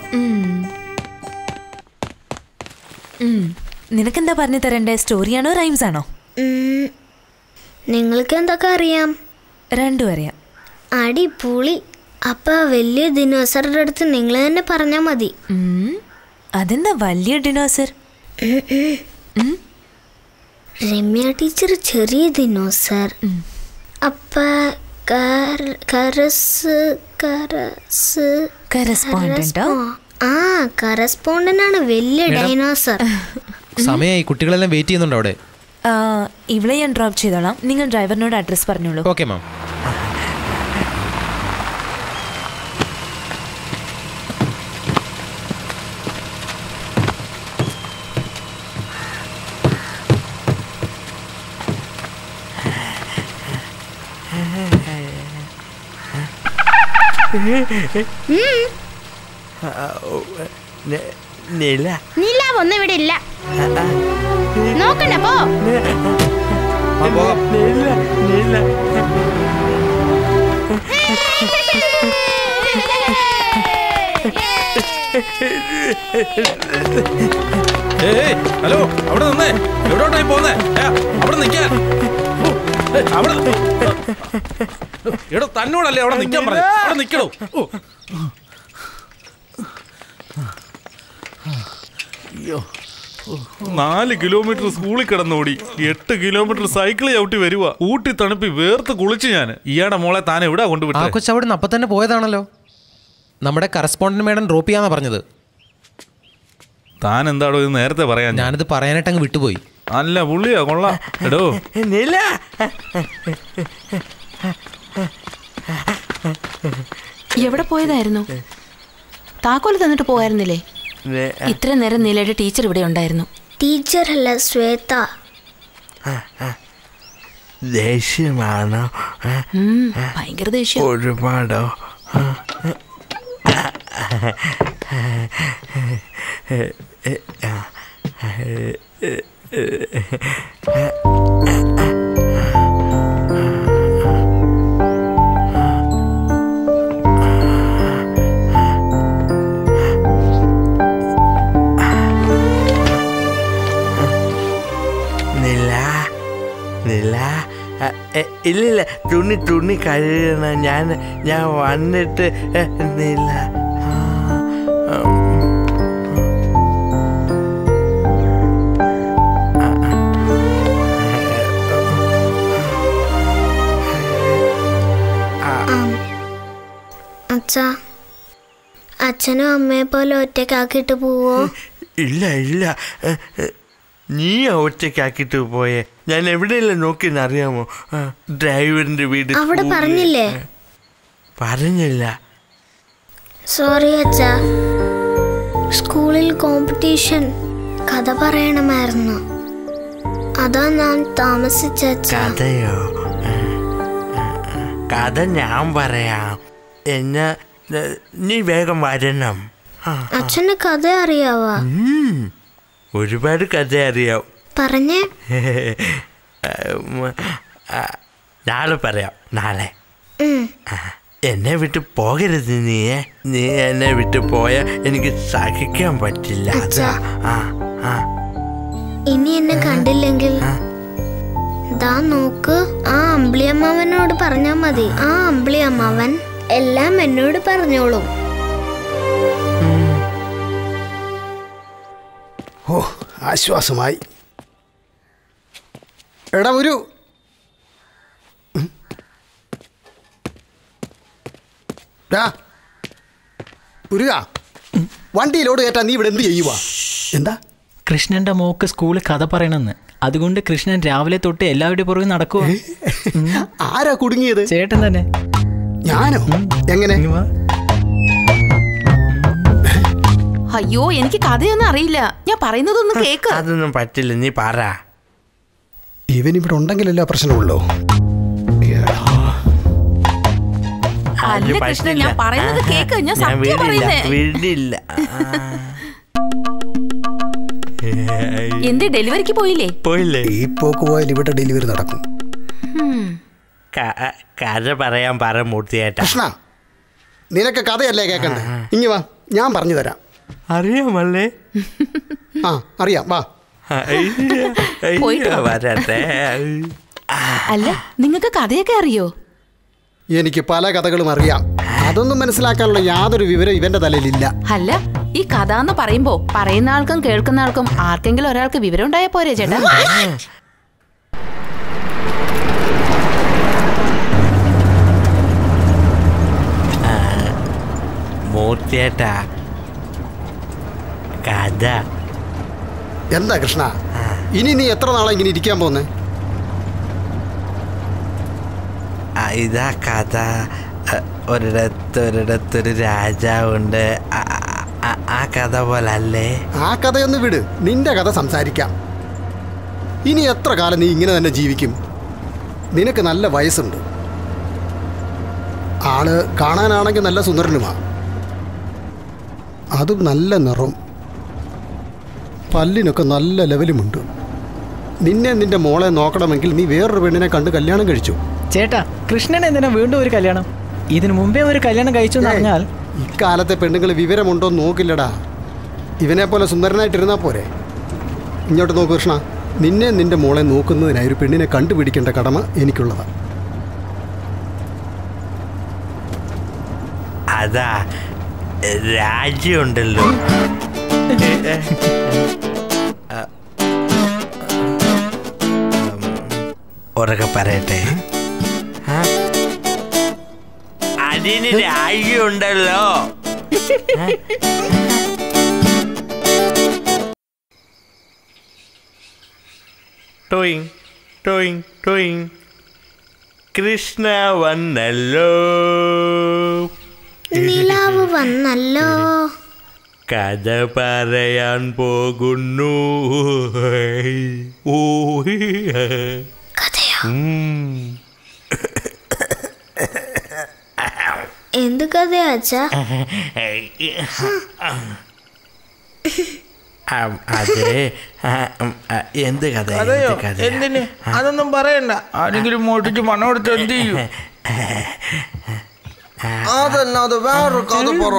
നിനക്കെന്താ പറഞ്ഞു തരണ്ടേ സ്റ്റോറിയാണോ റൈംസ് ആണോ ഉം, നിങ്ങൾക്ക് എന്തൊക്കെ അറിയാം രണ്ടും അറിയാം അടിപൊളി അപ്പൊ വലിയ ദിനോസറുടെ അടുത്ത് നിങ്ങൾ തന്നെ പറഞ്ഞാൽ മതി ഉം, അതെന്താ വലിയ ഡിനോസർ രമ്യ ടീച്ചർ ചെറിയ ദിനോസർ അപ്പ കര- കരസ് കരസ് കറസ്പോണ്ടന്റോ ആ കറസ്പോണ്ടന്റ് ആണ് വലിയ മേഡം. ഡൈനോസർ സമയമായി കുട്ടികളെല്ലാം വെയിറ്റ് ചെയ്യുന്നുണ്ട് അവിടെ ആ, ഇവളെ ഞാൻ ഡ്രോപ്പ് ചെയ്തോളാം നിങ്ങൾ ഡ്രൈവറിനോട് അഡ്രസ് പറഞ്ഞോളൂ ഓക്കെ മാം നില നിലാവ് ഒന്നും ഇവിടെ ഇല്ല നോക്കണ്ട പോ നില നില ഏയ് ഹലോ അവിടെ നിന്നേ എവിടോട്ടായി പോന്നേ ഏ, അവിടെ നിൽക്കാൻ ഓ, ഏയ്, അവിടെ എടോ തന്നോടല്ലേ അവിടെ നിൽക്കാൻ പറഞ്ഞു അവിടെ നിൽക്കണോ ഓ നാല് കിലോമീറ്റർ സ്കൂളിൽ കിടന്നോടി എട്ട് കിലോമീറ്റർ സൈക്കിൾ ചവിട്ടി വരുക ഊട്ടി തണുപ്പി വേർത്ത് കുളിച്ച് ഞാൻ ഇയാടെ മോളെ താൻ എവിടാ ആ കൊണ്ടുവിട്ടേ കൊച്ചു അവിടെ നിന്ന് അപ്പം തന്നെ പോയതാണല്ലോ നമ്മുടെ കറസ്പോണ്ടന്റ് മേഡം ഡ്രോപ്പ് ചെയ്യാന്നാ പറഞ്ഞത് താൻ എന്താടോ ഇത് നേരത്തെ പറയാൻ ഞാനിത് പറയാനായിട്ട് അങ്ങ് വിട്ടുപോയി അല്ല പുള്ളിയാ കൊള്ളാം എടോ നില എവിടെ പോയതായിരുന്നു താക്കോല് തന്നിട്ട് പോയായിരുന്നില്ലേ ഇത്ര നേരം നിലയുടെ ടീച്ചർ ഇവിടെ ഉണ്ടായിരുന്നു ടീച്ചർ അല്ല ശ്വേത ദേഷ്യമാണോ ഉം, ഭയങ്കര ദേഷ്യം ഒരുപാടോ നില നില അ, എ, ഇല്ലില്ല തുണി തുണി കഴുകണം ഞാൻ ഞാൻ വന്നിട്ട് എ, നില ആ, ഉം. അച്ഛാ അച്ഛനും അമ്മയെ പോലെ ഒറ്റക്കാക്കിയിട്ട് പോവോ ഇല്ല ഇല്ല എ, എ, നീ ഒറ്റയ്ക്കാക്കിട്ട് പോയേ ഞാൻ എവിടെയല്ല നോക്കിയെന്ന് അറിയാമോ ആ, ഡ്രൈവറിന്റെ വീട് അവിടെ സ്കൂള്. പറഞ്ഞില്ലേ പറഞ്ഞില്ല സോറി അച്ഛാ സ്കൂളിൽ കോമ്പറ്റീഷൻ കഥ പറയണമായിരുന്നു അതാ ഞാൻ താമസിച്ച അച്ഛാ കഥയോ ആ, ആ, ആ. കഥ ഞാൻ പറയാം എന്നാ എ, നീ വേഗം വരണം ആ, ആ. അച്ഛന് കഥ അറിയാവാ ഉം, ഒരുപാട് കഥ അറിയാം പറഞ്ഞേ ഉം, ആ, നാളെ പറയാം നാളെ ഉം. ആ, എന്നെ വിട്ട് പോകരുത് നീ നീ എന്നെ വിട്ട് പോയാൽ എനിക്ക് സഹിക്കാൻ പറ്റില്ല അതാ ആ ആ ഇനി എന്നെ കണ്ടില്ലെങ്കിൽ ദാ നോക്ക് ആ അമ്പിളിയമ്മാവനോട് പറഞ്ഞാ മതി ആ അമ്പിളിയമ്മാവൻ എല്ലാം എന്നോട് പറഞ്ഞോളും ഓ ആശ്വാസമായി എടാ ഒരു ഉം. ഡാ, ഉരുക വണ്ടിയിലോട് കയറ്റാൻ നീ ഇവിടെ എന്ത് ചെയ്യുവാ എന്താ കൃഷ്ണന്റെ മോക്ക് സ്കൂളിൽ കഥ പറയണമെന്ന് അതുകൊണ്ട് കൃഷ്ണൻ രാവിലെ തൊട്ട് എല്ലാവരുടെയും പുറകെ നടക്കുക ആരാ കുടുങ്ങിയത് ചേട്ടൻ തന്നെ ഞാനോ എങ്ങനെ അയ്യോ എനിക്ക് കഥയൊന്നും അറിയില്ല ഞാൻ പറയുന്നതൊന്നും കേക്ക് അതൊന്നും പറ്റില്ല നീ പറ ഇവൻ ഇവിടെ ഉണ്ടെങ്കിലല്ല പ്രശ്നമുള്ളൂ അല്ല കൃഷ്ണൻ ഞാൻ പറയുന്നത് കേക്ക് ഞാൻ സത്യം വിടില്ല പറയുന്നേ വിടില്ല എന്റെ ഡെലിവറിക്ക് പോയില്ലേ പോയില്ലേ ഈ പോക്ക് പോയാൽ ഇവിടെ ഡെലിവറി നടക്കും ഹും. ക- കഥ പറയാൻ പറ മൂർത്തിയേട്ടാ കൃഷ്ണ നിനക്ക് കഥയല്ലേ കേക്കണ്ടേ ഇങ്ങി വാ ഞാൻ പറഞ്ഞു തരാം അറിയാമല്ലേ ആ അറിയാം വാ പോയിട്ട് വാ. വരട്ടെ അല്ല നിങ്ങൾക്ക് കഥയൊക്കെ അറിയോ എനിക്ക് പല കഥകളും അറിയാം അതൊന്നും മനസ്സിലാക്കാനുള്ള യാതൊരു വിവരം ഇവന്റെ തലയിലില്ല അല്ല ഈ കഥ എന്ന് പറയുമ്പോ പറയുന്ന ആൾക്കും കേൾക്കുന്ന ആൾക്കും ആർക്കെങ്കിലും ഒരാൾക്ക് വിവരം ഉണ്ടായാ പോരെ ചേട്ടാ മൂർത്തിയേട്ടാ കഥ എന്താ കൃഷ്ണ ഇനി നീ എത്ര നാളെ ഇങ്ങനെ ഇരിക്കാൻ പോന്നെ ആ, ഇതാ കഥ അ, ഒരിടത്ത് ഒരിടത്തൊരു രാജാവുണ്ട് ആ, ആ, ആ കഥ പോലെ അല്ലേ ആ കഥയൊന്ന് വിട് നിന്റെ കഥ സംസാരിക്കാം ഇനി എത്ര കാലം നീ ഇങ്ങനെ തന്നെ ജീവിക്കും നിനക്ക് നല്ല വയസ്സുണ്ട് ആള് കാണാനാണെങ്കിൽ നല്ല സുന്ദരനുമാ അതും നല്ല നിറം പല്ലിനൊക്കെ നല്ല ലെവലുമുണ്ട് നിന്നെ നിന്റെ മോളെ നോക്കണമെങ്കിൽ നീ വേറൊരു പെണ്ണിനെ കണ്ട് കല്യാണം കഴിച്ചു ചേട്ടാ കൃഷ്ണൻ എന്തിനാ വീണ്ടും ഒരു കല്യാണം ഇതിനു മുമ്പേ ഒരു കല്യാണം കഴിച്ചു എന്ന് പറഞ്ഞാൽ ഇക്കാലത്തെ പെണ്ണുങ്ങൾ വിവരമുണ്ടോ എന്ന് നോക്കില്ലടാ ഇവനെ പോലെ സുന്ദരനായിട്ടിരുന്നാ പോരെ ഇങ്ങോട്ട് നോക്കൂ കൃഷ്ണ നിന്നെ നിന്റെ മോളെ നോക്കുന്നതിനായി ഒരു പെണ്ണിനെ കണ്ടുപിടിക്കേണ്ട കടമ എനിക്കുള്ളതാണ് അതാ രാജ്യമുണ്ടല്ലോ ആ, ഉം, ഉറക്കെ പറയട്ടെ ആ? അതിന് രാജ്യമുണ്ടല്ലോ ടോയിങ് ടോയിങ് ടോയിങ് കൃഷ്ണ വന്നല്ലോ നിലാവ് വന്നല്ലോ കഥ പറയാൻ പോകുന്നു ഓ ഉം. എന്ത് കഥയാ അച്ഛാ ആ, അതെ ആ, ഉം, ആ, എന്ത് കഥ അതെയോ എന്ത് കഥ എന്തിന് അതൊന്നും പറയണ്ട ആരെങ്കിലും മോട്ടിച്ച് മണം എടുത്ത് എന്ത് ചെയ്യും അതല്ലാതെ വേറൊരു കഥ പറ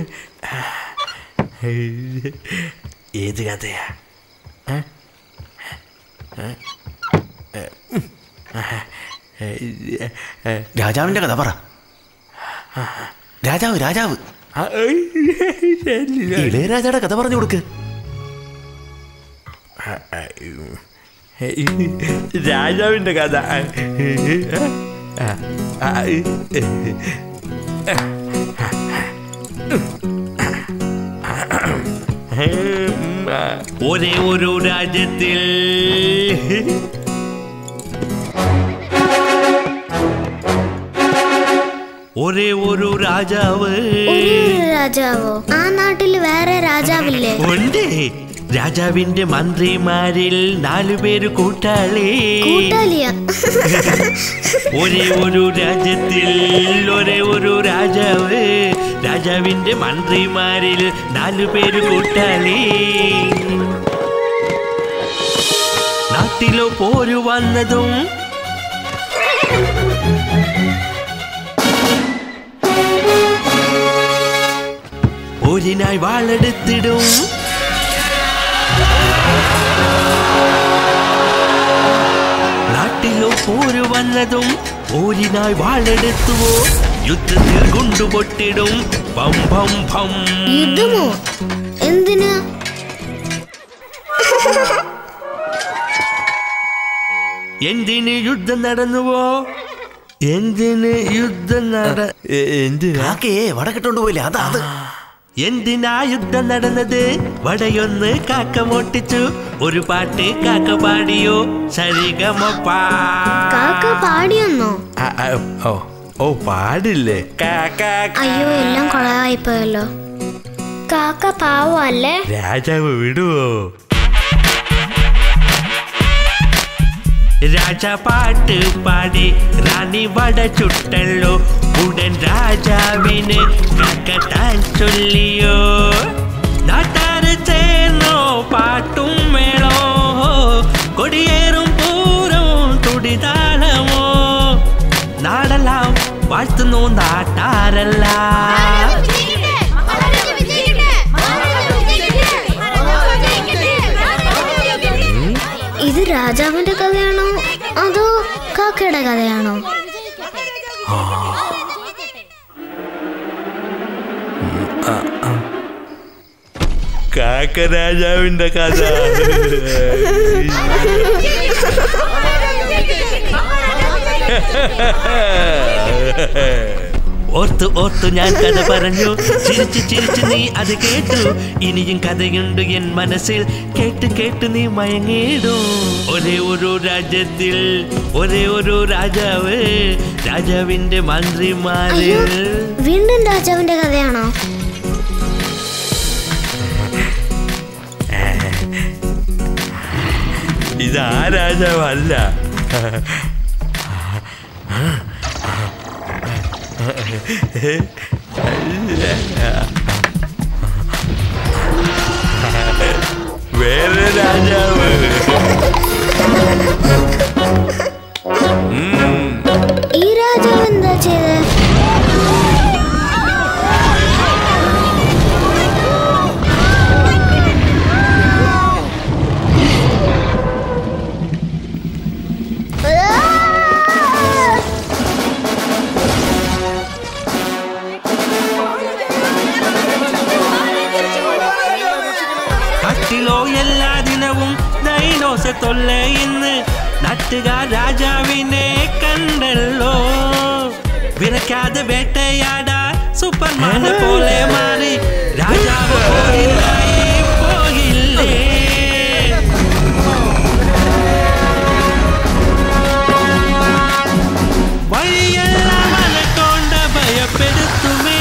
ഏത് കഥയാ ഏ? ഏ? ഏ, ഉം. ഏ, ഏ, രാജാവിന്റെ കഥ പറ രാജാവ് രാജാവ് ആ, ഏയ്, ഇളയരാജയുടെ കഥ പറഞ്ഞു കൊടുക്ക് രാജാവിന്റെ കഥ ഒരേ ഒരു രാജ്യത്തിൽ ഒരേ ഒരു രാജാവ് ഒരു രാജാവോ ആ നാട്ടിൽ വേറെ രാജാവില്ലേ ഉണ്ട് രാജാവിന്റെ മന്ത്രിമാരിൽ നാലുപേര് കൂട്ടാളി കൂട്ടാലിയാ ഒരേ ഒരു രാജ്യത്തിൽ ഒരേ ഒരു രാജാവ് രാജാവിന്റെ മന്ത്രിമാരിൽ നാലുപേര് കൂട്ടാളി നാട്ടിലോ പോരു വന്നതും പോരിനായി വാളെടുത്തിടും പോരു വന്നതും പോരിനായി വാളെടുത്തുവോ യുദ്ധത്തിൽ ഗുണ്ടുപൊട്ടിടും പം പം പം യുദ്ധമോ എന്തിനാ എന്തിന് യുദ്ധം നടന്നുവോ എന്തിന് യുദ്ധം നട എന്തിനാ വടക്കിട്ടോണ്ട് പോയില്ലേ അതാ അത് എന്തിനാ യുദ്ധം നടന്നത് വടയൊന്ന് കാക്ക മോട്ടിച്ചു ഒരു പാട്ട് കാക്ക പാടിയോ സരിഗമപ്പാ കാക്ക പാടിയൊന്നോ ആ, ആ, ഓ ഓ പാടില്ലേ കാക്ക അയ്യോ എല്ലാം കൊളവായിപ്പോയല്ലോ കാക്ക പാവല്ലേ രാജാവ് വിടുവോ രാജ പാട്ട് പാടി റാണി വട ചുട്ടല്ലോ ഉടൻ രാജാവിന് കക്കത്താൻ ചൊല്ലിയോ നാട്ടാര് ചേർന്നോ പാട്ടും മേളോ കൊടിയേറും പൂരവും തുടിതാളമോ നാടെല്ലാം വാഴ്ത്തുന്നു നാട്ടാരല്ല ഇത് രാജാവിന്റെ കഥയാണോ അതോ കാക്കയുടെ കഥയാണോ ആ, ആ. കാക്ക രാജാവിന്റെ കഥ ഓർത്തു ഓർത്തു ഞാൻ കഥ പറഞ്ഞു ചിരിച്ചു ചിരിച്ചു നീ അത് കേട്ടു ഇനിയും കഥയുണ്ട് എൻ മനസ്സിൽ കേട്ട് കേട്ട് നീ മയങ്ങിടും ഒരേ ഒരു രാജ്യത്തിൽ ഒരേ ഒരു രാജാവ് രാജാവിന്റെ അയ്യോ മന്ത്രിമാരിൽ വീണ്ടും രാജാവിന്റെ കഥയാണോ ഇത് ആ രാജാവല്ല വേറെ രാജാവ് ഈ രാജാവ് എന്താ ചെയ്തേ കാട്ടിലോ എല്ലാ ദിനവും ഡൈനോസ തൊല്ല ഇന്ന് നാട്ടുകാർ രാജാവിനെ കണ്ടല്ലോ വിറയ്ക്കാതെ വേട്ടയാടാൻ സൂപ്പർമാനെ പോലെ മാറി രാജാവ് പോയില്ലായി പോയില്ലേ വഴിയെല്ലാം അനക്കൊണ്ട ഭയപ്പെടുത്തുമേ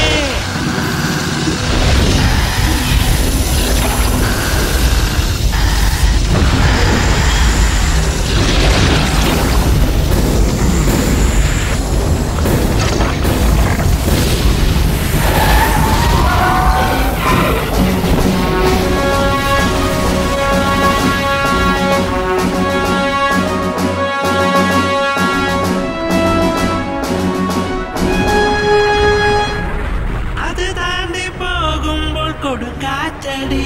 അത് താണ്ടി പോകുമ്പോൾ കൊടുക്കാറ്റടി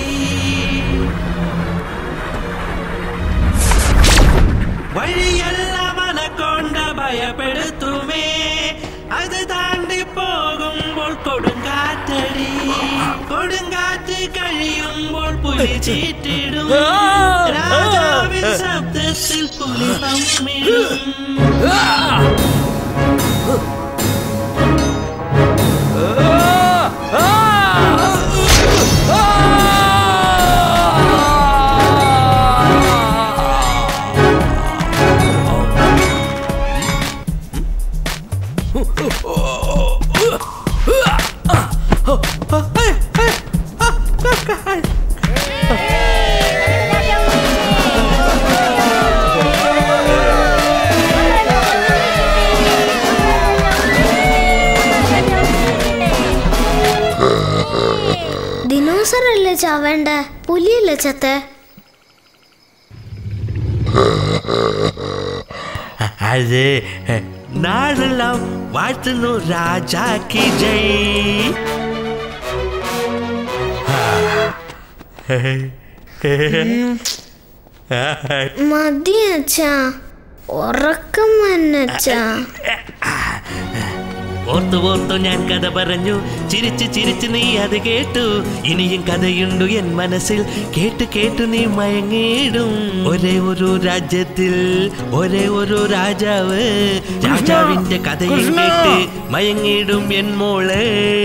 വഴിയെല്ലാം അനക്കൊണ്ട ഭയപ്പെടുത്തുമേ അത് താണ്ടി പോകുമ്പോൾ കൊടുങ്കാറ്റടി കൊടുങ്കാറ്റ് കഴിയുമ്പോൾ പുലി ചീറ്റിടും രാജാവിൻ ശബ്ദത്തിൽ പുലി തമ്മിടും ദിനോസർ അല്ലേ ചാവേണ്ട പുലിയല്ലേ ചത്തെ അതെ നാടെല്ലാം വാഴ്ത്തുന്നു രാജാക്കി ജയ് മതി അച്ഛാ ഉറക്കം വന്നച്ചാ ഓർത്തു ഓർത്തു ഞാൻ കഥ പറഞ്ഞു ചിരിച്ച് ചിരിച്ച് നീ അത് കേട്ടു ഇനിയും കഥയുണ്ടു എൻ മനസ്സിൽ കേട്ട് കേട്ട് നീ മയങ്ങിയിടും ഒരേ ഒരു രാജ്യത്തിൽ ഒരേ ഒരു രാജാവ് രാജാവിന്റെ കഥയും കൃഷ്ണ! കേട്ട് മയങ്ങിയിടും എൻ മോളെ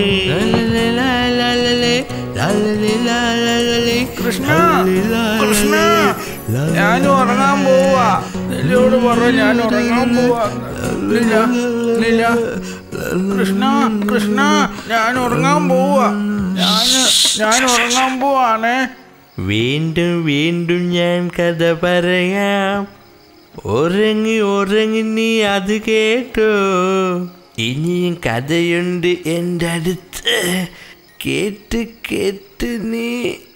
കൃഷ്ണ കൃഷ്ണ ഞാൻ ഉറങ്ങാൻ പോവാ നെല്ലിയോട് പറ ഞാൻ ഉറങ്ങാൻ പോവാ നില നില കൃഷ്ണ കൃഷ്ണ ഞാൻ ഉറങ്ങാൻ പോവാ ഞാൻ ഞാൻ ഉറങ്ങാൻ പോവാണേ വീണ്ടും വീണ്ടും ഞാൻ കഥ പറയാം ഉറങ്ങി ഉറങ്ങി നീ അത് കേട്ടോ ഇനിയും കഥയുണ്ട് എൻ്റെ അടുത്ത് കേട്ട് കേട്ട് നീ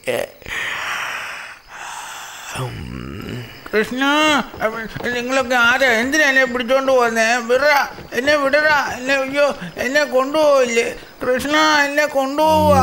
കൃഷ്ണ അവ- നിങ്ങളൊക്കെ ആരാ എന്തിനാ എന്നെ പിടിച്ചോണ്ട് പോന്നേ വിട എന്നെ വിടറ എന്നെ അയ്യോ എന്നെ കൊണ്ടുപോവില്ലേ കൃഷ്ണ എന്നെ കൊണ്ടുപോവാ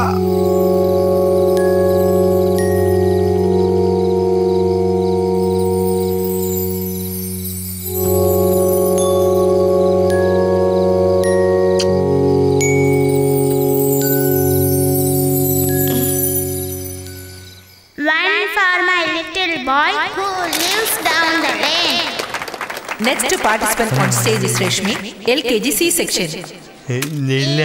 One for my little boy who lives down the lane. Next participant on stage is Rashmi, LKG C section. നില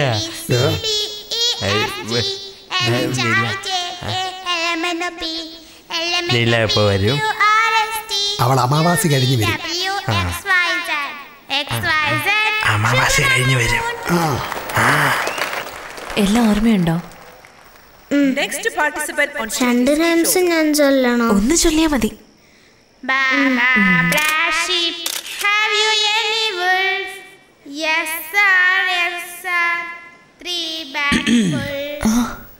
നില എപ്പോ വരും അവൾ അമാവാസി കഴിഞ്ഞ് വരും അമാവാസി കഴിഞ്ഞ് വരും എല്ലാം ഓർമ്മയുണ്ടോ Next participant on രണ്ട് റൈംസ് ഞാൻ ചൊല്ലണോ ഒന്ന് ചൊല്ലിയാ മതി Baba, black sheep, have you any wolf? Yes, sir, yes, sir. Three bags full.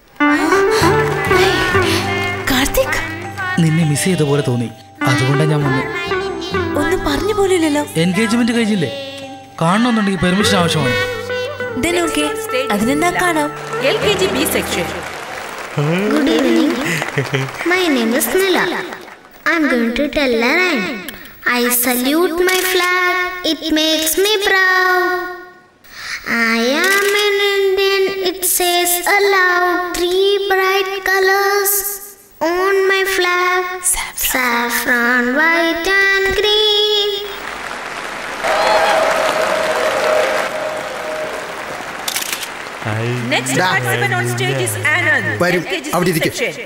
Karthik നിന്നെ മിസ് ചെയ്ത പോലെ തോന്നി അതുകൊണ്ടാണ് ഞാൻ വന്നത് ഒന്നും പറഞ്ഞു പോലില്ലല്ലോ എൻഗേജ്മെന്റ് കഴിഞ്ഞില്ലേ കാണണമെന്നുണ്ടെങ്കിൽ പെർമിഷൻ ആവശ്യമാണ് Then okay. അതിനെന്താ കാണാം LKG B section. Good evening. My name is Nila. I'm going to tell a rhyme. I salute my flag, it makes me proud. I am an Indian, it says aloud. Three bright colors on my flag saffron, white, and green. Next participant on stage is Anand, വരും LKG അവിടെ C ഇരിക്കും section.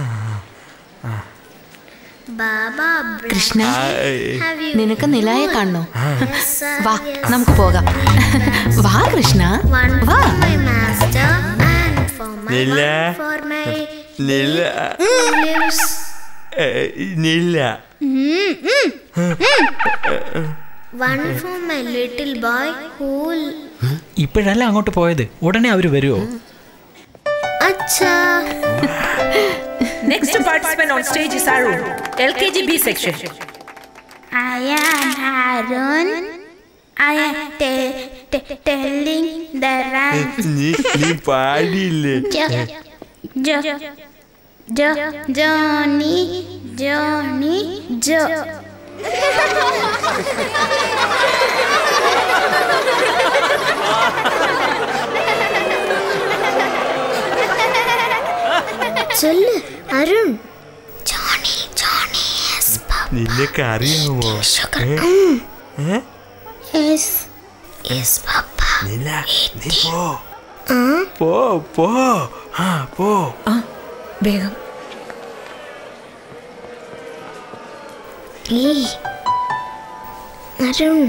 Baba, Krishna have you നിനക്ക് നിലായെ കാണണോ Yes, sir, വാ yes. നമുക്ക് പോകാം വാ Krishna One വാ for my master and for my നില one for my നില who lives. ഏ, നില Mm, mm, mm. One for my little boy who. ഇപ്പോഴല്ല അങ്ങോട്ട് പോയത് ഉടനെ അവര് വരുമോ Acha. Next participant on stage is Arun, LKG B section. I am Harun. I am te- te- telling the rhyme. നീ നീ പാടിയില്ലേ Jo, Jo, Jo, Johnny, Johnny, Jo. ചൊല്ല് Arun Johny Johny yes നിനക്ക് അറിയാമോ ഏ? ഏ? യെസ് യെസ് പപ്പ നില നീ പോ ആ പോ പോ ആ പോ വേഗം ഏയ് Arun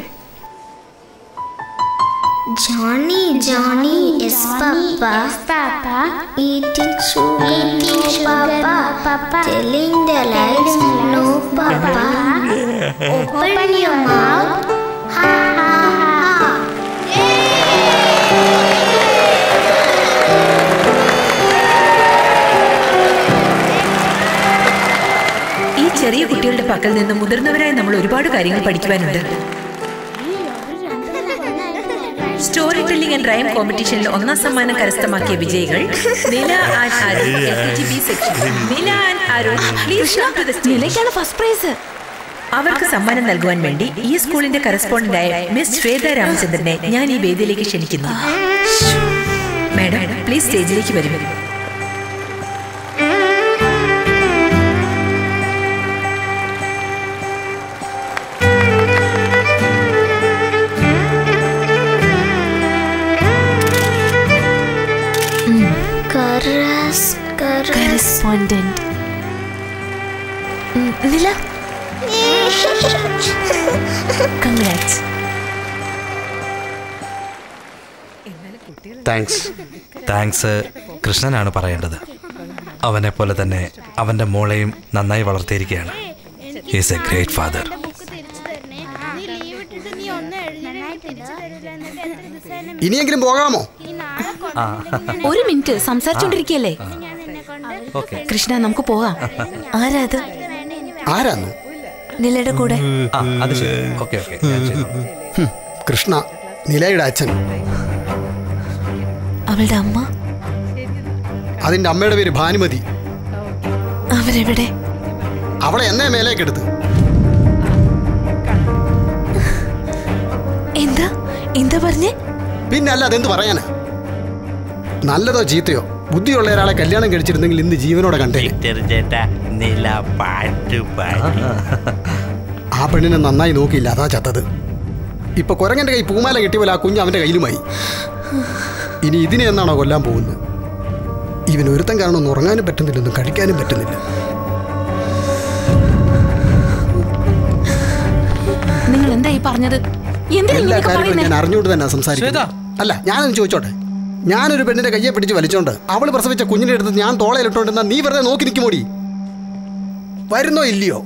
Johny Johny yes papa papa eating sugar no papa papa telling the lights no papa open your mouth ha ha ഹാ ഈ ചെറിയ കുട്ടികളുടെ പക്കൽ നിന്ന് മുതിർന്നവരായ നമ്മൾ ഒരുപാട് കാര്യങ്ങൾ പഠിക്കുവാനുണ്ട് സ്റ്റോറി ടെല്ലിംഗ് ആൻഡ് റൈം കോമ്പറ്റീഷനിൽ ഒന്നാം സമ്മാനം കരസ്ഥമാക്കിയ വിജയികൾ Nila and Arun L K G B section Nila and Arun please come to the stage നിലയ്ക്കാണ് ഫസ്റ്റ് പ്രൈസ് അവർക്ക് സമ്മാനം നൽകുവാൻ വേണ്ടി ഈ സ്കൂളിന്റെ കറസ്പോണ്ടന്റായ മിസ് ശ്വേത രാമചന്ദ്രനെ ഞാൻ ഈ വേദിയിലേക്ക് ക്ഷണിക്കുന്നു മാഡം പ്ലീസ് സ്റ്റേജിലേക്ക് വരും കറസ്പോണ്ടന്റ് നില കൺഗ്രാറ്റ്സ് താങ്ക്സ് താങ്ക്സ് കൃഷ്ണനാണ് പറയേണ്ടത് അവനെ പോലെ തന്നെ അവന്റെ മോളെയും നന്നായി വളർത്തിയിരിക്കുകയാണ് ഈസ് എ ഗ്രേറ്റ് ഫാദർ ഇനിയെങ്കിലും പോകാമോ ഒരു മിനിറ്റ് സംസാരിച്ചോണ്ടിരിക്കല്ലേ ഓക്കെ കൃഷ്ണ നമുക്ക് പോകാം ആരാ അത് ആരാന്നു നിലയുടെ കൂടെ ആ അത് ശരി ഓക്കെ ഓക്കെ ഞാൻ ചെയ്തോളാം. ഹും, കൃഷ്ണ നിലയുടെ അച്ഛൻ അവളുടെ അമ്മ അതിന്റെ അമ്മയുടെ പേര് ഭാനുമതി അവരെവിടെ അവളെ എന്നേ മേലേക്കെടുത്ത് എന്താ എന്താ പറഞ്ഞേ പിന്നെ അല്ല അതെന്ത് പറയാനാ നല്ലതോ ചീത്തയോ ബുദ്ധിയുള്ള ഒരാളെ കല്യാണം കഴിച്ചിരുന്നെങ്കിൽ ഇന്ന് ജീവനോടെ കണ്ടേ വിക്ടർ ചേട്ടാ നില പാട്ട് പാടി ആ പെണ്ണിനെ നന്നായി നോക്കിയില്ല അതാ ചത്തത് ഇപ്പൊ കുരങ്ങന്റെ കൈ പൂമാല കെട്ടിയപോലെ ആ കുഞ്ഞ് അവന്റെ കയ്യിലുമായി ഇനി ഇതിനെ എന്നാണോ കൊല്ലാൻ പോകുന്നത് ഇവൻ ഒരുത്തൻ കാരണം ഒന്നും ഉറങ്ങാനും പറ്റുന്നില്ലെന്നും കഴിക്കാനും പറ്റുന്നില്ല നിങ്ങൾ എന്താ ഈ പറഞ്ഞത് എന്തിനാ എല്ലാ ഇങ്ങനെയൊക്കെ കാര്യങ്ങളും ഞാൻ പറയുന്നേ അറിഞ്ഞുകൊണ്ട് തന്നെ സംസാരിക്കുന്നത് അല്ല ഞാനൊന്ന് ചോദിച്ചോട്ടെ ഞാനൊരു പെണ്ണിന്റെ കയ്യെ പിടിച്ച് വലിച്ചോണ്ട് അവള് പ്രസവിച്ച കുഞ്ഞിനെ എടുത്ത് ഞാൻ തോളയിലിട്ടോണ്ടെന്നാ നീ വെറുതെ നോക്കി നിൽക്കുമോടി വരുന്നോ ഇല്ലയോ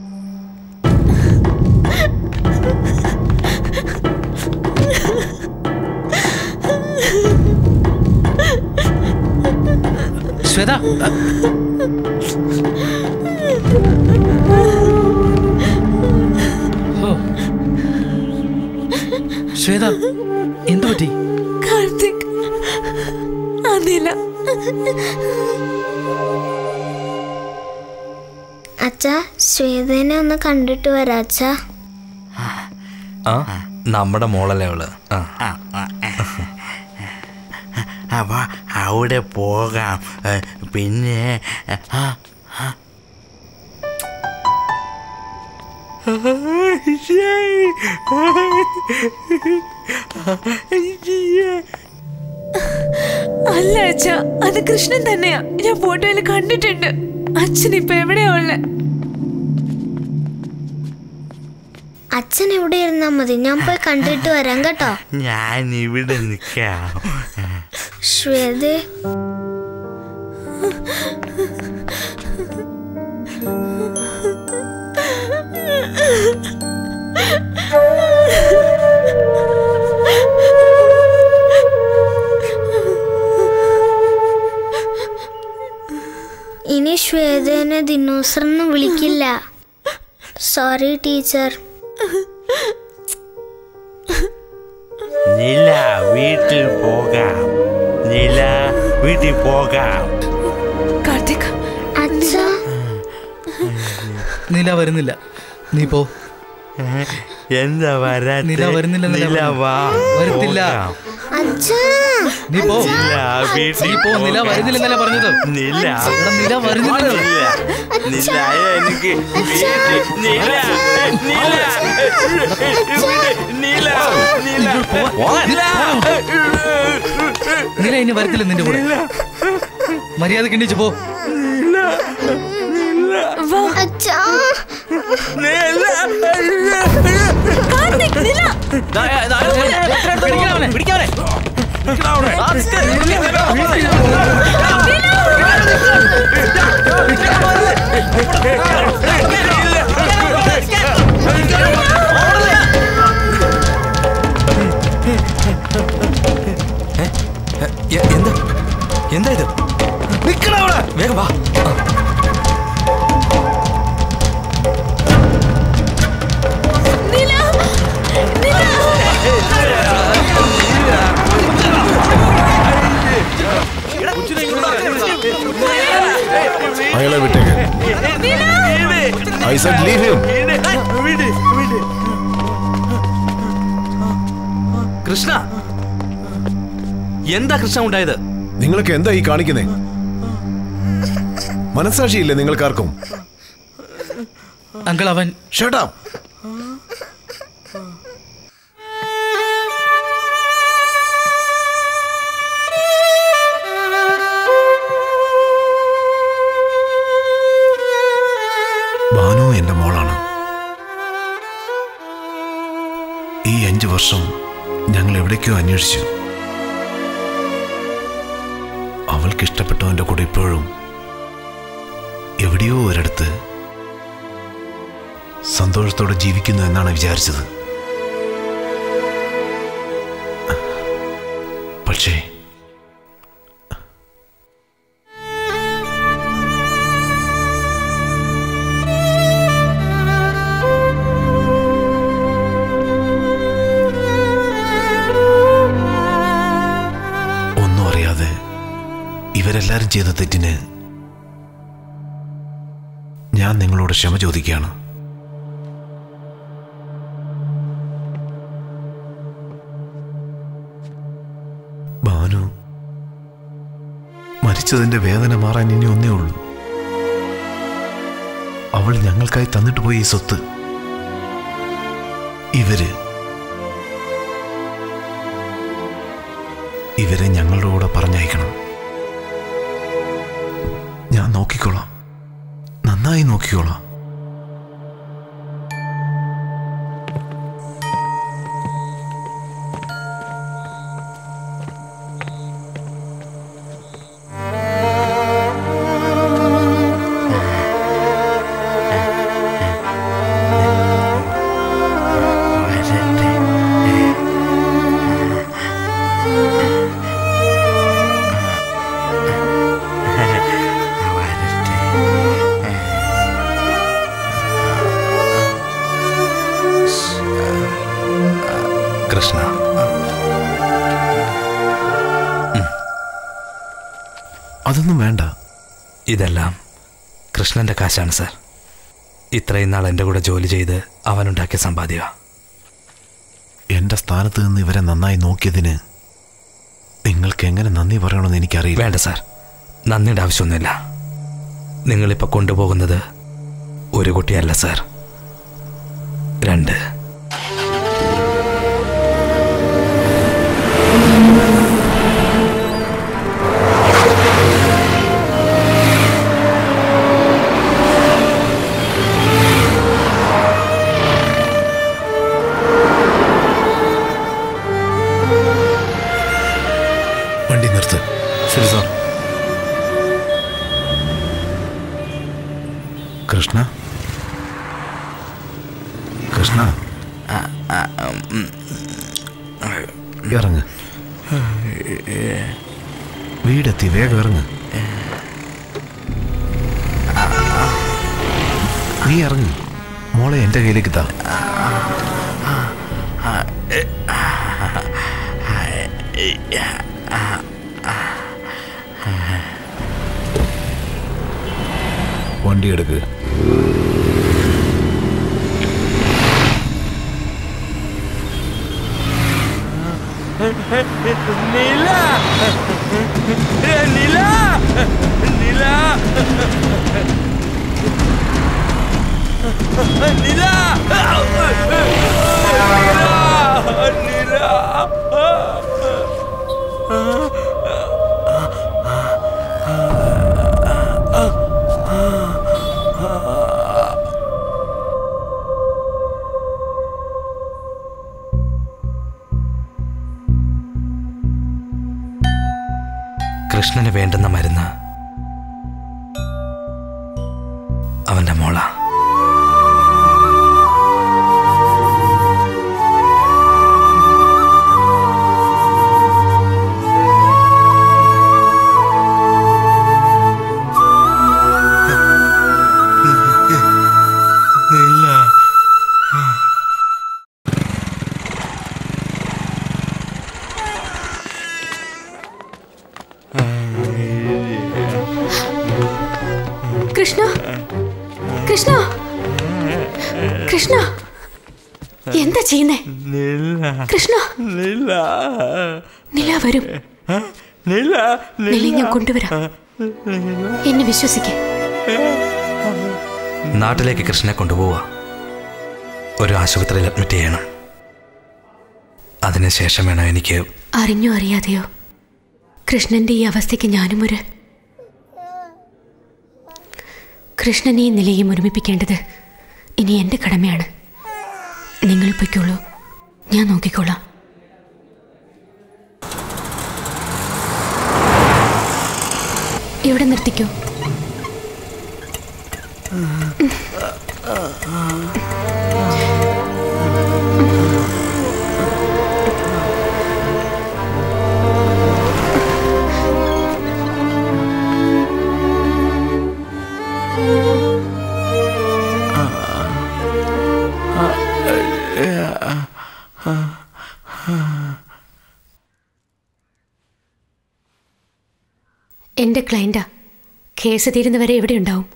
ശ്വേത ഓ. ശ്വേത എന്തു പറ്റി കാർത്തിക് ആ നില അച്ഛാ ശ്വേതനെ ഒന്ന് കണ്ടിട്ട് വരാ അച്ഛാ ആ നമ്മുടെ മോളല്ലേ അവള് ആ അപ്പൊ അവിടെ പോകാം ഏ, പിന്നെ ആ, ആ. അല്ല അച്ഛ അത് കൃഷ്ണൻ തന്നെയാ ഞാൻ ഫോട്ടോയിൽ കണ്ടിട്ടുണ്ട് അച്ഛൻ ഇപ്പൊ എവിടെയാ ഉള്ളെ അച്ഛൻ ഇവിടെ ഇരുന്നാ മതി ഞാൻ പോയി കണ്ടിട്ട് വരാം കേട്ടോ ഞാൻ ഇവിടെ നിൽക്കാം ശ്വേത ഇനി ശ്വേതനെ ദിനോസറെന്ന് വിളിക്കില്ല സോറി ടീച്ചർ നില വീട്ടിൽ പോകാം നില വീട്ടിൽ പോകാം കാർത്തിക് അച്ഛാ നില വരുന്നില്ല നീ പോ എന്താ വരാത്തെ? നില വരുന്നില്ലെന്നല്ലേ നില പറഞ്ഞത്? വാ വരത്തില്ല. പോകാം. അച്ഛാ നീ പോ നില വീട്ടിൽ നീ പോ നില വരുന്നില്ലെന്നല്ലേ പറഞ്ഞത് നില എടാ, നില വരുന്നില്ല നില നില എനിക്ക് വീട്ടിൽ നില നില നില നില നില ഇനി വരത്തില്ല നിന്റെ കൂടെ മര്യാദ കിണ്ടിച്ചു പോ അച്ഛാ എ- എന്താ എന്താ ഇത് വേഗം വാ അയാളെ വിട്ടേക്ക് I said leave him Krishna എന്താ കൃഷ്ണ ഉണ്ടായത് നിങ്ങളൊക്കെ എന്താ ഈ കാണിക്കുന്നേ മനസാക്ഷിയില്ലേ നിങ്ങൾക്കാർക്കും അങ്കിൾ അവൻ ഷട്ടാ ഭാനു എന്റെ മോളാണ് ഈ അഞ്ചു വർഷം ഞങ്ങൾ എവിടേക്കോ അന്വേഷിച്ചു അവൾക്ക് ഇഷ്ടപ്പെട്ടവന്റെ കൂടെ ഇപ്പോഴും എവിടെയോ ഒരിടത്ത് സന്തോഷത്തോടെ ജീവിക്കുന്നു എന്നാണ് വിചാരിച്ചത് പക്ഷേ ഒന്നും അറിയാതെ ഇവരെല്ലാരും ചെയ്ത തെറ്റിന് ഞാൻ നിങ്ങളോട് ക്ഷമ ചോദിക്കുകയാണ് ഭാനു മരിച്ചതിന്റെ വേദന മാറാൻ ഇനി ഒന്നേ ഉള്ളൂ അവൾ ഞങ്ങൾക്കായി തന്നിട്ട് പോയി ഈ സ്വത്ത് ഇവര് ഇവരെ ഞങ്ങളുടെ കൂടെ പറഞ്ഞയക്കണം ഞാൻ നോക്കിക്കോളാം നന്നായി നോക്കിക്കോളാം കൃഷ്ണ അതൊന്നും വേണ്ട ഇതെല്ലാം കൃഷ്ണന്റെ കാശാണ് സർ ഇത്രയും നാൾ എൻ്റെ കൂടെ ജോലി ചെയ്ത് അവനുണ്ടാക്കിയ സമ്പാദ്യ എന്റെ സ്ഥാനത്ത് നിന്ന് ഇവരെ നന്നായി നോക്കിയതിന് നിങ്ങൾക്ക് എങ്ങനെ നന്ദി പറയണമെന്ന് എനിക്കറിയില്ല വേണ്ട സാർ നന്ദിയുടെ ആവശ്യമൊന്നുമില്ല നിങ്ങളിപ്പോൾ കൊണ്ടുപോകുന്നത് ഒരു കുട്ടിയല്ല സാർ രണ്ട് വണ്ടി നിർത്ത് ശരി സാർ കൃഷ്ണ കൃഷ്ണ ഇറങ്ങ് വീടെത്തി വേഗം ഇറങ്ങ് നീ ഇറങ്ങ് മോളെ എന്റെ കയ്യിലേക്ക് താ വണ്ടി എടുക്ക് നില നില നില നില കൃഷ്ണന് വേണ്ടുന്ന മരുന്ന് അവന്റെ മോള കൃഷ്ണ കൃഷ്ണ കൃഷ്ണ എന്താ ചെയ്യുന്നേ നില കൃഷ്ണ നില നില വരും നില നില ഞാൻ കൊണ്ടുവരാം എന്നെ വിശ്വസിക്കേ നാട്ടിലേക്ക് കൃഷ്ണനെ കൊണ്ടുപോവുക ഒരു ആശുപത്രിയിൽ അഡ്മിറ്റ് ചെയ്യണം അതിനുശേഷം വേണം എനിക്ക് അറിഞ്ഞോ അറിയാതെയോ കൃഷ്ണന്റെ ഈ അവസ്ഥയ്ക്ക് ഞാനും ഒരു കൃഷ്ണനെയും നിലയും ഒരുമിപ്പിക്കേണ്ടത് ഇനി എൻ്റെ കടമയാണ് നിങ്ങൾ പൊയ്ക്കോളൂ ഞാൻ നോക്കിക്കോളാം ഇവിടെ നിർത്തിക്കോ എൻ്റെ ക്ലയൻറ്റാ കേസ് തീരുന്നവരെ എവിടെ ഉണ്ടാവും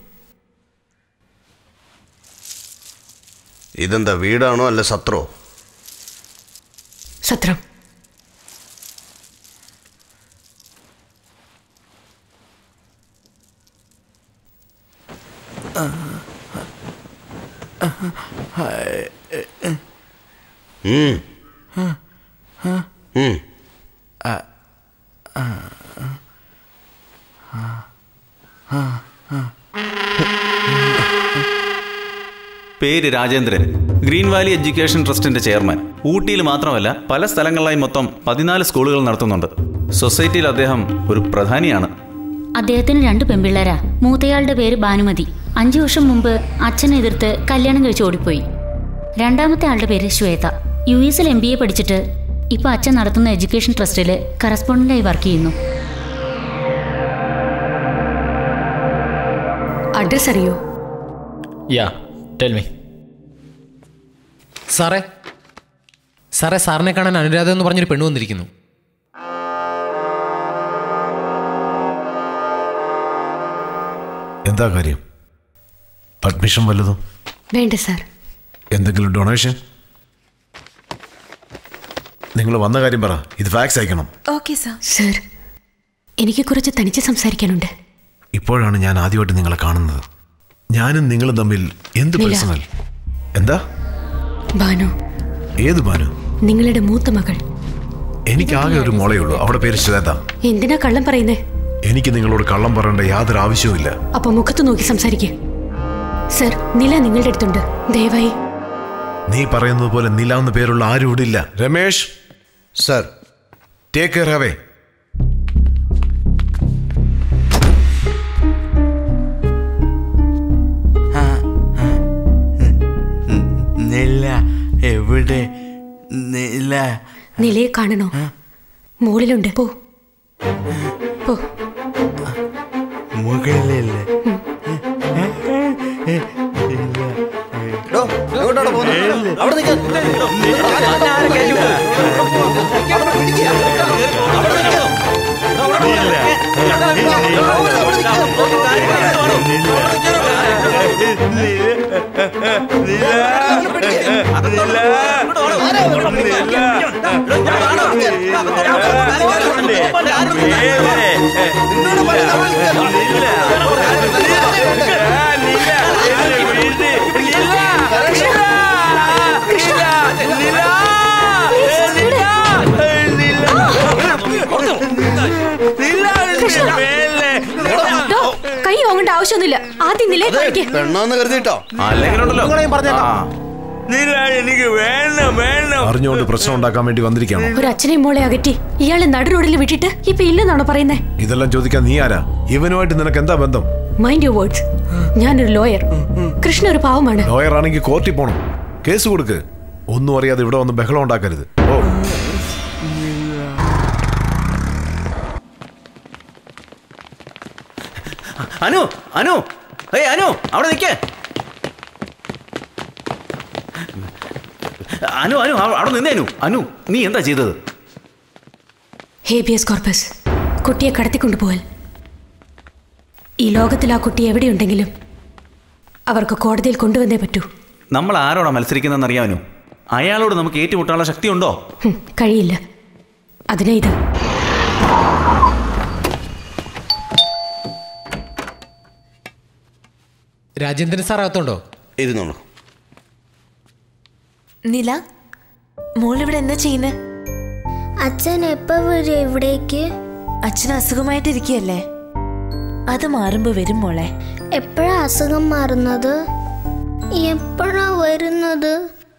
ഇതെന്താ വീടാണോ അല്ല സത്രോ സത്രം ഉം. ഉം. പേര് രാജേന്ദ്രൻ ഗ്രീൻ വാലി എഡ്യൂക്കേഷൻ ട്രസ്റ്റിന്റെ ചെയർമാൻ ഊട്ടിയിൽ മാത്രമല്ല പല സ്ഥലങ്ങളിലായി മൊത്തം പതിനാല് സ്കൂളുകൾ നടത്തുന്നുണ്ട് സൊസൈറ്റിയിൽ അദ്ദേഹം ഒരു പ്രധാനിയാണ് അദ്ദേഹത്തിന് രണ്ട് പെൺപിള്ളേരാ മൂത്തയാളുടെ പേര് ഭാനുമതി അഞ്ചു വർഷം മുമ്പ് അച്ഛനെ എതിർത്ത് കല്യാണം കഴിച്ച് ഓടിപ്പോയി രണ്ടാമത്തെ ആളുടെ പേര് ശ്വേത യു എസിൽ എം ബി എ പഠിച്ചിട്ട് ഇപ്പൊ അച്ഛൻ നടത്തുന്ന എഡ്യൂക്കേഷൻ ട്രസ്റ്റിൽ കറസ്പോണ്ടന്റായി വർക്ക് ചെയ്യുന്നു അഡ്രസ് അറിയോ യാ ടെൽ മീ സാറേ സാറേ സാറിനെ കാണാൻ അനുരാധ എന്ന് പറഞ്ഞൊരു പെണ്ണ് വന്നിരിക്കുന്നു എന്താ കാര്യം അഡ്മിഷൻ വല്ലതും വേണ്ട സാർ എന്തെങ്കിലും ഡൊണേഷൻ നിങ്ങൾ വന്ന കാര്യം പറ ഇത് ഫാക്സ് അയക്കണം ഓക്കെ സാർ സാർ എനിക്ക് കുറച്ച് തനിച്ച് സംസാരിക്കാനുണ്ട് ഇപ്പോഴാണ് ഞാൻ ആദ്യമായിട്ട് നിങ്ങളെ കാണുന്നത് ഞാനും നിങ്ങളും തമ്മിൽ എന്ത് നില. പേഴ്സണൽ എന്താ ഭാനു ഏത് ബാനു നിങ്ങളുടെ മൂത്ത മകൾ എനിക്ക് ആകെ ഒരു മോളേ ഉള്ളൂ അവിടെ പേര് ശ്വേത എന്തിനാ കള്ളം പറയുന്നേ എനിക്ക് നിങ്ങളോട് കള്ളം പറയേണ്ട യാതൊരു ആവശ്യവുമില്ല അപ്പൊ മുഖത്ത് നോക്കി സംസാരിക്കേ സർ നില നിങ്ങളുടെ അടുത്തുണ്ട് ദയവായി നീ പറയുന്നത് പോലെ നിലാവുന്ന പേരുള്ള ആരും ഇവിടെ ഇല്ല രമേഷ് സർ ടേക്ക് കെയർ ഹവേ നില എവിടെ നില നിലയെ കാണണോ മുകളിലുണ്ട് പോ പോ മുകളിലല്ലേ ഡോ, കൈ വാങ്ങേണ്ട ആവശ്യമൊന്നുമില്ല ആദ്യം നിലയെ കാണിക്കേ പെണ്ണാന്ന് കരുതിട്ടോ അല്ലെങ്കിലുണ്ടല്ലോ നില എനിക്ക് വേണം വേണം അറിഞ്ഞുകൊണ്ട് പ്രശ്നം ഉണ്ടാക്കാൻ വേണ്ടി വന്നിരിക്കുകയാണോ ഒരു അച്ഛനെയും മോളെ അകറ്റി ഇയാളെ നടു റോഡിൽ വിട്ടിട്ട് ഇപ്പൊ ഇല്ലെന്നാണോ പറയുന്നേ ഇതെല്ലാം ചോദിക്കാൻ നീ ആരാ ഇവനുമായിട്ട് നിനക്ക് എന്താ ബന്ധം മൈൻഡ് യുവർ വേർഡ്സ് ഞാനൊരു ലോയർ കൃഷ്ണ ഒരു പാവമാണ് ലോയർ ആണെങ്കിൽ കോർട്ടിൽ പോണം കേസ് കൊടുക്ക് ഒന്നും അറിയാതെ ഇവിടെ വന്ന് ബഹളം ഉണ്ടാക്കരുത് ഓ അനു അനു ഏയ് അനു അവിടെ നിൽക്കേ അനു അനു അവ- അവിടെ നിന്നേ അനു അനു നീ എന്താ ചെയ്തത് ഹേബിയസ് കോർപ്പസ് കുട്ടിയെ കടത്തിക്കൊണ്ടുപോകൽ ഈ ലോകത്തിൽ ആ കുട്ടി എവിടെയുണ്ടെങ്കിലും അവർക്ക് കോടതിയിൽ കൊണ്ടുവന്നേ പറ്റൂ നമ്മൾ ആരോടാ മത്സരിക്കുന്നതെന്ന് അറിയാമനു അയാളോട് നമുക്ക് ഏറ്റുമുട്ടാനുള്ള ശക്തിയുണ്ടോ ഹും, കഴിയില്ല അതിനെ ഇത് രാജേന്ദ്രൻ സാർ അകത്തുണ്ടോ ഇരുന്നോളൂ നില മോളിവിടെ എന്താ ചെയ്യുന്നത് അച്ഛൻ എപ്പോ വരും ഇവിടേക്ക് അച്ഛൻ അസുഖമായിട്ടിരിക്കുകയല്ലേ അത് മാറുമ്പോ വരും മോളെ എപ്പോഴാ അസുഖം മാറുന്നത് എപ്പോഴാ വരുന്നത്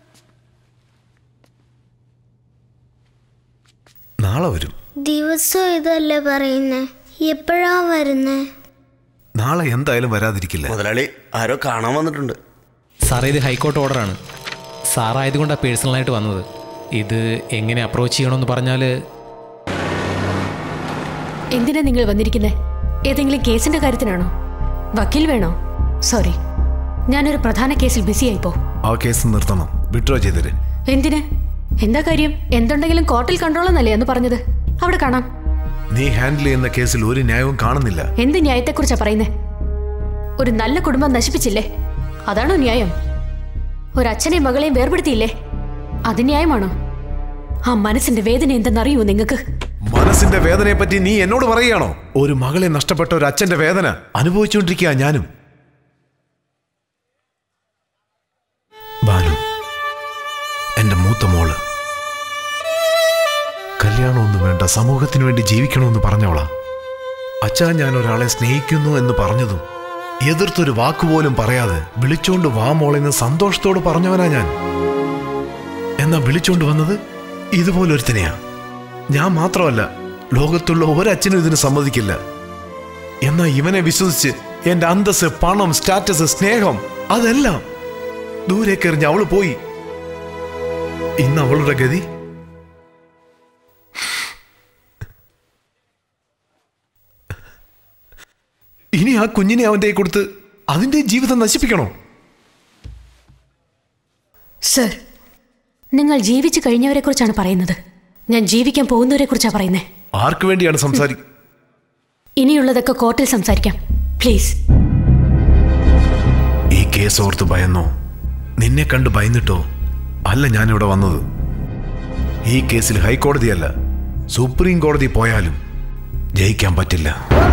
നാളെ വരും ദിവസം ഇതല്ലേ പറയുന്നേ എപ്പോഴാ വരുന്നേ നാളെ എന്തായാലും വരാതിരിക്കില്ല മുതലാളി ആരോ കാണാൻ വന്നിട്ടുണ്ട് സാറേ ഇത് ഹൈക്കോർട്ട് ഓർഡറാണ് സാറായതുകൊണ്ടാണ് പേഴ്സണലായിട്ട് വന്നത് ഇത് എങ്ങനെ അപ്രോച്ച് ചെയ്യണമെന്ന് പറഞ്ഞാൽ എന്തിനാ നിങ്ങൾ വന്നിരിക്കുന്നത് ഏതെങ്കിലും കേസിന്റെ കാര്യത്തിനാണോ വക്കീൽ വേണോ സോറി ഞാനൊരു പ്രധാന കേസിൽ ബിസിയായിപ്പോ ആ കേസ് നിർത്തണം വിഡ്രോ ചെയ്തര് എന്തിന് എന്താ കാര്യം എന്തുണ്ടെങ്കിലും കോർട്ടിൽ കണ്ടോളന്നല്ലേ എന്ന് പറഞ്ഞത് അവിടെ കാണാം നീ ഹാൻഡിൽ ചെയ്യുന്ന കേസിൽ ഒരു ന്യായവും കാണുന്നില്ല എന്ത് ന്യായത്തെക്കുറിച്ചാ പറയുന്നേ ഒരു നല്ല കുടുംബം നശിപ്പിച്ചില്ലേ അതാണോ ന്യായം ഒരു അച്ഛനെയും മകളെയും വേർപെടുത്തിയില്ലേ അത് ന്യായമാണോ ആ മനസ്സിന്റെ വേദന എന്തെന്നറിയോ നിങ്ങൾക്ക് മനസ്സിന്റെ വേദനയെ പറ്റി നീ എന്നോട് പറയുകയാണോ ഒരു മകളെ നഷ്ടപ്പെട്ട ഒരു അച്ഛന്റെ വേദന അനുഭവിച്ചുകൊണ്ടിരിക്കുക ഞാനും ബാലു എന്റെ മൂത്ത മോള് കല്യാണമൊന്നും വേണ്ട സമൂഹത്തിന് വേണ്ടി ജീവിക്കണമെന്ന് പറഞ്ഞോളാ അച്ഛാ ഞാൻ ഒരാളെ സ്നേഹിക്കുന്നു എന്ന് പറഞ്ഞതും എതിർത്തൊരു വാക്കുപോലും പറയാതെ വിളിച്ചോണ്ട് വാ മോളെന്ന് സന്തോഷത്തോട് പറഞ്ഞവനാ ഞാൻ എന്നാ വിളിച്ചോണ്ട് വന്നത് ഇതുപോലൊരുത്തനെയാ ഞാൻ മാത്രമല്ല ലോകത്തുള്ള ഒരച്ഛനും ഇതിന് സമ്മതിക്കില്ല എന്നാ ഇവനെ വിശ്വസിച്ച് എന്റെ അന്തസ് പണം സ്റ്റാറ്റസ് സ്നേഹം അതെല്ലാം ദൂരേക്കെറിഞ്ഞ് അവള് പോയി ഇന്ന് അവളുടെ ഗതി ഇനി ആ കുഞ്ഞിനെ അവന്റെ കയ്യിൽ കൊടുത്ത് അതിന്റെ ജീവിതം നശിപ്പിക്കണോ സർ നിങ്ങൾ ജീവിച്ചു കഴിഞ്ഞവരെ കുറിച്ചാണ് പറയുന്നത് ഞാൻ ജീവിക്കാൻ പോകുന്നവരെ കുറിച്ചാണ് പറയുന്നത് ആർക്കു വേണ്ടിയാണ് സംസാരി ഇനിയുള്ളതൊക്കെ കോർട്ടിൽ സംസാരിക്കാം പ്ലീസ് ഈ കേസ് ഓർത്ത് ഭയന്നോ നിന്നെ കണ്ട് ഭയന്നിട്ടോ അല്ല ഞാനിവിടെ വന്നത് ഈ കേസിൽ ഹൈക്കോടതിയല്ല സുപ്രീം കോടതി പോയാലും ജയിക്കാൻ പറ്റില്ല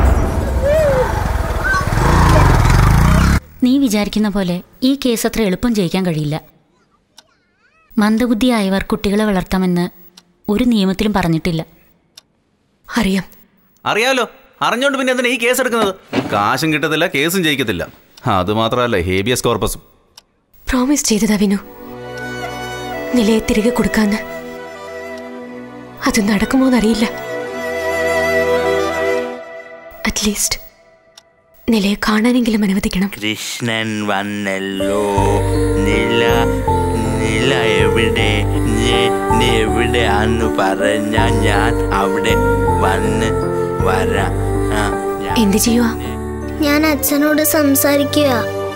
നീ വിചാരിക്കുന്ന പോലെ ഈ കേസ് അത്ര എളുപ്പം ജയിക്കാൻ കഴിയില്ല മന്ദബുദ്ധിയായവർ കുട്ടികളെ വളർത്താമെന്ന് ഒരു നിയമത്തിലും പറഞ്ഞിട്ടില്ല അറിയാം അറിയാലോ അറിഞ്ഞോണ്ട് പിന്നെ എന്തിനാ ഈ കേസ് എടുക്കുന്നത് കാശും കിട്ടത്തില്ല കേസും ജയിക്കത്തില്ല അത് മാത്രമല്ല ഹേബിയസ് കോർപ്പസും പ്രോമിസ് ചെയ്തതാ വിനു നിലയെ തിരികെ കൊടുക്കാന്ന് അത് നടക്കുമോന്നറിയില്ല അറ്റ്ലീസ്റ്റ് നിലയെ കാണാനെങ്കിലും അനുവദിക്കണം കൃഷ്ണൻ വന്നല്ലോ നില നില എവിടെ നീ- നീ എവിടെയാന്ന് പറഞ്ഞ ഞാൻ അവിടെ വന്ന് വരാം ആ, ഞാൻ- എന്ത് ചെയ്യുക ഞാൻ അച്ഛനോട് സംസാരിക്കുക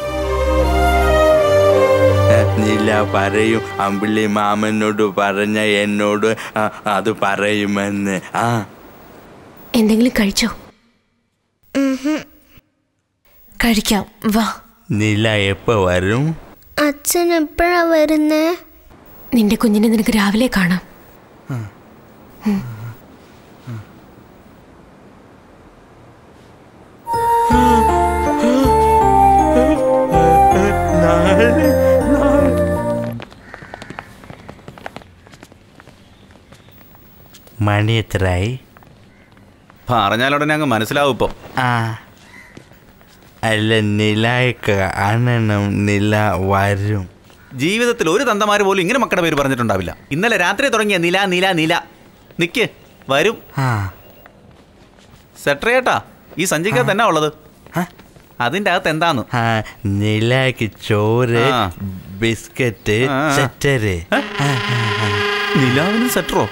നില പറയും അമ്പിളി മാമനോട് പറഞ്ഞ എന്നോട് ആ, അത് പറയുമെന്ന് ആ എന്തെങ്കിലും കഴിച്ചോ കഴിക്കാം വാ നില എപ്പോ വരും അച്ഛൻ എപ്പോഴാ വരുന്നേ നിന്റെ കുഞ്ഞിനെ നിനക്ക് രാവിലെ കാണാം ഉം. മണി എത്രയായി പറഞ്ഞാലുടനെ അങ്ങ് മനസ്സിലാവും ഇപ്പൊ ആ അല്ല നിലയെ കാണണം നില വരും ജീവിതത്തിൽ ഒരു തന്തമാര് പോലും ഇങ്ങനെ മക്കളുടെ പേര് പറഞ്ഞിട്ടുണ്ടാവില്ല ഇന്നലെ രാത്രി തുടങ്ങിയ നില നില നില നിക്ക് വരും സെട്രേട്ടാ ഈ സഞ്ചിക്കകത്ത് എന്നാ ഉള്ളത് അതിന്റെ അകത്ത് എന്താന്ന് ആ നിലയ്ക്ക് ചോറ് ആ. ബിസ്ക്കറ്റ് ആ, ആ. സെറ്റര് നിലാവിന് സെറ്ററോ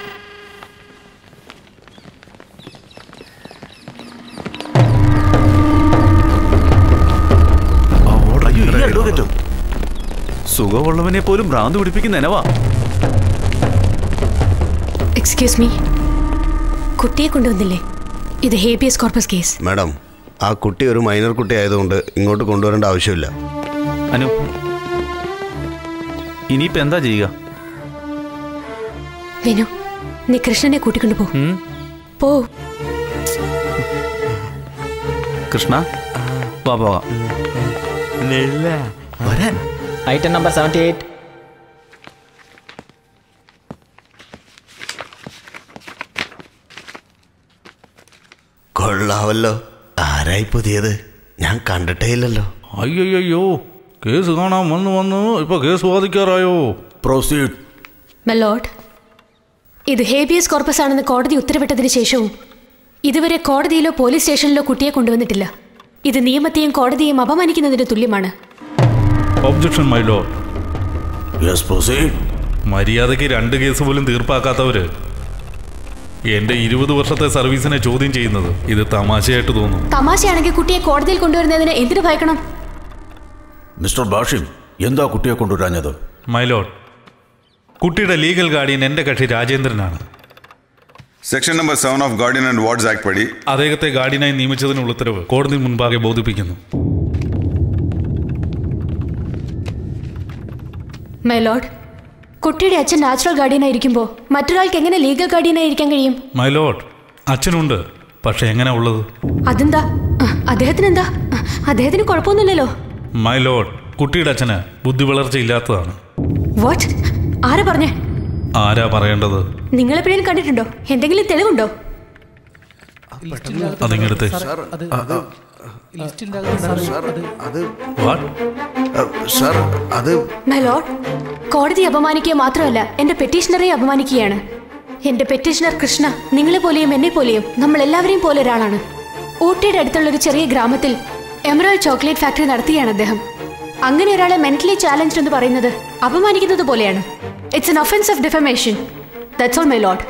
അയ്യോ, ഈ advocate ഓ? സുഖമുള്ളവനെ പോലും ഭ്രാന്ത് പിടിപ്പിക്കുന്ന എനവാ എക്സ്ക്യൂസ് മീ കുട്ടിയെ കൊണ്ടുവന്നില്ലേ ഇത് ഹേബിയസ് കോർപ്പസ് കേസ് മാഡം ആ കുട്ടി ഒരു മൈനർ കുട്ടി ആയതുകൊണ്ട് ഇങ്ങോട്ട് കൊണ്ടുവരേണ്ട ആവശ്യമില്ല അനു ഇനിയിപ്പോ എന്താ ചെയ്യുക വിനു നീ കൃഷ്ണനെ കൂട്ടിക്കൊണ്ടു പോ പോ കൃഷ്ണ വാ പോകാം വരാൻ ഐറ്റം നമ്പർ സെവൻറ്റി എയ്റ്റ് കൊള്ളാവല്ലോ ആരായി പുതിയത് ഞാൻ കണ്ടിട്ടേ ഇല്ലല്ലോ അയ്യോ കേസ് കാണാൻ വന്ന് വന്ന് ഇപ്പൊ കേസ് വാദിക്കാറായോ പ്രൊസീഡ് മെലോഡ് ഇത് ഹേബിയസ് കോർപ്പസ് ആണെന്ന് കോടതി ഉത്തരവിട്ടതിന് ശേഷവും ഇതുവരെ കോടതിയിലോ പോലീസ് സ്റ്റേഷനിലോ കുട്ടിയെ കൊണ്ടുവന്നിട്ടില്ല ഇത് നിയമത്തെയും കോടതിയെയും അപമാനിക്കുന്നതിന് തുല്യമാണ് objection my lord yes proceed മര്യാദയ്ക്ക് രണ്ട് കേസ് പോലും തീർപ്പാക്കാത്തവര് എന്റെ ഇരുപത് വർഷത്തെ സർവീസിനെ ചോദ്യം ചെയ്യുന്നത് ഇത് തമാശയായിട്ട് തോന്നും തമാശയാണെങ്കിൽ കുട്ടിയെ കോടതിയിൽ കൊണ്ടുവരുന്നതിന് എന്തിനു ഭയക്കണം മിസ്റ്റർ ബാഷിം എന്താ കുട്ടിയെ കൊണ്ടുവരാഞ്ഞത് മൈലോഡ് കുട്ടിയുടെ ലീഗൽ ഗാർഡിയൻ എന്റെ കക്ഷി രാജേന്ദ്രനാണ് section number seven of guardian and wards act പടി അദ്ദേഹത്തെ ഗാർഡിയനായി നിയമിച്ചതിനുള്ള ഉത്തരവ് കോടതി മുൻപാകെ ബോധിപ്പിക്കുന്നു മെലോഡ് കുട്ടിയുടെ അച്ഛൻ നാച്ചുറൽ ഗാർഡിയനായിരിക്കുമ്പോൾ മറ്റൊരാൾക്ക് എങ്ങനെ ലീഗൽ ഗാർഡിയനായിരിക്കാൻ കഴിയും മൈലോഡ് അച്ഛനുണ്ട് പക്ഷെ എങ്ങനെ ഉള്ളത് അതെന്താ അഹ്, അദ്ദേഹത്തിന് എന്താ അഹ്, അദ്ദേഹത്തിന് കുഴപ്പമൊന്നുമില്ലല്ലോ മൈലോഡ് കുട്ടിയുടെ അച്ഛന് ബുദ്ധി വളർച്ച ഇല്ലാത്തതാണ് വാട്ട് ആരാ പറഞ്ഞേ ആരാ പറയേണ്ടത് നിങ്ങൾ എപ്പോഴും കണ്ടിട്ടുണ്ടോ എന്തെങ്കിലും തെളിവുണ്ടോ അതിങ്ങടുത്ത് സാർ അത് മെലോഡ് കോടതി അപമാനിക്കുക മാത്രമല്ല എന്റെ പെറ്റീഷണറെ അപമാനിക്കുകയാണ് എന്റെ പെറ്റീഷണർ കൃഷ്ണ നിങ്ങളെ പോലെയും എന്നെ പോലെയും നമ്മൾ എല്ലാവരെയും പോലെ ഒരാളാണ് ഊട്ടിയുടെ അടുത്തുള്ള ഒരു ചെറിയ ഗ്രാമത്തിൽ എമറൽ ചോക്ലേറ്റ് ഫാക്ടറി നടത്തുകയാണ് അദ്ദേഹം അങ്ങനെ ഒരാളെ മെന്റലി ചാലഞ്ച് എന്ന് പറയുന്നത് അപമാനിക്കുന്നത് പോലെയാണ് it's an offence of defamation that's all my lord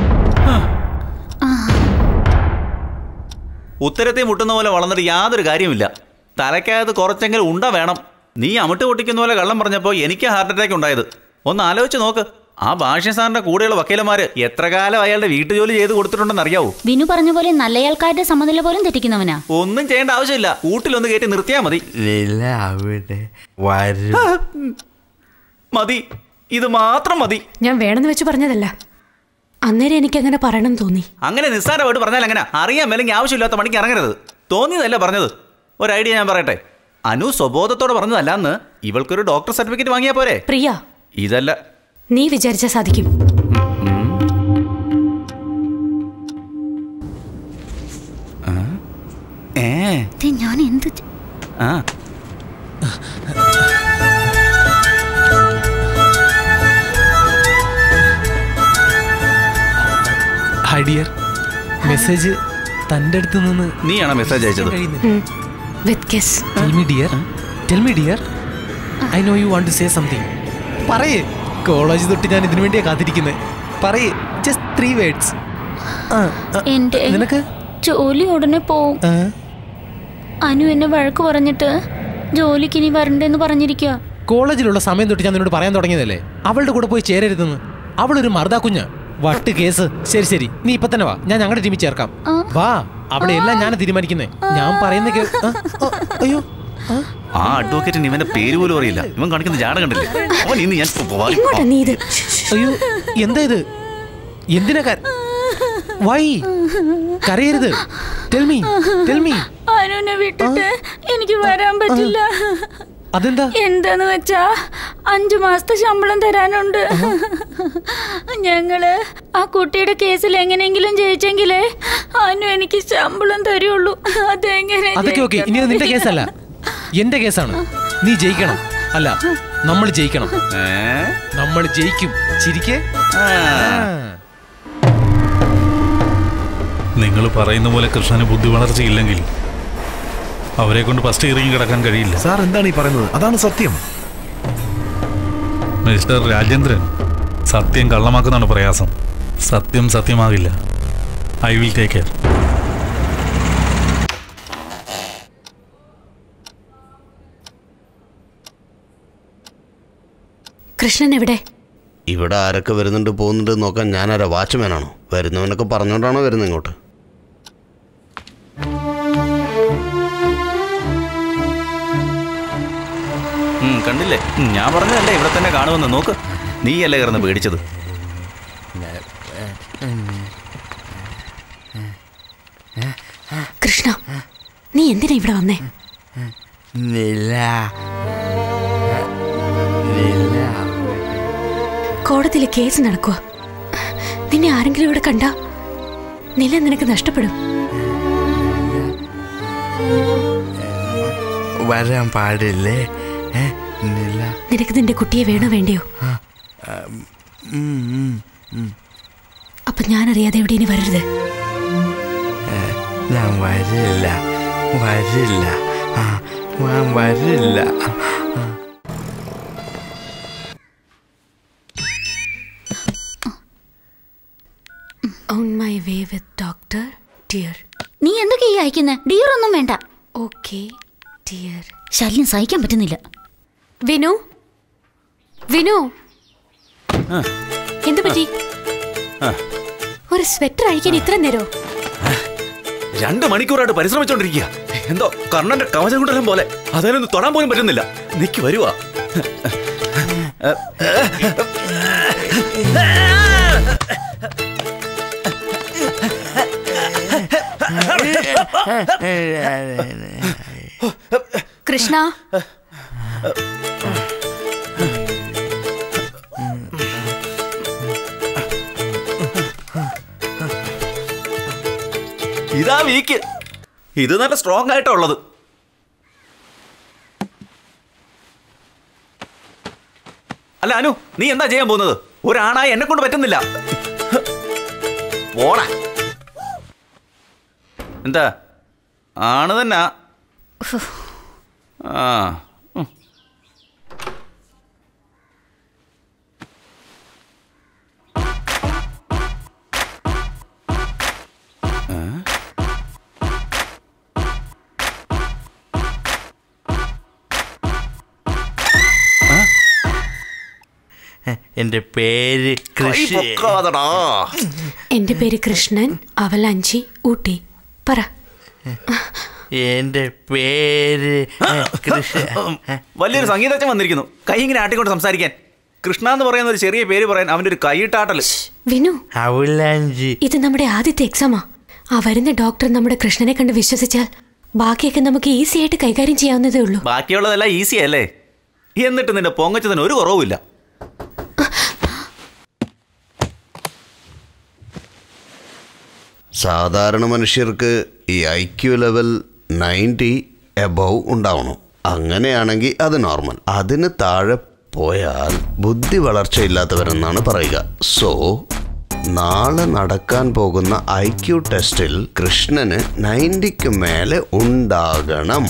ഉത്തരത്തെ മുട്ടുന്ന പോലെ വളർന്നിട്ട് യാതൊരു കാര്യമില്ല തലയ്ക്കകത്ത് കുറച്ചെങ്കിലും ഉണ്ട വേണം നീ അമിട്ട് പൊട്ടിക്കുന്ന പോലെ കള്ളം പറഞ്ഞപ്പോൾ എനിക്ക് ഹാർട്ട് അറ്റാക്ക് ഉണ്ടായത് ഒന്ന് ആലോചിച്ച് നോക്ക് ആ ഭാഷ്യ സാറിന്റെ കൂടെയുള്ള വക്കീലന്മാര് എത്ര കാലം അയാളുടെ വീട്ടുജോലി ചെയ്ത് കൊടുത്തിട്ടുണ്ടെന്ന് അറിയാവൂ വിനു പറഞ്ഞ പോലെ നല്ലയാൾക്കാരുടെ സമനില പോലും തെറ്റിക്കുന്നവനാ ഒന്നും ചെയ്യേണ്ട ആവശ്യമില്ല കൂട്ടിലൊന്ന് കയറ്റി നിർത്തിയാ മതി ലീല അവിടെ വരും മതി ഇത് മാത്രം മതി ഞാൻ വേണമെന്ന് വെച്ച് പറഞ്ഞതല്ല അന്നേരം എനിക്ക് അങ്ങനെ പറയണം തോന്നി അങ്ങനെ നിസ്സാരമായിട്ട് പറഞ്ഞാൽ അങ്ങനെ അറിയാൻ മേലെങ്കിൽ ആവശ്യമില്ലാത്ത പണിക്ക് ഇറങ്ങരുത് തോന്നിയതല്ല പറഞ്ഞത് ഒരു ഐഡിയ ഞാൻ പറയട്ടെ അനു സ്വബോധത്തോടെ പറഞ്ഞതല്ലാന്ന് ഇവൾക്കൊരു ഡോക്ടർ സർട്ടിഫിക്കറ്റ് വാങ്ങിയാ പോരെ പ്രിയ ഇതല്ല നീ വിചാരിച്ചാൽ സാധിക്കും ഏ ദേ, ഞാൻ എന്ത് ചെ- ആ ഹൈ ഡിയർ മെസ്സേജ് തൻ്റെ അടുത്ത് നിന്ന് നീയാണോ മെസ്സേജ് അയച്ചത് with kiss tell me dear tell me dear I know you want to say something പറയേ കോളേജ് തൊട്ട് ഞാൻ ഇതിനു വേണ്ടിയാ കാത്തിരിക്കുന്നത് പറയേ ജസ്റ്റ് ത്രീ വേർഡ്സ് എന്റെ നിനക്ക് ജോലി ഉടനെ പോവും അനു എന്നെ വഴക്ക് പറഞ്ഞിട്ട് ജോലിക്ക് ഇനി വരണ്ടെന്ന് പറഞ്ഞിരിക്കുക കോളേജിലുള്ള സമയം തൊട്ട് ഞാൻ നിന്നോട് പറയാൻ തുടങ്ങിയതല്ലേ അവളുടെ കൂടെ പോയി ചേരരുതെന്ന് അവളൊരു മർദ്ദാ കുഞ്ഞ് വട്ട് കേസ് ശരി ശരി നീ ഇപ്പൊ തന്നെ വാ ഞാൻ ഞങ്ങളുടെ ടീമിൽ ചേർക്കാം വാ അവിടെ എല്ലാം ഞാൻ തീരുമാനിക്കുന്നേ ഞാൻ പറയുന്ന കേ ആ, ആ, അയ്യോ ആ അഡ്വക്കേറ്റിന് ഇവന്റെ പേര് പോലും അറിയില്ല ഇവൻ കാണിക്കുന്ന ജാട കണ്ടില്ലേ അവൻ ഇന്ന് ഞാൻ പോവാ- ഇങ്ങോട്ടാ നീ ഇത് അയ്യോ എന്താ ഇത് എന്തിനാ കര- വൈ കരയരുത് ടെൽ മീ ടെൽ മീ അനുവിനെ വിട്ടിട്ട് എനിക്ക് വരാൻ പറ്റില്ല അതെന്താ എന്താന്ന് വെച്ചാ അഞ്ചു മാസത്തെ ശമ്പളം തരാനുണ്ട് ഞങ്ങള് ആ കുട്ടിയുടെ കേസിൽ എങ്ങനെയെങ്കിലും ജയിച്ചെങ്കിലേ അനു എനിക്ക് ശമ്പളം തരുള്ളൂ അതെങ്ങനെ അതൊക്കെ ഓക്കെ ഇനി അത് നിന്റെ കേസല്ല എന്റെ കേസാണ് നീ ജയിക്കണം അല്ല നമ്മൾ ജയിക്കണം നമ്മൾ ജയിക്കും ചിരിക്കേ നിങ്ങൾ പറയുന്ന പോലെ കൃഷ്ണന് ബുദ്ധി വളർച്ചയില്ലെങ്കിൽ അവരെ കൊണ്ട് ഫസ്റ്റ് ഇറങ്ങി കിടക്കാൻ കഴിയില്ല സാർ എന്താണ് ഈ പറയുന്നത് അതാണ് സത്യം മിസ്റ്റർ രാജേന്ദ്രൻ സത്യം കള്ളമാക്കുന്നതാണ് പ്രയാസം സത്യം സത്യമാകില്ല I will take care Krishnan എവിടെ ഇവിടെ ആരൊക്കെ വരുന്നുണ്ട് പോകുന്നുണ്ട് നോക്കാൻ ഞാനാരാ വാച്ച്മാനാണോ വരുന്നവനൊക്കെ പറഞ്ഞുകൊണ്ടാണോ വരുന്നത് ഇങ്ങോട്ട് ഉം, കണ്ടില്ലേ ഉം, ഞാൻ പറഞ്ഞതല്ലേ ഇവിടെ തന്നെ കാണുമെന്ന് നോക്ക് നീയല്ലേ കിടന്ന് പേടിച്ചത് കൃഷ്ണ നീ എന്തിനാ ഇവിടെ വന്നേ നില നില കോടതിയിലെ കേസ് നടക്കുക നിന്നെ ആരെങ്കിലും ഇവിടെ കണ്ട നില നിനക്ക് നഷ്ടപ്പെടും വരാൻ പാടില്ലേ ഏ, നില നിനക്ക് നിന്റെ കുട്ടിയെ വേണോ വേണ്ടയോ ആ, ഉം, ഉം, ഉം. അപ്പൊ ഞാനറിയാതെ എവിടെ ഇനി വരരുത് ഏ, ഞാൻ വരില്ല വരില്ല ആ, ഞാൻ വരില്ല ആ. On my way with doctor dear നീ എന്തൊക്കെ ഈ അയക്കുന്നേ ഡിയർ ഒന്നും വേണ്ട ഓക്കെ ഡിയർ ശല്യം സഹിക്കാൻ പറ്റുന്നില്ല വിനു വിനു എന്തു പറ്റി ഒരു സ്വെറ്റർ അഴിക്കാൻ ഇത്ര നേരോ രണ്ട് മണിക്കൂറായിട്ട് പരിശ്രമിച്ചോണ്ടിരിക്കുക എന്തോ കർണന്റെ കവചകുണ്ടലം പോലെ അതിനൊന്ന് തൊടാൻ പോലും പറ്റുന്നില്ല നിക്ക് വരുവാ കൃഷ്ണ ഇതാ വീക്ക് ഇത് നല്ല സ്ട്രോങ് ആയിട്ടാ ഉള്ളത് അല്ല അനു നീ എന്താ ചെയ്യാൻ പോകുന്നത് ഒരാണായി എന്നെ കൊണ്ട് പറ്റുന്നില്ല പോടാ എന്താ ആണ് തന്നെ ആ ഉം. ഏ? എന്റെ പേര് കൃഷി കൈ പൊക്കാതെടാ. എന്റെ പേര് കൃഷ്ണൻ അവലാഞ്ചി ഊട്ടി പറ എന്റെ പേര് ഏ, കൃഷി വലിയൊരു സംഗീതജ്ഞൻ വന്നിരിക്കുന്നു കൈ ഇങ്ങനെ ആട്ടിക്കൊണ്ട് സംസാരിക്കാൻ കൃഷ്ണ എന്ന് പറയുന്ന ഒരു ചെറിയ പേര് പറയാൻ അവന്റെ ഒരു കൈയിട്ടാട്ടല് വിനു അവലാഞ്ചി ഇത് നമ്മുടെ ആദ്യത്തെ എക്സാമാ ആ വരുന്ന ഡോക്ടർ നമ്മുടെ കൃഷ്ണനെ കണ്ട് വിശ്വസിച്ചാൽ ബാക്കിയൊക്കെ നമുക്ക് ഈസി ആയിട്ട് കൈകാര്യം ചെയ്യാവുന്നതേ ഉള്ളൂ ബാക്കിയുള്ളതെല്ലാം ഈസി അല്ലേ എന്നിട്ട് നിന്റെ പൊങ്ങച്ചതിന് ഒരു കുറവുമില്ല സാധാരണ മനുഷ്യർക്ക് ഈ I Q level ninety above ഉണ്ടാവണം അങ്ങനെയാണെങ്കിൽ അത് നോർമൽ അതിന് താഴെ പോയാൽ ബുദ്ധി വളർച്ചയില്ലാത്തവരെന്നാണ് പറയുക സോ നാളെ നടക്കാൻ പോകുന്ന ഐ ക്യു ടെസ്റ്റിൽ കൃഷ്ണന് നയൻറ്റിക്ക് മേലെ ഉണ്ടാകണം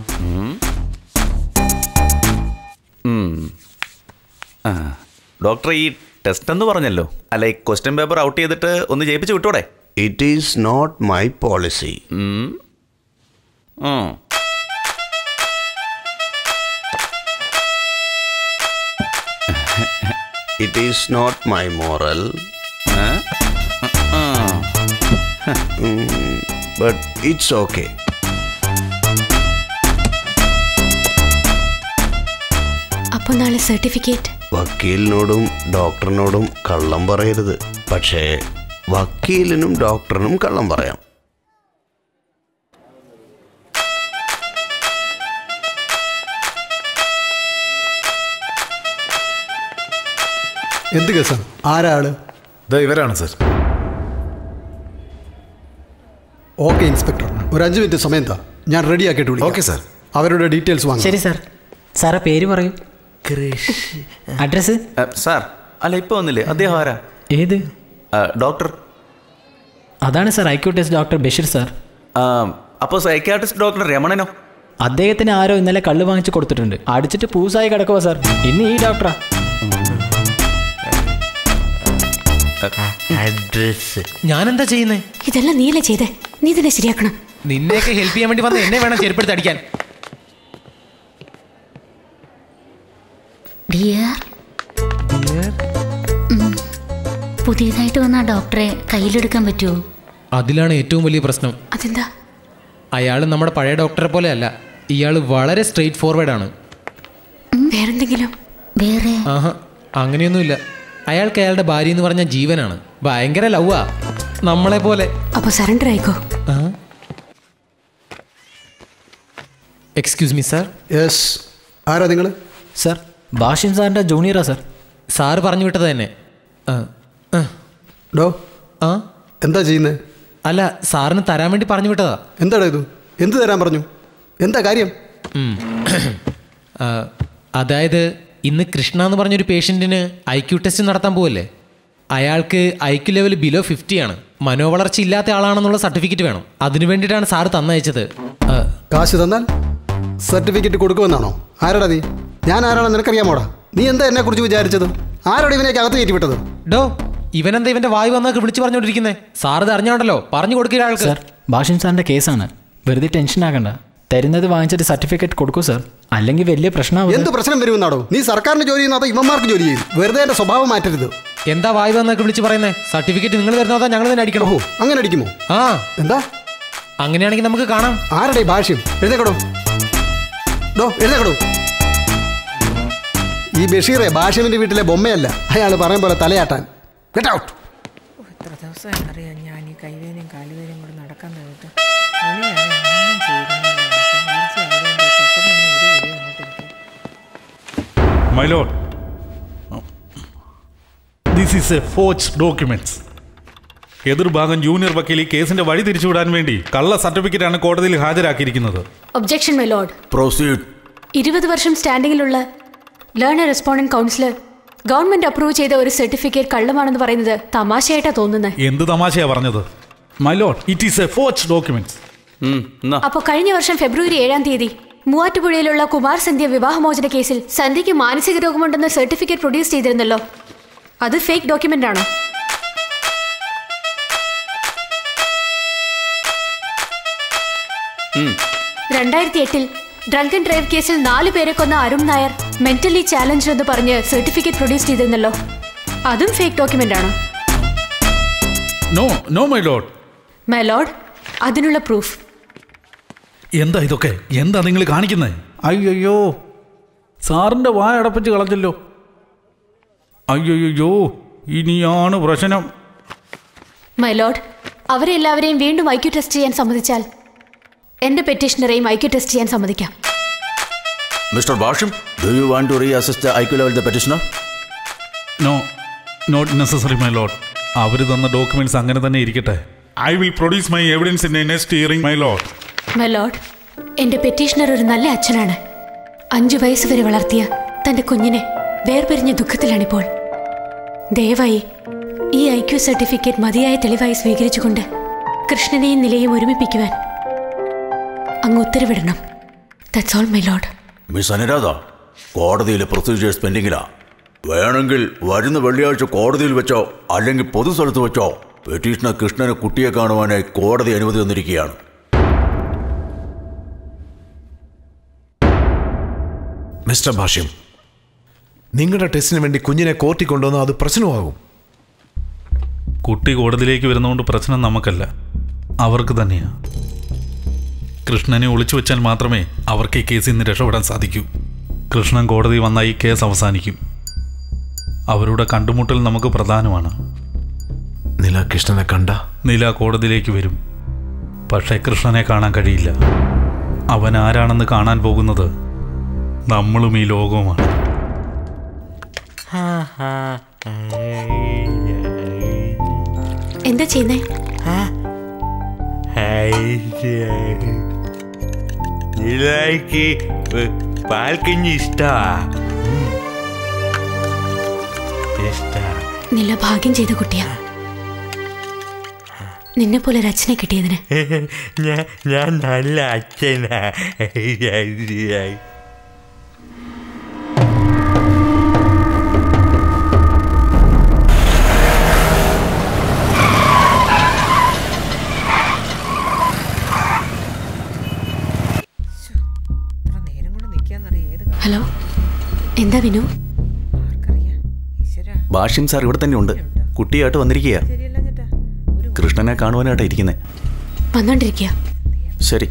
ഉം. ആ, ഡോക്ടർ ഈ ടെസ്റ്റ് എന്ന് പറഞ്ഞല്ലോ അല്ല ഈ ക്വസ്റ്റ്യൻ പേപ്പർ ഔട്ട് ചെയ്തിട്ട് ഒന്ന് ജയിപ്പിച്ച് വിട്ടൂടെ it is not my policy it is not my moral but it's okay അപ്പൊ നാളെ സർട്ടിഫിക്കറ്റ് വക്കീലിനോടും ഡോക്ടറിനോടും കള്ളം പറയരുത് പക്ഷേ വക്കീലിനും ഡോക്ടറിനും കള്ളം പറയാം എന്ത് കേസാണ് ആരാ ആള് ഇവരാണ് സർ ഓക്കെ ഇൻസ്പെക്ടർ ഒരു അഞ്ച് മിനിറ്റ് സമയം താ ഞാൻ റെഡി ആക്കിയിട്ട് വിളിക്കാം ഓക്കെ സാർ അവരുടെ ഡീറ്റെയിൽസ് വാങ്ങാം ശരി സാർ സാറെ പേര് പറയൂ അഡ്രസ് സാർ അല്ല ഇപ്പൊ വന്നില്ലേ അദ്ദേഹം ആരാ ഏത് ഡോക്ടർ അതാണ് sir IQ test doctor Basheer sir അപ്പോൾ സൈക്കാട്രിസ്റ്റ് ഡോക്ടർ രമണനോ അദ്ദേഹത്തിന് ആരോ ഇന്നലെ കള്ള് വാങ്ങിച്ചു കൊടുത്തിട്ടുണ്ട് അടിച്ചിട്ട് പൂസായി കിടക്കുക സാർ ഇന്ന് ഈ ഡോക്ടറാ അഡ്രസ് ഞാൻ എന്താ ചെയ്യുന്നേ ഇതെല്ലാം നീയല്ലേ ചെയ്തേ നീ തന്നെ ശരിയാക്കണം നിന്നെയൊക്കെ ഹെൽപ്പ് ചെയ്യാൻ വേണ്ടി വന്ന എന്നെ വേണം ചെരുപ്പെടുത്ത് അടിക്കാൻ ഡിയർ ഉം. പുതിയതായിട്ട് വന്ന ആ ഡോക്ടറെ കയ്യിലെടുക്കാൻ പറ്റുമോ അതിലാണ് ഏറ്റവും വലിയ പ്രശ്നം അതെന്താ അയാൾ നമ്മുടെ പഴയ ഡോക്ടറെ പോലെ അല്ല ഇയാൾ വളരെ സ്ട്രെയിറ്റ് ഫോർവേഡ് ആണ് വേറെന്തെങ്കിലും വേറെ ആഹാ അങ്ങനെയൊന്നുമില്ല അയാൾക്ക് അയാളുടെ ഭാര്യ എന്ന് പറഞ്ഞ ജീവനാണ് ഭയങ്കര ലവ്വാ നമ്മളെ പോലെ അപ്പൊ സറണ്ടർ ആയിക്കോ എക്സ്ക്യൂസ് മീ സാർ യെസ് ആരാ നിങ്ങൾ സാർ ഭാഷിം സാറിന്റെ ജൂനിയറാ സാർ സാറ് പറഞ്ഞു വിട്ടത് തന്നെ ഡോ ആ എന്താ ചെയ്യുന്നത് അല്ല സാറിന് തരാൻ വേണ്ടി പറഞ്ഞു വിട്ടതാ എന്താടാ ഇത് എന്ത് തരാൻ പറഞ്ഞു എന്താ കാര്യം ഉം. ആ, അതായത് ഇന്ന് കൃഷ്ണ എന്ന് പറഞ്ഞൊരു പേഷ്യൻറ്റിന് ഐ ക്യു ടെസ്റ്റ് നടത്താൻ പോവല്ലേ അയാൾക്ക് I Q level below fifty ആണ് മനോവളർച്ച ഇല്ലാത്ത ആളാണെന്നുള്ള സർട്ടിഫിക്കറ്റ് വേണം അതിനു വേണ്ടിയിട്ടാണ് സാറ് തന്നയച്ചത് ആ, കാശ് തന്നാൽ സർട്ടിഫിക്കറ്റ് കൊടുക്കുമെന്നാണോ ആരാടാ നീ ഞാൻ ആരാണെന്ന് നിനക്കറിയാമോടാ നീ എന്താ എന്നെ കുറിച്ച് വിചാരിച്ചത് ആരോട് ഇവനേക്ക് അകത്ത് കയറ്റി വിട്ടത് ഡോ ഇവനെന്താ ഇവന്റെ വായു വന്നൊക്കെ വിളിച്ചു പറഞ്ഞോണ്ടിരിക്കുന്നേ സാർ ഇത് അറിഞ്ഞോണ്ടല്ലോ പറഞ്ഞു കൊടുക്കില്ല ആൾക്ക് സാർ ഭാഷിം സാറിന്റെ കേസാണ് വെറുതെ ടെൻഷൻ ആകണ്ട തരുന്നത് വാങ്ങിച്ചിട്ട് സർട്ടിഫിക്കറ്റ് കൊടുക്കൂ സാർ അല്ലെങ്കിൽ വലിയ പ്രശ്നമാവും എന്ത് പ്രശ്നം വരുമെന്നാടോ നീ സർക്കാരിന് ജോലി ചെയ്യുന്ന അതോ ഇവന്മാർക്ക് ജോലി ചെയ്യും വെറുതെ എന്റെ സ്വഭാവം മാറ്റരുത് എന്താ വായു വന്നൊക്കെ വിളിച്ച് പറയുന്നേ സർട്ടിഫിക്കറ്റ് നിങ്ങൾ തരുന്നതാ ഞങ്ങൾ തന്നെ അടിക്കണോ അങ്ങനെ അടിക്കുമോ ആ എന്താ അങ്ങനെയാണെങ്കിൽ നമുക്ക് കാണാം ആരുടെ ഭാഷ്യം എഴുതേക്കടോ ഡോ എഴുതേക്കടോ ഈ ബഷീറെ ഭാഷ്യമിന്റെ വീട്ടിലെ ബൊമ്മയല്ല അയാൾ പറയും പോലെ തലയാട്ടാൻ ഗെറ്റ് ഔട്ട് എത്ര ദിവസമായി അറിയാം ഞാൻ ഈ കൈവേദനയും കാലുവേദനയും കൂടെ നടക്കാൻ തുടങ്ങിയിട്ട് ഉളിയാണ് ഒന്നും ചെയ്യുന്നില്ല ശനിയാഴ്ച ആയതുകൊണ്ട് പെട്ടെന്ന് തന്നെ ഒരു ഉളി അങ്ങോട്ട് എനിക്ക് my lord this is a forge documents എതിർഭാഗം ജൂനിയർ വക്കീൽ ഈ കേസിന്റെ വഴി തിരിച്ചുവിടാൻ വേണ്ടി കള്ള സർട്ടിഫിക്കറ്റാണ് കോടതിയിൽ ഹാജരാക്കിയിരിക്കുന്നത് ഒബ്ജെക്ഷൻ മൈ ലോഡ് പ്രൊസീഡ് ഇരുപത് വർഷം സ്റ്റാൻഡിങ്ങിലുള്ള learned respondent counsellor government approve ചെയ്ത ഒരു സർട്ടിഫിക്കറ്റ് കള്ളമാണെന്ന് പറയുന്നത് തമാശയായിട്ടാ തോന്നുന്നത് എന്ത് തമാശയാ പറഞ്ഞത് my lord it is a forge documents അപ്പോൾ കഴിഞ്ഞ വർഷം ഫെബ്രുവരി ഏഴാം തീയതി മൂവാറ്റുപുഴയിലുള്ള കുമാർ സന്ധ്യ വിവാഹമോചന കേസിൽ സന്ധ്യയ്ക്ക് മാനസിക രോഗമുണ്ടെന്ന് സർട്ടിഫിക്കറ്റ് പ്രൊഡ്യൂസ് ചെയ്തിരുന്നല്ലോ അത് ഫേക്ക് ഡോക്യുമെന്റ് ആണോ രണ്ടായിരത്തി എട്ടിൽ ഡ്രങ്ക് ആൻഡ് ഡ്രൈവ് കേസിൽ നാല് പേരെ കൊന്ന അരുൺ നായർ മെന്റലി ചാലഞ്ച് എന്ന് പറഞ്ഞ് സർട്ടിഫിക്കറ്റ് പ്രൊഡ്യൂസ് ചെയ്തിരുന്നല്ലോ അതും ഫേക്ക് ഡോക്യുമെന്റ് ആണോ no no my lord my lord അതിനുള്ള പ്രൂഫ് എന്താ ഇതൊക്കെ എന്താ നിങ്ങൾ കാണിക്കുന്നത് അയ്യോ സാറിന്റെ വായ അടപ്പിച്ച് കളഞ്ഞല്ലോ അയ്യോ ഇനിയാണ് പ്രശ്നം മൈ ലോഡ് അവരെ എല്ലാവരെയും വീണ്ടും ഐക്യു ടെസ്റ്റ് ചെയ്യാൻ സമ്മതിച്ചാൽ എന്റെ പെറ്റീഷണറെയും ഐക്യു ടെസ്റ്റ് ചെയ്യാൻ സമ്മതിക്കാം mister Bhashyam do you want to reassess I Q level the petitioner no not necessary my lord അവർ തന്ന ഡോക്യുമെന്റ്സ് അങ്ങനെ തന്നെ ഇരിക്കട്ടെ I will produce my evidence in a next hearing my lord my lord എന്റെ petitioner ഒരു നല്ല അച്ഛനാണ് അഞ്ചു വയസ്സ് വരെ വളർത്തിയ തന്റെ കുഞ്ഞിനെ വേർപിരിഞ്ഞ ദുഃഖത്തിലാണിപ്പോൾ ദയവായി ഈ ഐക്യു സർട്ടിഫിക്കറ്റ് മതിയായ തെളിവായി സ്വീകരിച്ചുകൊണ്ട് കൃഷ്ണനെയും നിലയും ഒരുമിപ്പിക്കുവാൻ അങ്ങ് ഉത്തരവിടണം that's all my lord miss Anuradha കോടതിയിലെ പ്രൊസീജിയേഴ്സ് പെൻഡിങ്ങിലാ വേണമെങ്കിൽ വരുന്ന വെള്ളിയാഴ്ച കോടതിയിൽ വെച്ചോ അല്ലെങ്കിൽ പൊതു സ്ഥലത്ത് വെച്ചോ പെറ്റീഷണർ കൃഷ്ണന് കുട്ടിയെ കാണുവാനായി കോടതി അനുമതി തന്നിരിക്കുകയാണ് മിസ്റ്റർ ഭാഷ്യം നിങ്ങളുടെ ടെസ്റ്റിന് വേണ്ടി കുഞ്ഞിനെ കോർട്ടിൽ കൊണ്ടുവന്നാൽ അത് പ്രശ്നമാകും കുട്ടി കോടതിയിലേക്ക് വരുന്നതുകൊണ്ട് പ്രശ്നം നമുക്കല്ല അവർക്ക് തന്നെയാ കൃഷ്ണനെ ഒളിച്ചു വെച്ചാൽ മാത്രമേ അവർക്ക് ഈ കേസിൽ നിന്ന് രക്ഷപ്പെടാൻ സാധിക്കൂ കൃഷ്ണൻ കോടതി വന്നാൽ ഈ കേസ് അവസാനിക്കും അവരുടെ കണ്ടുമുട്ടൽ നമുക്ക് പ്രധാനമാണ് നില കൃഷ്ണനെ കണ്ട നില കോടതിയിലേക്ക് വരും പക്ഷേ കൃഷ്ണനെ കാണാൻ കഴിയില്ല അവൻ ആരാണെന്ന് കാണാൻ പോകുന്നത് നമ്മളും ഈ ലോകവുമാണ് എന്താ ചെയ്യുന്നേ നിലയ്ക്ക് പാൽക്കഞ്ഞി ഇഷ്ടാ ഇഷ്ടാ നില ഭാഗ്യം ചെയ്ത കുട്ടിയാ നിന്നെ പോലെ ഒരു അച്ഛനെ കിട്ടിയതിന് ഞാൻ ഞാൻ നല്ല അച്ഛനാ ഹലോ എന്താ വിനു ഭാഷ്യം സാർ ഇവിടെ തന്നെ ഉണ്ട് കുട്ടിയായിട്ട് വന്നിരിക്കുക കൃഷ്ണനെ കാണുവാനായിട്ടാ ഇരിക്കുന്നത് വന്നോണ്ടിരിക്കുക ശരി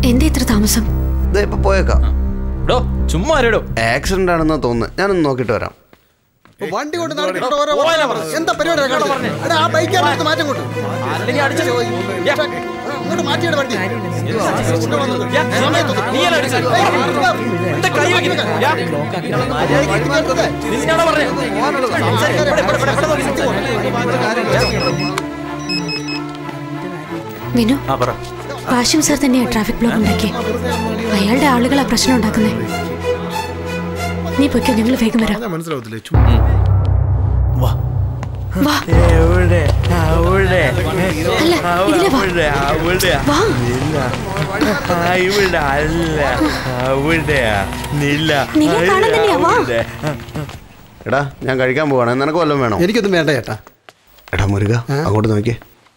എന്തേ ഇത്ര താമസം ദേ ഇപ്പൊ പോയേക്കാം ചുമ്മാ ആക്സിഡന്റ് ആണെന്ന് തോന്നുന്നു ഞാനൊന്ന് നോക്കിട്ട് വരാം വണ്ടി കൊണ്ട് നടക്കണോടോ, ഓരോ വർഷം. എന്താ പരിപാടി കാണിച്ചത്? എടാ, ആ ബൈക്ക് അങ്ങോട്ട് മാറ്റം കൊണ്ട് അങ്ങോട്ട് മാറ്റിയുടെ വണ്ടി വിനു ആ പറ കാശിം സാർ തന്നെയാ ട്രാഫിക് ബ്ലോക്ക് ഉണ്ടാക്കി അയാളുടെ ആളുകളാ പ്രശ്നം ഉണ്ടാക്കുന്നേ നീ പൊയ്ക്കോ ഞങ്ങൾ വേഗം വരാം മനസ്സിലാവത്തില്ലേ വാ എവിടെ അവിടെ അല്ല, ഇതിലെ വാ. അവിടെ അവിടെ വാ. നില ആ, ഇവിടെ അല്ല അവിടെയാ നില നില കാണാൻ തന്നെയാ, വാ. അവിടെ. എടാ ഞാൻ കഴിക്കാൻ പോവാണ് നിനക്ക് വല്ലതും വേണോ എനിക്കൊന്നും വേണ്ട ചേട്ടാ എടാ മുരുക അങ്ങോട്ട് നോക്കിയേ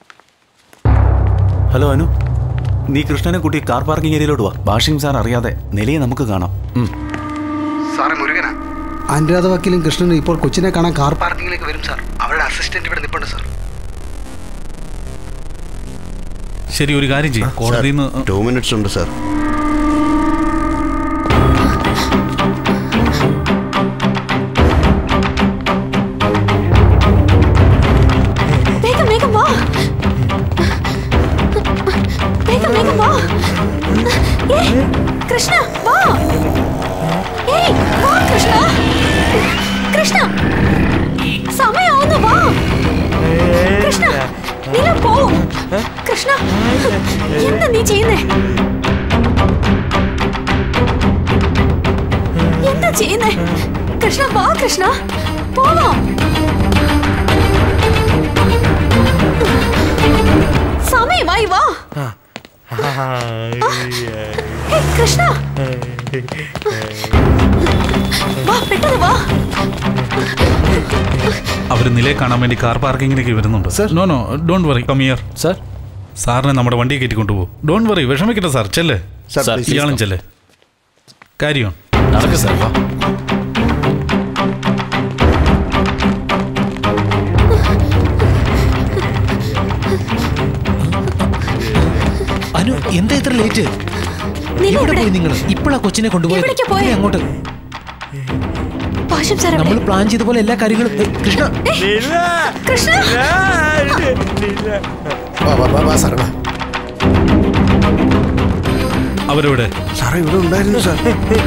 ഹലോ അനു നീ കൃഷ്ണനെ കൂട്ടി കാർ പാർക്കിംഗ് ഏരിയയിലോട്ട് വാ ഭാഷിം സാർ അറിയാതെ നിലയെ നമുക്ക് കാണാം ഉം. സാറേ മുരുകനാ അനുരാധ വക്കീലും കൃഷ്ണനും ഇപ്പോൾ കൊച്ചിനെ കാണാൻ കാർ പാർക്കിംഗിലേക്ക് വരും സാർ അവരുടെ അസിസ്റ്റന്റ് ഇവിടെ നിൽപ്പുണ്ട് സാർ ശരി ഒരു കാര്യം ചെയ്യും കോടതിയിൽ നിന്ന് ടു മിനിറ്റ്സ് ഉണ്ട് സാർ വേഗം വേഗം വാ വേഗം വേഗം വാ ഏയ് കൃഷ്ണ വാ ഏയ് വാ കൃഷ്ണ കൃഷ്ണ സമയാവുന്നു വാ കൃഷ്ണ നില പോ കൃഷ്ണ എന്താ നീ ചെയ്യുന്നേ എന്താ ചെയ്യുന്നേ കൃഷ്ണ വാ കൃഷ്ണ പോവാം സമയമായി വാ ഹേ കൃഷ്ണ വാ പെട്ടെന്ന് വാ അവർ നിലയെ കാണാൻ വേണ്ടി കാർ പാർക്കിങ്ങിലേക്ക് വരുന്നുണ്ട് no no don't worry come here sir സാറിനെ നമ്മുടെ വണ്ടി കയറ്റി കൊണ്ടുപോകും ഡോണ്ട് വറി വിഷമിക്കട്ടെ സാർ ചെല്ലേ Sir, please, ഇയാളും come. ചെല്ലേ കാര്യോ നടക്ക് സാർ വാ അനു എന്താ ഇത്ര ലേറ്റ് നില എവിടെ എവിടെ? പോയി നിങ്ങൾ ഇപ്പോഴാ കൊച്ചിനെ കൊണ്ടുപോയത് എവിടേക്കാ പോയെ? ഇനി അങ്ങോട്ട് ഭാഷം സാർ നമ്മൾ പ്ലാൻ ചെയ്ത പോലെ എല്ലാ കാര്യങ്ങളും ഏ, കൃഷ്ണ കൃഷ്ണ അവരെവിടെ സാറേ ഇവിടെ ഉണ്ടായിരുന്നു സാർ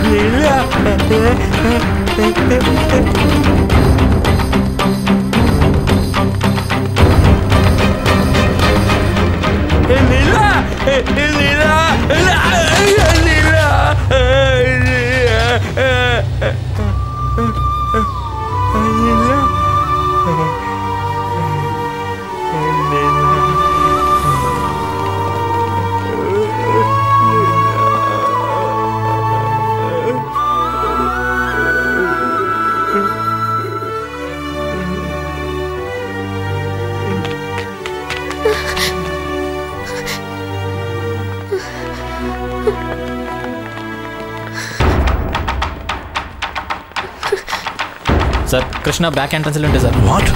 സാർ കൃഷ്ണ ബാക്ക് എൻട്രൻസിലുണ്ട് sir what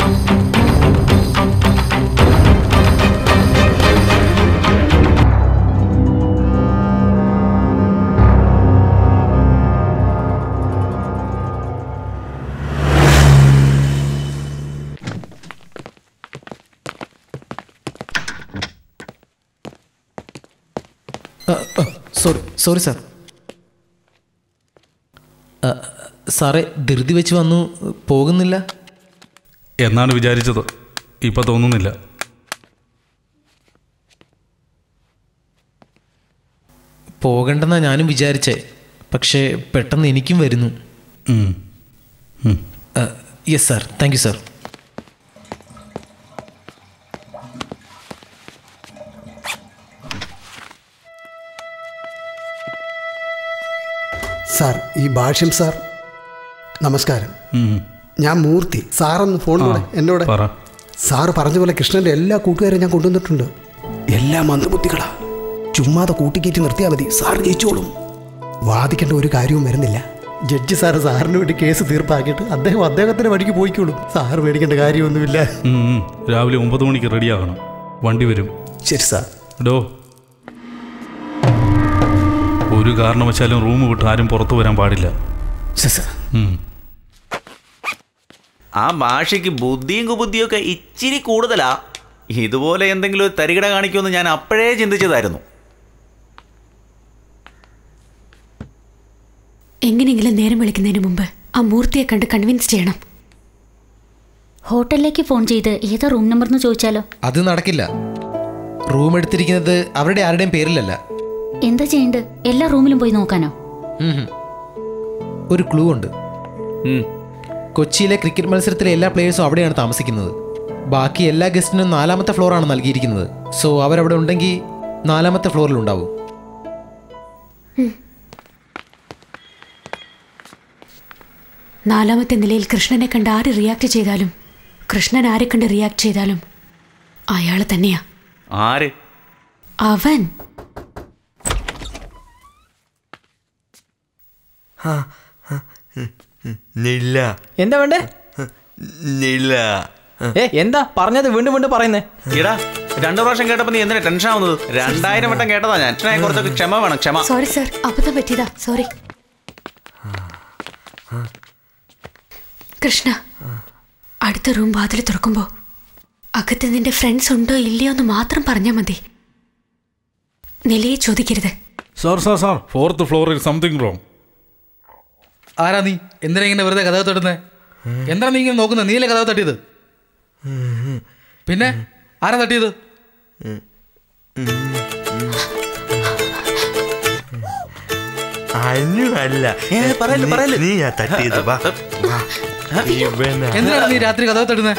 sorry sorry sir ആ, സാറേ ധൃതി വെച്ച് വന്നു പോകുന്നില്ല എന്നാണ് വിചാരിച്ചത് ഇപ്പൊ തോന്നുന്നില്ല പോകണ്ടെന്നാ ഞാനും വിചാരിച്ചേ പക്ഷേ പെട്ടെന്ന് എനിക്കും വരുന്നു yes sir thank you sir sir ഈ ഭാഷ്യം സാർ നമസ്കാരം ഞാൻ മൂർത്തി സാറൊന്ന് ഫോണിലൂടെ എന്നോട് പറ സാറ് പറഞ്ഞ പോലെ കൃഷ്ണന്റെ എല്ലാ കൂട്ടുകാരും ഞാൻ കൊണ്ടുവന്നിട്ടുണ്ട് എല്ലാ മന്ത്രബുദ്ധികളാ ചുമ്മാതെ കൂട്ടിക്കയറ്റി നിർത്തിയാൽ മതി സാർ ജയിച്ചോളും വാദിക്കേണ്ട ഒരു കാര്യവും വരുന്നില്ല ജഡ്ജി സാറ് സാറിന് വേണ്ടി കേസ് തീർപ്പാക്കിയിട്ട് അദ്ദേഹം അദ്ദേഹത്തിന്റെ വഴിക്ക് പോയിക്കോളും സാറ് പേടിക്കേണ്ട കാര്യമൊന്നുമില്ല ഉം, ഉം. രാവിലെ ഒമ്പത് മണിക്ക് റെഡിയാകണം വണ്ടി വരും ശരി സാർ ഡോ ഒരു കാരണവശാലും റൂം വിട്ട് ആരും പുറത്തു വരാൻ പാടില്ല ഉം. ആ ഭാഷയ്ക്ക് ബുദ്ധിയും കുബുദ്ധിയും ഒക്കെ ഇച്ചിരി കൂടുതലാ ഇതുപോലെ എന്തെങ്കിലും ഒരു തരികിട കാണിക്കുമെന്ന് ഞാൻ അപ്പോഴേ ചിന്തിച്ചതായിരുന്നു എങ്ങനെയെങ്കിലും നേരം വിളിക്കുന്നതിന് മുമ്പ് ആ മൂർത്തിയെ കണ്ട് കൺവിൻസ് ചെയ്യണം ഹോട്ടലിലേക്ക് ഫോൺ ചെയ്ത് ഏതാ റൂം നമ്പർ എന്ന് ചോദിച്ചാലോ അത് നടക്കില്ല റൂം എടുത്തിരിക്കുന്നത് അവരുടെ ആരുടെയും പേരിലല്ല എന്താ ചെയ്യേണ്ടത് എല്ലാ റൂമിലും പോയി നോക്കാനോ ഉം ഹും. ഒരു ക്ലൂ ഉണ്ട് കൊച്ചിയിലെ ക്രിക്കറ്റ് മത്സരത്തിലെ എല്ലാ പ്ലേയേഴ്സും അവിടെയാണ് താമസിക്കുന്നത് ബാക്കി എല്ലാ ഗസ്റ്റിനും നാലാമത്തെ ഫ്ലോറാണ് നൽകിയിരിക്കുന്നത് സോ അവരവിടെ ഉണ്ടെങ്കിൽ നാലാമത്തെ ഫ്ലോറിൽ ഉണ്ടാവും നാലാമത്തെ നിലയിൽ കൃഷ്ണനെ കണ്ട് ആര് റിയാക്ട് ചെയ്താലും കൃഷ്ണൻ ആരെ കണ്ട് റിയാക്ട് ചെയ്താലും അയാൾ തന്നെയാ ആര് അവൻ നില്ല എന്താ വേണ്ടേ നില്ല ഏ എന്താ പറഞ്ഞത് വീണ്ടും വീണ്ടും പറയുന്നേ ഇടാ രണ്ടു പ്രാവശ്യം കേട്ടപ്പോ നീ എന്തിനാ ടെൻഷൻ ആവുന്നത് രണ്ടായിരം വട്ടം കേട്ടതാ ഞാൻ ടെൻഷനായി കുറച്ചൊക്കെ ക്ഷമ വേണം ക്ഷമ സോറി സർ അബദ്ധം പറ്റിയതാ സോറി കൃഷ്ണ അടുത്ത റൂം വാതിൽ തുറക്കുമ്പോ അകത്ത് നിന്റെ ഫ്രണ്ട്സ് ഉണ്ടോ ഇല്ലയോ എന്ന് മാത്രം പറഞ്ഞാൽ മതി നിലയെ ചോദിക്കരുത് സാർ സാർ സാർ ഫോർത്ത് ഫ്ലോറിൽ സംതിങ് റോങ് ആരാ നീ എന്തിനാ ഇങ്ങനെ വെറുതെ കഥ തട്ടുന്നേ എന്താ നീ ഇങ്ങനെ നോക്കുന്നത് നീയല്ലേ കഥ തട്ടിയത് പിന്നെ ആരാ തട്ടിയത് അനു അല്ല പറയല്ലേ, പറയല്ലേ. നീ ആ തട്ടിയത് വാ വാ. ഇവനാ. എന്തിനാണ് നീ രാത്രി കഥ തട്ടുന്നേ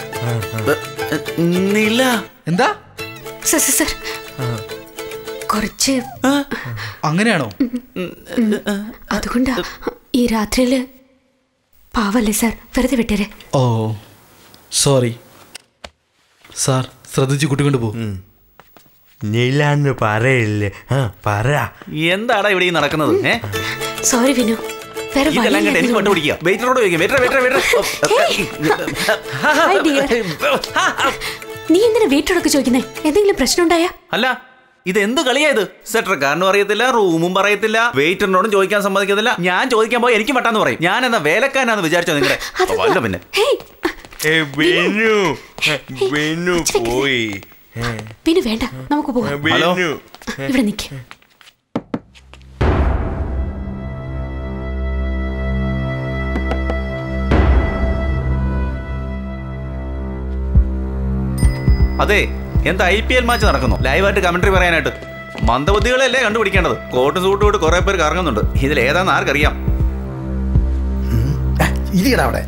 നില എന്താ സർ സർ, സർ കുറച്ച് അങ്ങനെയാണോ അതുകൊണ്ടാ ഈ രാത്രിയില് പാവല്ലേ സാർ വെറുതെ വിട്ടേരെ ഓ സോറി സാർ ശ്രദ്ധിച്ച് കുട്ടിക്കൊണ്ട് പോകും നിലാന്ന് പറയില്ലേ ആ പറ എന്താടാ ഇവിടെ ഈ നടക്കുന്നത് ഏ സോറി വിനു വേറെ ഇതെല്ലാം കണ്ട് എനിക്ക് പട്ട് വഴിയില്ലായിരുന്നു. പിടിക്കുക വെയിറ്ററോട് ചോദിക്കാം waiter waiter waiter Hi, dear. നീ എന്തിനാ വീട്ടിലൊക്കെ ചോദിക്കുന്നേ എന്തെങ്കിലും പ്രശ്നം ഉണ്ടായാ അല്ല ഇത് എന്ത് കളിയാ ഇത് സെറ്റർക്കാരനും അറിയത്തില്ല റൂമും പറയത്തില്ല വെയിറ്ററിനോടും ചോദിക്കാൻ സമ്മതിക്കത്തില്ല ഞാൻ ചോദിക്കാൻ പോയി എനിക്ക് പറ്റാന്ന് പറയും ഞാൻ എന്നാ വേലക്കാരനാന്ന് വിചാരിച്ചോ നിങ്ങളെ വല്ല പിന്നെ ഏ, വിനു വിനു പോയി വിനു വേണ്ട നമുക്ക് പോവാം വിനു ഇവിടെ നിൽക്ക് അതെ എന്താ ഐ പി എൽ മാച്ച് നടക്കുന്നു ലൈവായിട്ട് കമന്ററി പറയാനായിട്ട് മന്ദബുദ്ധികളല്ലേ കണ്ടുപിടിക്കേണ്ടത് കോട്ടും സൂട്ടും ഇട്ട് കുറെ പേര് കറങ്ങുന്നുണ്ട് ഇതിൽ ഏതാന്ന് ആർക്കറിയാം ഇരിക്കടാ അവിടെ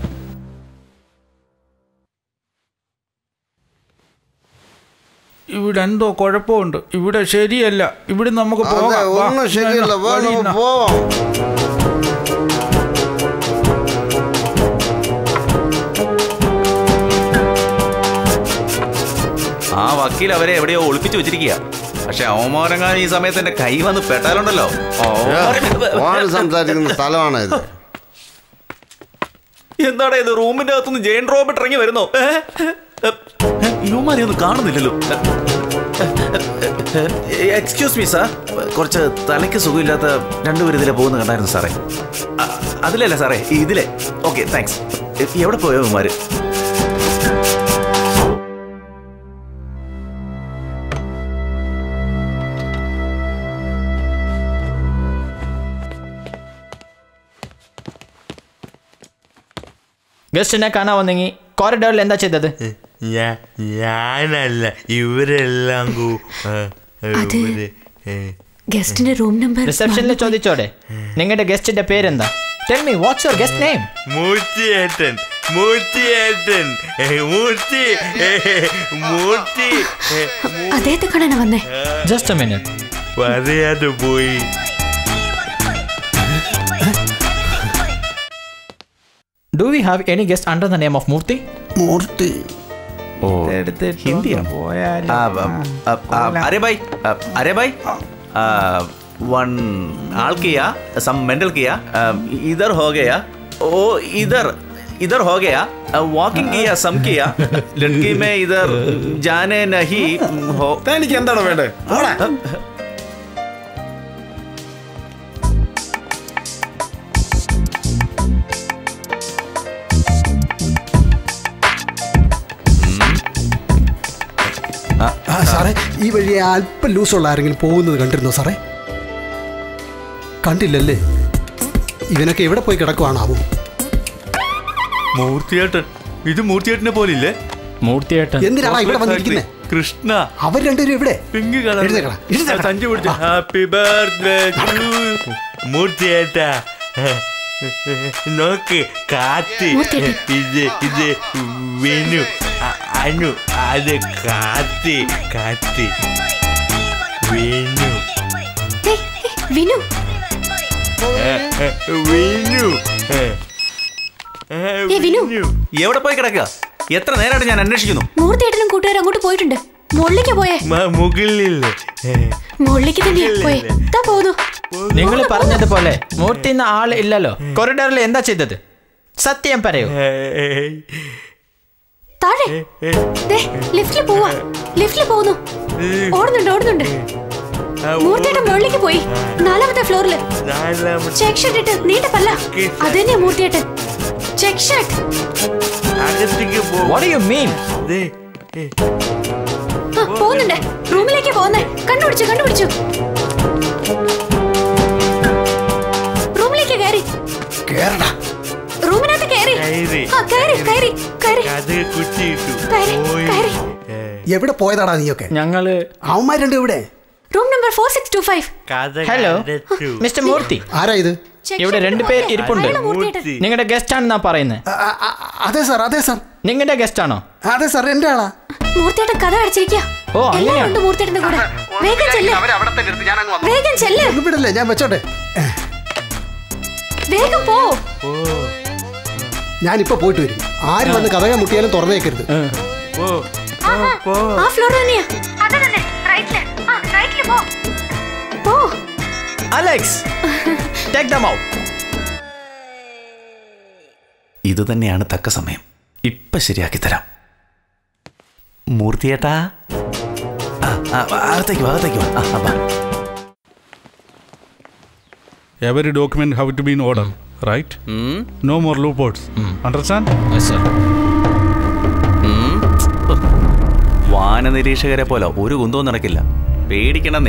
ഇവിടെ എന്തോ കുഴപ്പമുണ്ട് ഇവിടെ ശരിയല്ല ഇവിടെ നമുക്ക് അതെ പോകാം വാ. ഒന്നും ശരിയല്ല വാ വഴി നമുക്ക് ന- പോവാം ആ വക്കീൽ അവരെ എവിടെയോ ഒളിപ്പിച്ചു വെച്ചിരിക്കുക പക്ഷെ അവമാനങ്ങാൻ ഈ സമയത്ത് എന്റെ കൈ വന്ന് പെട്ടാലുണ്ടല്ലോ ഫോണിൽ സംസാരിക്കുന്ന സ്ഥലമാണ് ഇത് എന്താണ് ഇത് റൂമിന്റെ അകത്തുനിന്ന് ജെയിൻ റോബർട്ട് ഇറങ്ങി വരുന്നോ ഇവന്മാരെ ഒന്നും കാണുന്നില്ലല്ലോ എക്സ്ക്യൂസ് മീ സാർ കുറച്ച് തലയ്ക്ക് സുഖമില്ലാത്ത രണ്ടുപേരും ഇതിലെ പോകുന്ന കണ്ടായിരുന്നു സാറേ അ- അതിലല്ല സാറേ ഇതിലെ ഓക്കെ താങ്ക്സ് എവിടെ പോയോ ഇവന്മാര് ഗസ്റ്റിനെ കാണാൻ വന്നെങ്കിൽ കോറിഡോറിൽ എന്താ ചെയ്തത് ഞാ- ഞാനല്ല ഇവരെല്ലാം കൂ- ആ, അത് ഇവര്, ഏ. ഗസ്റ്റിന്റെ റൂം നമ്പർ റിസപ്ഷനിൽ ചോദിച്ചോടെ നിങ്ങളുടെ ഗസ്റ്റിന്റെ പേരെന്താ tell me what's your guest name മൂർത്തിയേട്ടൻ മൂർത്തിയേട്ടൻ ഏ, മൂർത്തി ഏ, മൂർത്തി ഏ, അദ്ദേഹത്തെ കാണാനാ വന്നേ ജസ്റ്റ് എ മിനിറ്റ് പറയാതെ പോയി do we have any guest under the name of Murthy Murthy ഓ ഹിന്ദിയാണ് ആ, ആ, ആ, ആ, अरे भाई आ, अरे भाई आ, वन आल किया सम मेंटल किया आ, इधर हो गया ओ इधर इधर हो गया वॉकिंग किया सम किया लड़की में इधर जाने नहीं हो എനിക്ക് എന്താണ് വേണ്ടത് ഈ വഴി അല്പം ലൂസുള്ള ആരെങ്കിലും പോകുന്നത് കണ്ടിരുന്നോ സാറേ കണ്ടില്ലല്ലേ ഇവനൊക്കെ എവിടെ പോയി കിടക്കുവാണാവോ മൂർത്തിയേട്ടൻ ഇത് മൂർത്തിയേട്ടനെ പോലില്ലേ മൂർത്തിയേട്ടൻ എന്തിനാടാ ഇവിടെ വന്നിരിക്കുന്നെ? കൃഷ്ണ അവർ രണ്ടുപേരും എവിടെ പിങ്ക് എഴുന്നേക്കടാ, എഴുന്നേക്കടാ. സഞ്ചി പിടിച്ച ഹാപ്പി ബർത്ത്ഡേ മൂർത്തിയേട്ടാ നോക്ക് കാറ്റ് ഇത് ഇത് വിനു അ- അനു അത് കാറ്റ് കാറ്റ് വിനു വിനു ഏ, ഏ, വിനു ഏ. ഏ, ഏ, വിനു. എവിടെ പോയി കിടക്കുക എത്ര നേരമായിട്ട് ഞാൻ അന്വേഷിക്കുന്നു മൂർത്തിയേട്ടനും കൂട്ടുകാരും അങ്ങോട്ട് പോയിട്ടുണ്ട് മുകളിലേക്ക് പോയേ മ- മുകളിൽ ഏ. മുകളിലേക്ക് തന്നെയാ പോയേ താ പോകുന്നു നിങ്ങൾ പറഞ്ഞതുപോലെ മൂർത്തി എന്ന ആൾ ഇല്ലല്ലോ കൊറിഡോറിൽ എന്താ ചെയ്തത് സത്യം പറയൂ താഴെ ദേ ലിഫ്റ്റിൽ പോവാ ലിഫ്റ്റിൽ പോകുന്നു ഓടുന്നുണ്ട് ഓടുന്നുണ്ട് മൂർത്തിയേട്ടൻ മുകളിലേക്ക് പോയി നാലാമത്തെ ഫ്ലോറില് ചെക്ക് ഷർട്ട് ഇട്ട് നീണ്ട പല്ല അത് തന്നെയാ മൂർത്തിയേട്ടൻ ചെക്ക് ഷർട്ട് അകത്തേക്ക് പോ What do you mean? ദേ, ഏ. ആ, പോകുന്നുണ്ട് റൂമിലേക്ക് പോകുന്നേ കണ്ടുപിടിച്ചു കണ്ടുപിടിച്ചു റൂമിലേക്ക് കയറി കേറടാ റൂമിനകത്ത് കയറി കയറി. ആ കയറി കയറി കയറി അത് കുറ്റിയിട്ടു കയറി കയറി എവിടെ പോയതാടാ നീയൊക്കെ ഞങ്ങള് അവന്മാർ രണ്ടും ഇവിടെ room number four six two five കഥ ഹലോ കടച്ചു. മിസ്റ്റർ മൂർത്തി ആരാ ഇത് ഇവിടെ രണ്ടുപേർ ഇരിപ്പുണ്ട് അയാള് മൂർത്തിയേട്ടൻ. നിങ്ങളുടെ ഗസ്റ്റ് ആണെന്നാ പറയുന്നത് അതെ സാർ അതെ സാർ നിങ്ങളുടെ ഗസ്റ്റ് ആണോ അതെ സാർ എന്റെ ആളാ മൂർത്തിയേട്ടൻ കഥ അടച്ചിരിക്കുക ഓ, എല്ലാം അങ്ങനെയാ? ഉണ്ട് മൂർത്തിയേട്ടന്റെ കൂടെ വേഗം ചെല്ല് വേഗം ചെല്ല് ഒന്ന് വിടല്ലേ ഞാൻ വെച്ചോട്ടെ വേഗം പോ ഞാനിപ്പോ പോയിട്ട് വരും ആര് വന്ന് കഥകൾ മുട്ടിയാലും തുറന്നേക്കരുത് പോ, പോ, പോ. ആ ഫ്ലോർ തന്നെയാ അതെ തന്നെ റൈറ്റില് ആ റൈറ്റില് പോ പോ അലക്സ് ടേക്ക് ദം ഔട്ട് ഇത് തന്നെയാണ് തക്ക സമയം ഇപ്പൊ ശരിയാക്കി തരാം മൂർത്തിയേട്ടാ ആ, ആ, അകത്തേക്ക് വാ, അകത്തേക്ക് വാ. ആ, ആ, വാ. Every document have to be in order, right? No more loopholes. Understand? Yes, sir. ഉം. വാന നിരീക്ഷകരെ പോലെ ഒരു കുന്തവും നടക്കില്ല പേടിക്കണമെന്നേ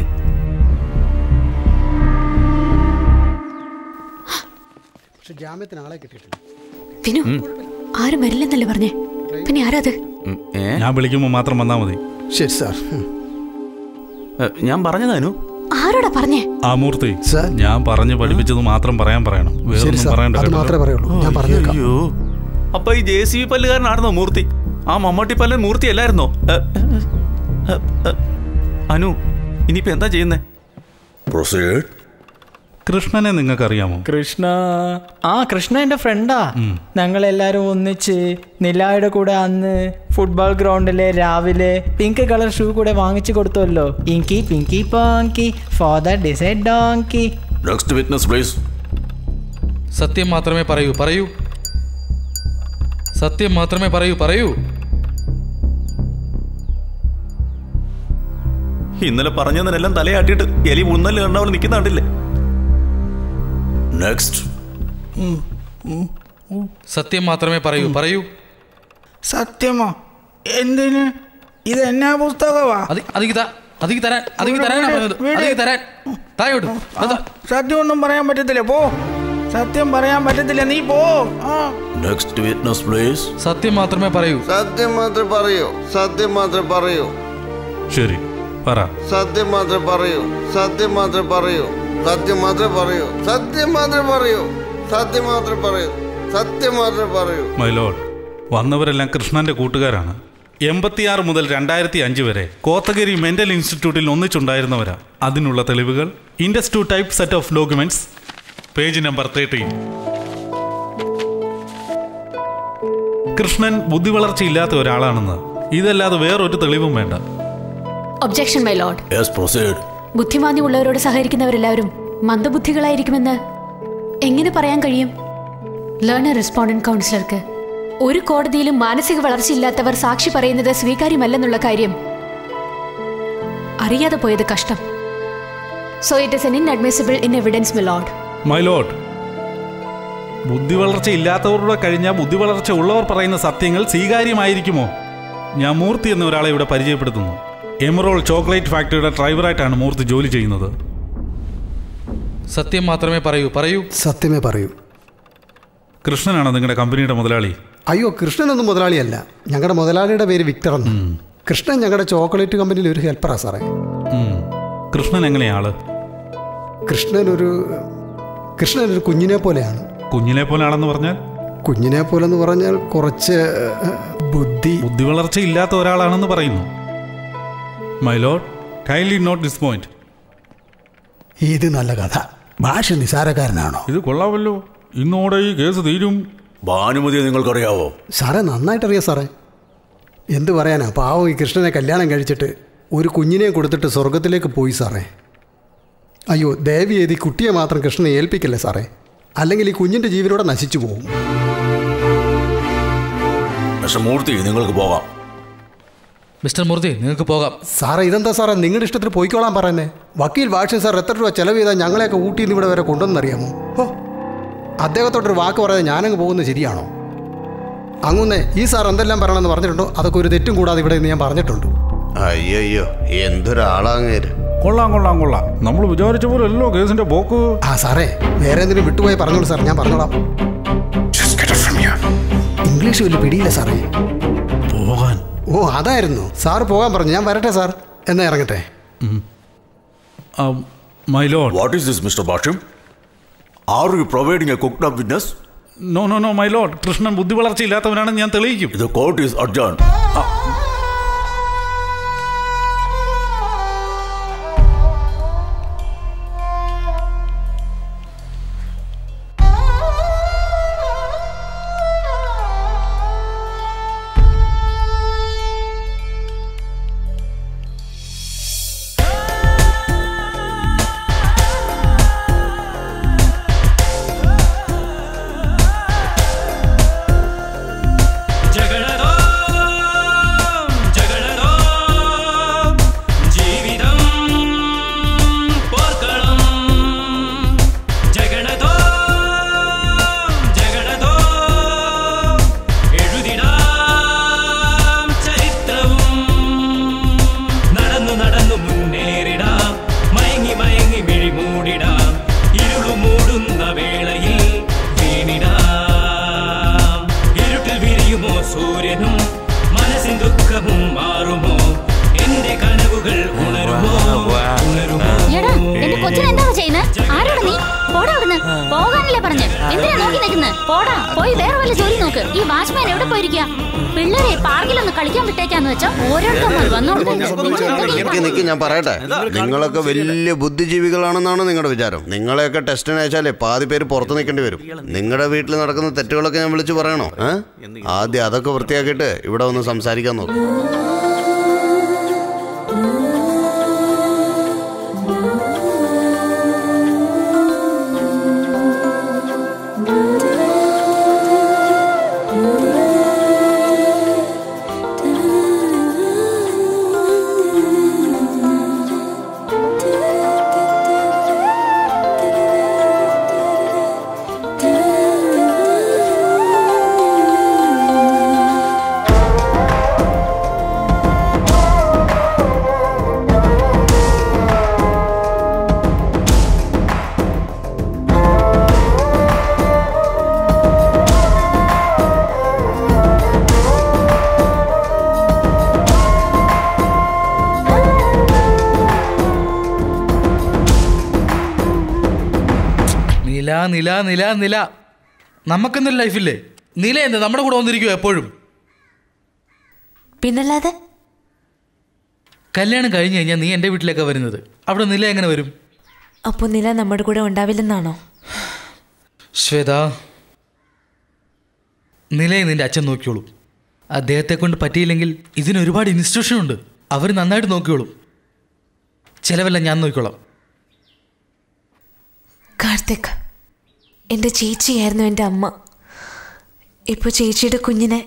പക്ഷെ ജാമ്യത്തിന് ആളെ കിട്ടിയിട്ടില്ല വിനു ആരും വരില്ലെന്നല്ലേ പറഞ്ഞേ പിന്നെ ആരാ അത് ഉം, ഏ? ഞാൻ വിളിക്കുമ്പോൾ മാത്രം വന്നാൽ മതി ശരി സാർ ഏ, ഞാൻ പറഞ്ഞതാനു ആരോടാ പറഞ്ഞേ ആ മൂർത്തി ഞാൻ പറഞ്ഞു പഠിപ്പിച്ചത് മാത്രം പറയാൻ പറയണം ശരി വേറൊന്നും സാർ പറയണ്ട അത് കേട്ടോ. മാത്രമേ പറയുള്ളൂ ഞാൻ പറഞ്ഞേക്കാം അയ്യോ അപ്പൊ ഈ ജെ സി ബി പല്ലുകാരനായിരുന്നോ മൂർത്തി ആ മമ്മൂട്ടി പല്ലൻ മൂർത്തി അല്ലായിരുന്നോ ഏ, ഏ, ഏ, അനു ഇനിയിപ്പോ എന്താ ചെയ്യുന്നേ പ്രൊസീഡ് കൃഷ്ണനെ നിങ്ങൾക്ക് അറിയാമോ കൃഷ്ണ ആ കൃഷ്ണ എന്റെ ഫ്രണ്ടാ ഞങ്ങളെല്ലാരും ഒന്നിച്ച് നിലായുടെ കൂടെ അന്ന് ഫുട്ബോൾ ഗ്രൗണ്ടിലെ രാവിലെ പിങ്ക് കളർ ഷൂ കൂടെ വാങ്ങിച്ചു കൊടുത്തല്ലോ inky pinky ponky father decide donkey next witness please സത്യം മാത്രമേ പറയൂ പറയൂ സത്യം മാത്രമേ പറയൂ പറയൂ ഇന്നലെ പറഞ്ഞതിനെല്ലാം തലയാട്ടിയിട്ട് എലി ഉന്നല് കണ്ടവൾ നിൽക്കുന്ന കണ്ടില്ലേ നെക്സ്റ്റ് സത്യം മാത്രമേ പറയൂ പറയൂ സത്യമോ എന്തിന് ഇത് എന്നാ പുസ്തകമാ അത് അതിക്ക് താ അതിക്ക് തരാൻ അതിക്ക് തരാനാ പറഞ്ഞത് അതിക്ക് തരാൻ തായോട്ട് സത്യം ഒന്നും പറയാൻ പറ്റത്തില്ല പോ സത്യം പറയാൻ പറ്റത്തില്ല നീ പോ ആ നെക്സ്റ്റ് വിറ്റ്നസ് പ്ലീസ് സത്യം മാത്രമേ പറയൂ സത്യം മാത്രമേ പറയൂ സത്യം മാത്രമേ പറയൂ ശരി പറ സത്യം മാത്രമേ പറയൂ സത്യം മാത്രമേ പറയൂ സത്യം മാത്രമേ പറയൂ സത്യം മാത്രമേ പറയൂ സത്യം മാത്രമേ പറയൂ സത്യം മാത്രമേ പറയൂ മൈ ലോഡ് വന്നവരെല്ലാം കൃഷ്ണന്റെ കൂട്ടുകാരാണ് എൺപത്തിയാറ് മുതൽ രണ്ടായിരത്തി അഞ്ച് വരെ കോത്തഗിരി മെന്റൽ ഇൻസ്റ്റിറ്റ്യൂട്ടിൽ ഒന്നിച്ചുണ്ടായിരുന്നവരാ അതിനുള്ള തെളിവുകൾ index two type set of documents page number thirteen Krishnan ബുദ്ധി വളർച്ചയില്ലാത്ത ഒരാളാണെന്ന് ഇതല്ലാതെ വേറൊരു തെളിവും വേണ്ട objection my lord yes proceed ബുദ്ധിമാന്യമുള്ളവരോട് സഹകരിക്കുന്നവരെല്ലാവരും മന്ദബുദ്ധികളായിരിക്കുമെന്ന് എങ്ങനെ പറയാൻ കഴിയും ലേണർ റെസ്പോണ്ടന്റ് കൗൺസിലർക്ക് ഒരു കോടതിയിലും മാനസിക വളർച്ചയില്ലാത്തവർ സാക്ഷി പറയുന്നത് സ്വീകാര്യമല്ലെന്നുള്ള കാര്യം അറിയാതെ പോയത് കഷ്ടം so it is an inadmissible in evidence milord my lord ബുദ്ധി വളർച്ച ഇല്ലാത്തവരുടെ കഴിഞ്ഞാൽ ബുദ്ധി വളർച്ച ഉള്ളവർ പറയുന്ന സത്യങ്ങൾ സ്വീകാര്യമായിരിക്കുമോ ഞാൻ മൂർത്തി എന്ന ഒരാളെ ഇവിടെ പരിചയപ്പെടുത്തുന്നു എമറോൾ ചോക്ലേറ്റ് ഫാക്ടറിയുടെ ഡ്രൈവറായിട്ടാണ് മൂർത്തി ജോലി ചെയ്യുന്നത് സത്യം മാത്രമേ പറയൂ പറയൂ സത്യമേ പറയൂ കൃഷ്ണനാണ് നിങ്ങളുടെ കമ്പനിയുടെ മുതലാളി അയ്യോ കൃഷ്ണനൊന്നും മുതലാളിയല്ല ഞങ്ങളുടെ മുതലാളിയുടെ പേര് വിക്ടർ എന്ന് കൃഷ്ണൻ ഞങ്ങളുടെ ചോക്ലേറ്റ് കമ്പനിയിൽ ഒരു ഹെൽപ്പറാ സാറേ ഉം. കൃഷ്ണൻ എങ്ങനെയാള് കൃഷ്ണൻ ഒരു കൃഷ്ണൻ ഒരു കുഞ്ഞിനെ പോലെയാണ് കുഞ്ഞിനെ പോലെ ആളെന്ന് പറഞ്ഞാൽ കുഞ്ഞിനെ പോലെ എന്ന് പറഞ്ഞാൽ കുറച്ച് ഏഹ്, ബുദ്ധി ബുദ്ധി വളർച്ച ഇല്ലാത്ത ഒരാളാണെന്ന് പറയുന്നു my lord kindly note this point ഇത് നല്ല കഥ ഭാഷ നിസാരക്കാരനാണോ ഇത് കൊള്ളാമല്ലോ ഇന്നോടെ ഈ കേസ് തീരും ഭാനുമതിയെ നിങ്ങൾക്കറിയാവോ സാറേ നന്നായിട്ടറിയാം സാറേ എന്ത് പറയാനാ പാവം ഈ കൃഷ്ണനെ കല്യാണം കഴിച്ചിട്ട് ഒരു കുഞ്ഞിനെ കൊടുത്തിട്ട് സ്വർഗത്തിലേക്ക് പോയി സാറേ അയ്യോ ദേവി ചെയ്ത് ഈ കുട്ടിയെ മാത്രം കൃഷ്ണനെ ഏൽപ്പിക്കല്ലേ സാറേ അല്ലെങ്കിൽ ഈ കുഞ്ഞിൻ്റെ ജീവനോടെ നശിച്ചു പോകും മിസ്റ്റർ മൂർത്തി നിങ്ങൾക്ക് പോകാം മിസ്റ്റർ മൂർത്തി നിങ്ങൾക്ക് പോകാം സാറേ ഇതെന്താ സാറേ നിങ്ങളുടെ ഇഷ്ടത്തിന് പോയിക്കോളാൻ പറയുന്നേ വക്കീൽ ഭാഷൻ സാർ എത്ര രൂപ ചെലവ് ചെയ്താൽ ഞങ്ങളെയൊക്കെ ഊട്ടിയിൽ നിന്ന് ഇവിടെ വരെ കൊണ്ടുവന്നറിയാമോ ഓ അദ്ദേഹത്തോടൊരു വാക്ക് പറയാതെ ഞാനങ്ങ് പോകുന്നത് ശരിയാണോ അങ്ങുന്നേ ഈ സാർ എന്തെല്ലാം പറയണമെന്ന് പറഞ്ഞിട്ടുണ്ടോ അതൊക്കെ ഒരു തെറ്റും കൂടാതെ ഇവിടെ നിന്ന് ഞാൻ പറഞ്ഞിട്ടുണ്ട് അയ്യോ എന്തൊരാളാങ്ങേര് കൊള്ളാം കൊള്ളാം കൊള്ളാം നമ്മൾ വിചാരിച്ച പോലെ അല്ലോ കേസിന്റെ പോക്ക് ആ സാറേ വേറെ എന്തിനും വിട്ടുപോയി പറഞ്ഞോളൂ സാർ ഞാൻ പറഞ്ഞോളാം ഇംഗ്ലീഷ് വലിയ പിടിയില്ല സാറേ പോകാൻ ഓ അതായിരുന്നു സാർ പോകാൻ പറഞ്ഞു ഞാൻ വരട്ടെ സാർ എന്നാ ഇറങ്ങട്ടെ my lord what is this mister Bhashyam are you providing a cooked up witness no no no my lord Krishnan ബുദ്ധി വളർച്ച ഇല്ലാത്തവനാണെന്ന് ഞാൻ തെളിയിക്കും ഇത് കോർട്ട് ഈസ് അഡ്ജാൺ ജഗളതോ ജഗളതോ ജീവിതം പോർക്കളം ജഗളതോ ജഗളതോ എഴുതിടാം ചരിത്രവും നടന്നു നടന്നു മുന്നേറിടാം മയങ്ങി മയങ്ങി മിഴി മൂടിടാം ഇരുളു മൂടുന്ന വേളയിൽ വീണിടാം ഇരുട്ടിൽ വിരിയുമോ സൂര്യനും മനസ്സിൻ ദുഃഖവും മാറുമോ എന്റെ കനവുകൾ ഉണരുമോ ഉണരുമോ എടാ എന്റെ കൊച്ചിനെ എന്താ ചെയ്യുന്നത് ആരോട് നീ പോടാ അവിടുന്ന് പോകാനല്ലേ പറഞ്ഞ് എന്തിനാ നോക്കി നിൽക്കുന്നത് പോടാ പോയി വേറെ വല്ല ജോലി നോക്ക് ഈ വാച്ച്മാൻ എവിടെ പോയിരിക്കുക പിള്ളേരെ പാർക്കിലൊന്ന് കളിക്കാൻ വിട്ടേക്കാന്ന് വെച്ചാ ഓരോരുത്തർ വന്നോളൂ നിക്ക് നിക്ക് ഞാൻ പറയട്ടെ നിങ്ങളൊക്കെ വലിയ ബുദ്ധിജീവികളാണെന്നാണ് നിങ്ങളുടെ വിചാരം നിങ്ങളെയൊക്കെ ടെസ്റ്റിന് അയച്ചാലേ പാതി പേര് പുറത്ത് നിൽക്കേണ്ടി വരും നിങ്ങളുടെ വീട്ടിൽ നടക്കുന്ന തെറ്റുകളൊക്കെ ഞാൻ വിളിച്ചു പറയണോ ഏ? ആദ്യം അതൊക്കെ വൃത്തിയാക്കിയിട്ട് ഇവിടെ ഒന്ന് സംസാരിക്കാൻ നോക്കും നില നില നില നില നമുക്കെന്തൊരു ലൈഫില്ലേ നില എന്ത് നമ്മുടെ കൂടെ വന്നിരിക്കുമോ എപ്പോഴും പിന്നല്ലാതെ കല്യാണം കഴിഞ്ഞ് കഴിഞ്ഞാൽ നീ എൻ്റെ വീട്ടിലേക്കാ വരുന്നത് അവിടെ നില എങ്ങനെ വരും അപ്പോൾ നില നമ്മുടെ കൂടെ ഉണ്ടാവില്ലെന്നാണോ ശ്വേത നിലയെ നിന്റെ അച്ഛൻ നോക്കിയോളൂ അദ്ദേഹത്തെ കൊണ്ട് പറ്റിയില്ലെങ്കിൽ ഇതിന് ഒരുപാട് ഇൻസ്റ്റിറ്റ്യൂഷൻ ഉണ്ട് അവർ നന്നായിട്ട് നോക്കിയോളും ചിലവെല്ലാം ഞാൻ നോക്കിക്കോളാം കാർത്തിക് എൻ്റെ ചേച്ചിയായിരുന്നു എൻ്റെ അമ്മ ഇപ്പോൾ ചേച്ചിയുടെ കുഞ്ഞിനെ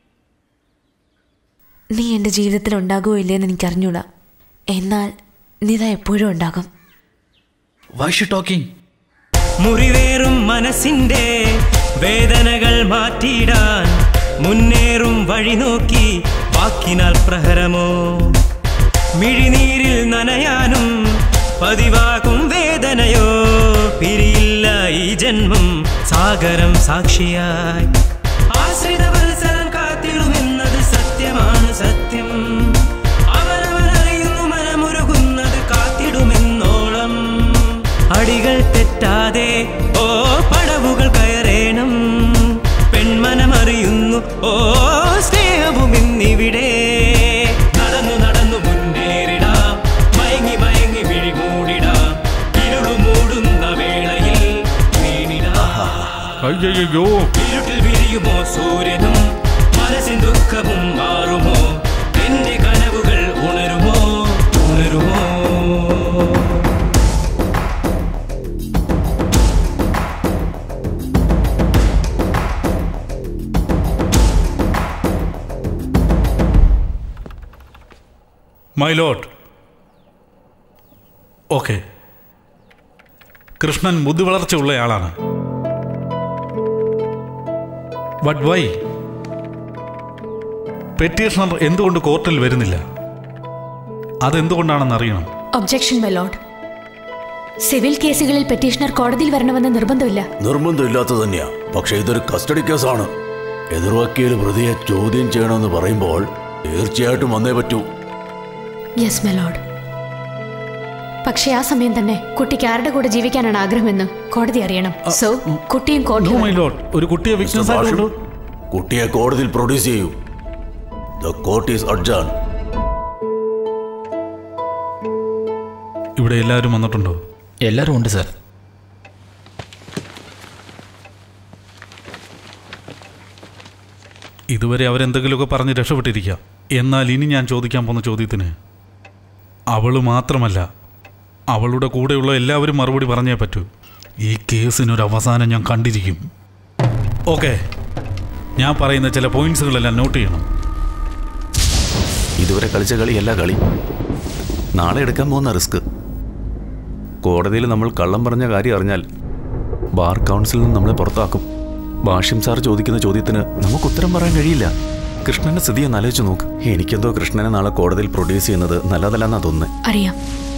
നീ എൻ്റെ ജീവിതത്തിൽ ഉണ്ടാകുമോ ഇല്ലയെന്ന് എനിക്കറിഞ്ഞൂടാ എന്നാൽ നില എപ്പോഴും ഉണ്ടാകും വൈ ഷു ടോക്കിംഗ് മുറിവേറും മനസ്സിന്റെ വേദനകൾ മാറ്റിയിടാൻ മുന്നേറും വഴി നോക്കി വാക്കിനാൽ പ്രഹരമോ മിഴിനീരിൽ നനയാനും പതിവാകും വേദനയോ പിരിയില്ല ഈ ജന്മം സാഗരം സാക്ഷിയായി ആശ്രിത വത്സരം കാത്തിടുമെന്നത് സത്യമാണ് സത്യം അവനവനറിയുന്നു മനമുരുകുന്നത് കാത്തിടുമെന്നോളം അടികൾ തെറ്റാതെ ഓ പടവുകൾ കയറേണം പെൺമനമറിയുന്നു ഓ സ്നേഹവും ഇന്നിവിടെ നടന്നു നടന്നു മുന്നേറിടാം മയങ്ങി മയങ്ങി വിഴിമൂടിടാം ഇരുളു മൂടുന്ന വേളയിൽ വീണിടാം അയ്യോ ഇരുട്ടിൽ വിരിയുമോ സൂര്യനും മനസ്സിൻ ദുഃഖവും മാറുമോ എന്റെ കനവുകൾ ഉണരുമോ ഉണരുമോ മൈ ലോട്ട് ഓക്കെ കൃഷ്ണൻ ബുദ്ധി വളർച്ചയുള്ള ആളാണ് ബട്ട് വൈ പെറ്റീഷണർ എന്തുകൊണ്ട് കോർട്ടിൽ വരുന്നില്ല അതെന്തുകൊണ്ടാണെന്ന് അറിയണം ഒബ്ജെക്ഷൻ മെലോഡ് സിവിൽ കേസുകളിൽ പെറ്റീഷണർ കോടതിയിൽ വരണമെന്ന് നിർബന്ധമില്ല നിർബന്ധമില്ലാത്തത് തന്നെയാ പക്ഷെ ഇതൊരു കസ്റ്റഡി കേസാണ് എതിർവക്കീൽ പ്രതിയെ ചോദ്യം ചെയ്യണമെന്ന് പറയുമ്പോൾ തീർച്ചയായിട്ടും വന്നേ പറ്റൂ യെസ് മെലോഡ് പക്ഷേ ആ സമയം തന്നെ കുട്ടിക്ക് ആരുടെ കൂടെ ജീവിക്കാനാണ് ആഗ്രഹമെന്ന് കോടതി അറിയണം സോ കുട്ടിയും കോടതി മൈ ലോട്ട് ഒരു കുട്ടിയെ വിക്നസ് ആയിട്ട് കുട്ടിയെ കോടതിയിൽ പ്രൊഡ്യൂസ് ചെയ്യൂ ദ കോർട്ട് ഈസ് അഡ്ജാൻ ഇവിടെ എല്ലാവരും വന്നിട്ടുണ്ടോ എല്ലാവരും ഉണ്ട് സാർ ഇതുവരെ അവരെന്തെങ്കിലുമൊക്കെ പറഞ്ഞ് രക്ഷപ്പെട്ടിരിക്കാം എന്നാൽ ഇനി ഞാൻ ചോദിക്കാൻ പോകുന്ന ചോദ്യത്തിന് അവൾ മാത്രമല്ല അവളുടെ കൂടെയുള്ള എല്ലാവരും മറുപടി പറഞ്ഞേ പറ്റൂ ഈ കേസിനൊരു അവസാനം ഞാൻ കണ്ടിരിക്കും ഓക്കെ ഞാൻ പറയുന്ന ചില പോയിന്റ്സുകളെല്ലാം നോട്ട് ചെയ്യണം ഇതുവരെ കളിച്ച കളി എല്ലാ കളി നാളെ എടുക്കാൻ പോകുന്ന റിസ്ക് കോടതിയിൽ നമ്മൾ കള്ളം പറഞ്ഞ കാര്യം അറിഞ്ഞാൽ ബാർ കൗൺസിലിൽ നിന്ന് നമ്മളെ പുറത്താക്കും ഭാഷ്യം സാർ ചോദിക്കുന്ന ചോദ്യത്തിന് നമുക്ക് ഉത്തരം പറയാൻ കഴിയില്ല കൃഷ്ണന്റെ സ്ഥിതി ഒന്ന് ആലോചിച്ച് നോക്ക് എനിക്കെന്തോ കൃഷ്ണനെ നാളെ കോടതിയിൽ പ്രൊഡ്യൂസ് ചെയ്യുന്നത് നല്ലതല്ലെന്നാ തോന്നുന്നത് അറിയാം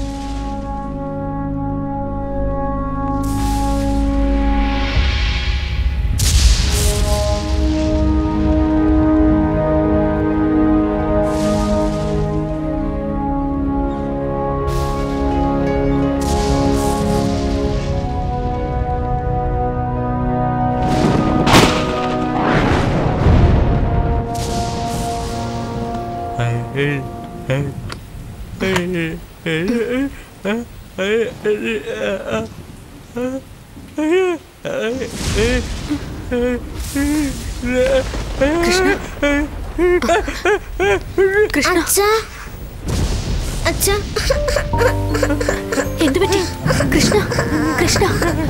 കൃഷ്ണ അച്ഛാ എന്തു പറ്റി കൃഷ്ണ കൃഷ്ണ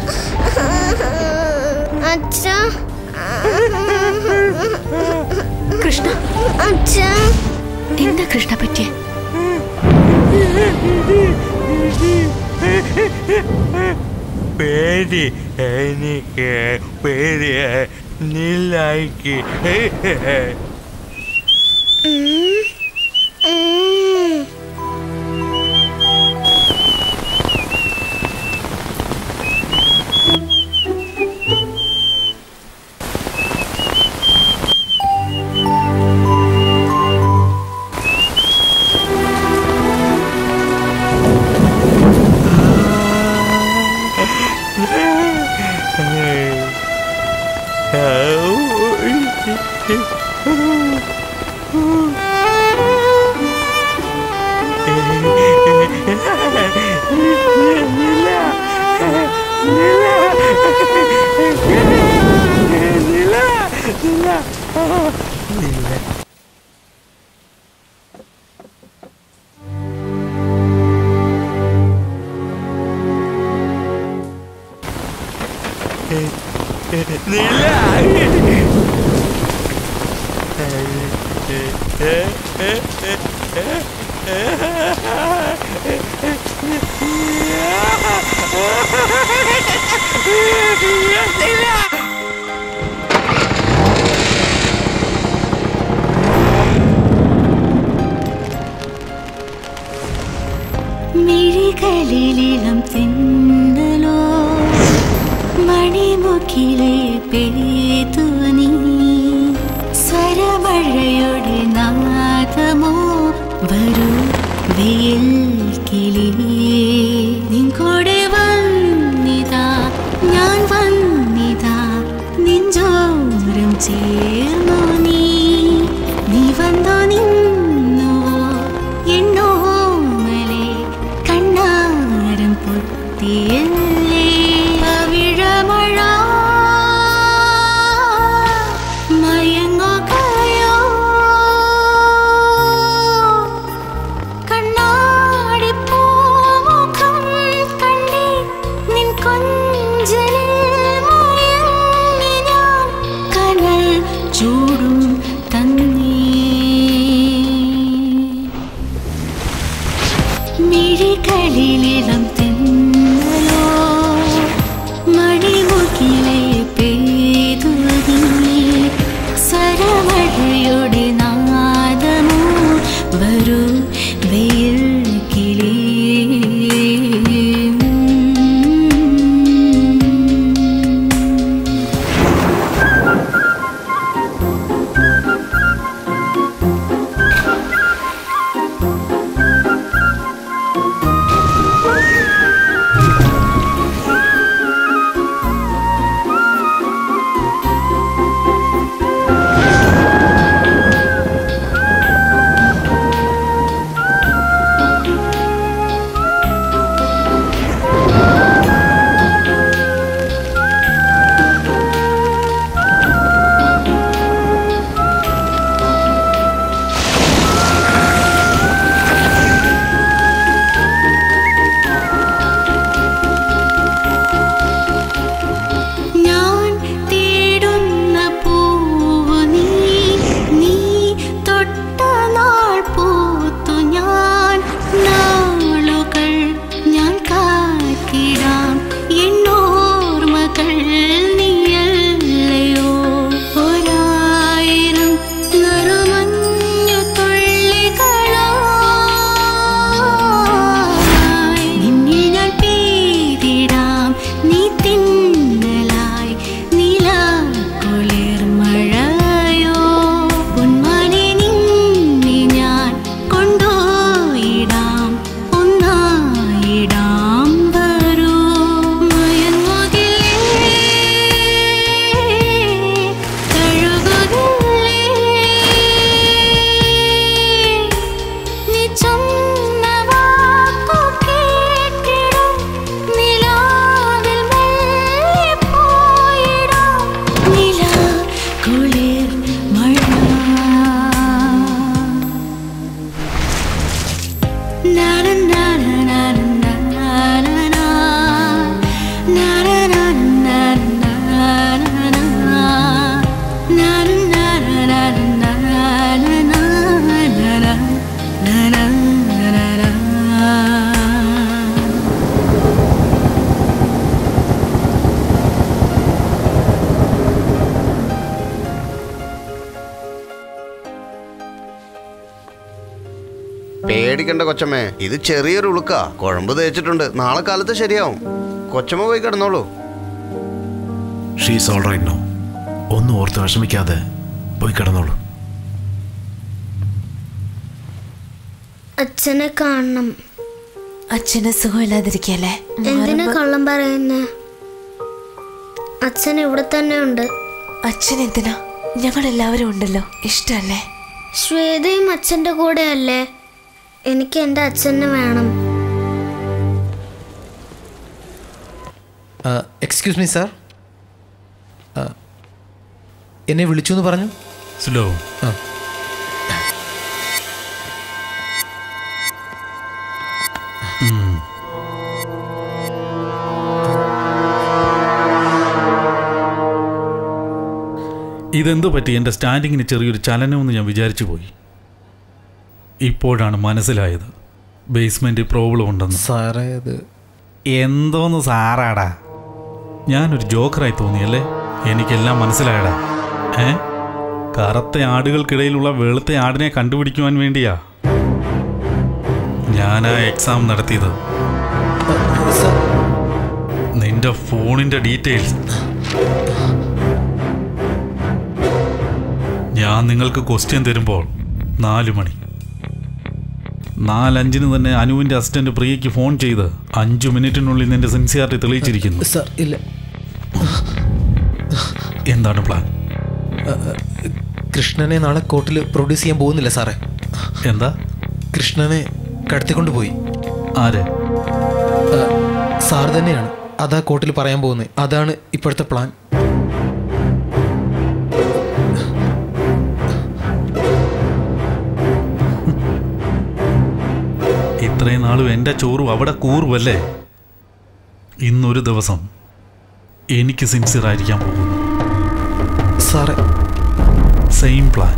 അച്ഛാ കൃഷ്ണ അച്ഛാ എന്താ കൃഷ്ണ പറ്റിയ പേടി എനിക്ക് പേടി നിലായിക്ക് മിഴികളിലിളം തെന്നലോ മണിമുക്കിലെ പെയ്തു നീ സ്വരമഴയുടെ നാദമോ വരൂ വെയിൽ കിളി നിൻ കൂടെ വന്നിതാ ഞാൻ വന്നിതാ നെഞ്ചോരം ചേർന്നു നീ നീ വന്നോ നിന്നുവോ എണ്ണോമലെ കണ്ണാരം പൊത്തിയല്ലേ പവിഴമഴ മയങ്ങുകയോ കണ്ണാടിപ്പൂമുഖം കണ്ടേ നിൻ കൊഞ്ചലിൽ മയങ്ങി ഞാൻ കനൽ ചൂടും തന്നേ മിഴികളിലിളം തെന്നലോ മണിമുകിലെ പെയ്തു നീ സരമഴയുടെ നാദമോ വരൂ വെയിൽ കിളി ഞാൻ തേടുന്ന പൂവ് നീ നീ തൊട്ട നാൾ പൂത്തു ഞാൻ നാളുകൾ ഞാൻ കാത്തിടാം എന്നോർമകൾ നീയല്ലയോ ഒരായിരം നറുമഞ്ഞു തുള്ളികളായി നിന്നെ ഞാൻ പെയ്തിടാം നീ തിന്നലായി നിലാക്കുളിർ മഴയോ പൊന്മാനെ നിന്നെ ഞാൻ കൊണ്ടുപോയിടാം ഒന്നായിടാം വരൂ മയങ്ങുകില്ലേ തഴുകുകില്ലേ നീ ചൊന്ന വാക്കു കേട്ടിടും നിലാവിൽ മെല്ലെ പോയിടാം നിലാ കുളിർ മഴ നാന നാന നാന നാന നാ. നാന നാന നാന നാന നാ. നാന നാന നാന നാന നാന നാ. നാന നാന നാ. പേടിക്കണ്ട കൊച്ചമ്മേ ഇത് ചെറിയൊരു ഉളുക്കാ കുഴമ്പ് തേച്ചിട്ടുണ്ട് നാളെ കാലത്ത് ശരിയാവും കൊച്ചമ്മ പോയി കിടന്നോളൂ ഷീസ് ഓൾ റൈറ്റ് നോ ഒന്നും ഓർത്ത് വിഷമിക്കാതെ പോയി കിടന്നോളൂ അച്ഛനെ കാണണം അച്ഛന് സുഖമില്ലാതിരിക്കല്ലേ എന്തിനാ കള്ളം പറയുന്നേ അച്ഛൻ ഇവിടെ തന്നെ ഉണ്ട് അച്ഛൻ എന്തിനാ ഞങ്ങൾ എല്ലാവരും ഉണ്ടല്ലോ ഇഷ്ടല്ലേ ശ്വേതയും അച്ഛന്റെ കൂടെ അല്ലേ എനിക്ക് എന്റെ അച്ഛനെ വേണം എക്സ്ക്യൂസ് മീ സാർ എന്നെ വിളിച്ചു എന്ന് പറഞ്ഞു സ്ലോ ആ ഇതെന്തു പറ്റി എൻ്റെ സ്റ്റാൻഡിങ്ങിന് ചെറിയൊരു ചലനമെന്ന് ഞാൻ വിചാരിച്ചു പോയി ഇപ്പോഴാണ് മനസ്സിലായത് ബേസ്മെൻറ്റ് പ്രോബ്ലം ഉണ്ടെന്ന് സാറേ അത് എന്തോന്ന് സാറാടാ ഞാനൊരു ജോക്കറായി തോന്നിയല്ലേ എനിക്കെല്ലാം മനസ്സിലായടാ ഏ കറുത്ത ആടുകൾക്കിടയിലുള്ള വെളുത്ത ആടിനെ കണ്ടുപിടിക്കുവാൻ വേണ്ടിയാ ഞാൻ ആ എക്സാം നടത്തിയത് നിന്റെ ഫോണിന്റെ ഡീറ്റെയിൽസ് ഞാൻ നിങ്ങൾക്ക് ക്വസ്റ്റ്യൻ തരുമ്പോൾ നാല് മണി നാലഞ്ചിന് തന്നെ അനുവിന്റെ അസിസ്റ്റന്റ് പ്രിയയ്ക്ക് ഫോൺ ചെയ്ത് അഞ്ചു മിനിറ്റിനുള്ളിൽ നിന്റെ സിൻസിയാറിറ്റി തെളിയിച്ചിരിക്കുന്നു സാർ ഇല്ല എന്താണ് പ്ലാൻ കൃഷ്ണനെ നാളെ കോർട്ടിൽ പ്രൊഡ്യൂസ് ചെയ്യാൻ പോകുന്നില്ല സാറേ എന്താ കൃഷ്ണനെ കടത്തിക്കൊണ്ട് പോയി ആര് സാർ തന്നെയാണ് അതാ കോർട്ടിൽ പറയാൻ പോകുന്നത് അതാണ് ഇപ്പോഴത്തെ പ്ലാൻ ഇത്രയും നാളും എൻ്റെ ചോറും അവിടെ കൂറുമല്ലേ ഇന്നൊരു ദിവസം എനിക്ക് സിൻസിയർ ആയിരിക്കാൻ പോകുന്നു സാറേ സെയിം പ്ലാൻ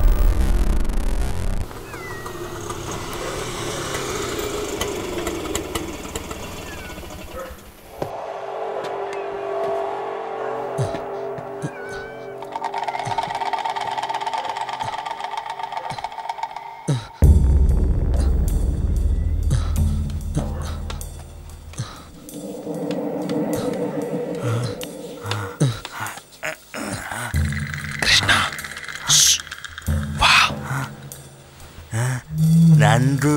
നന്ദു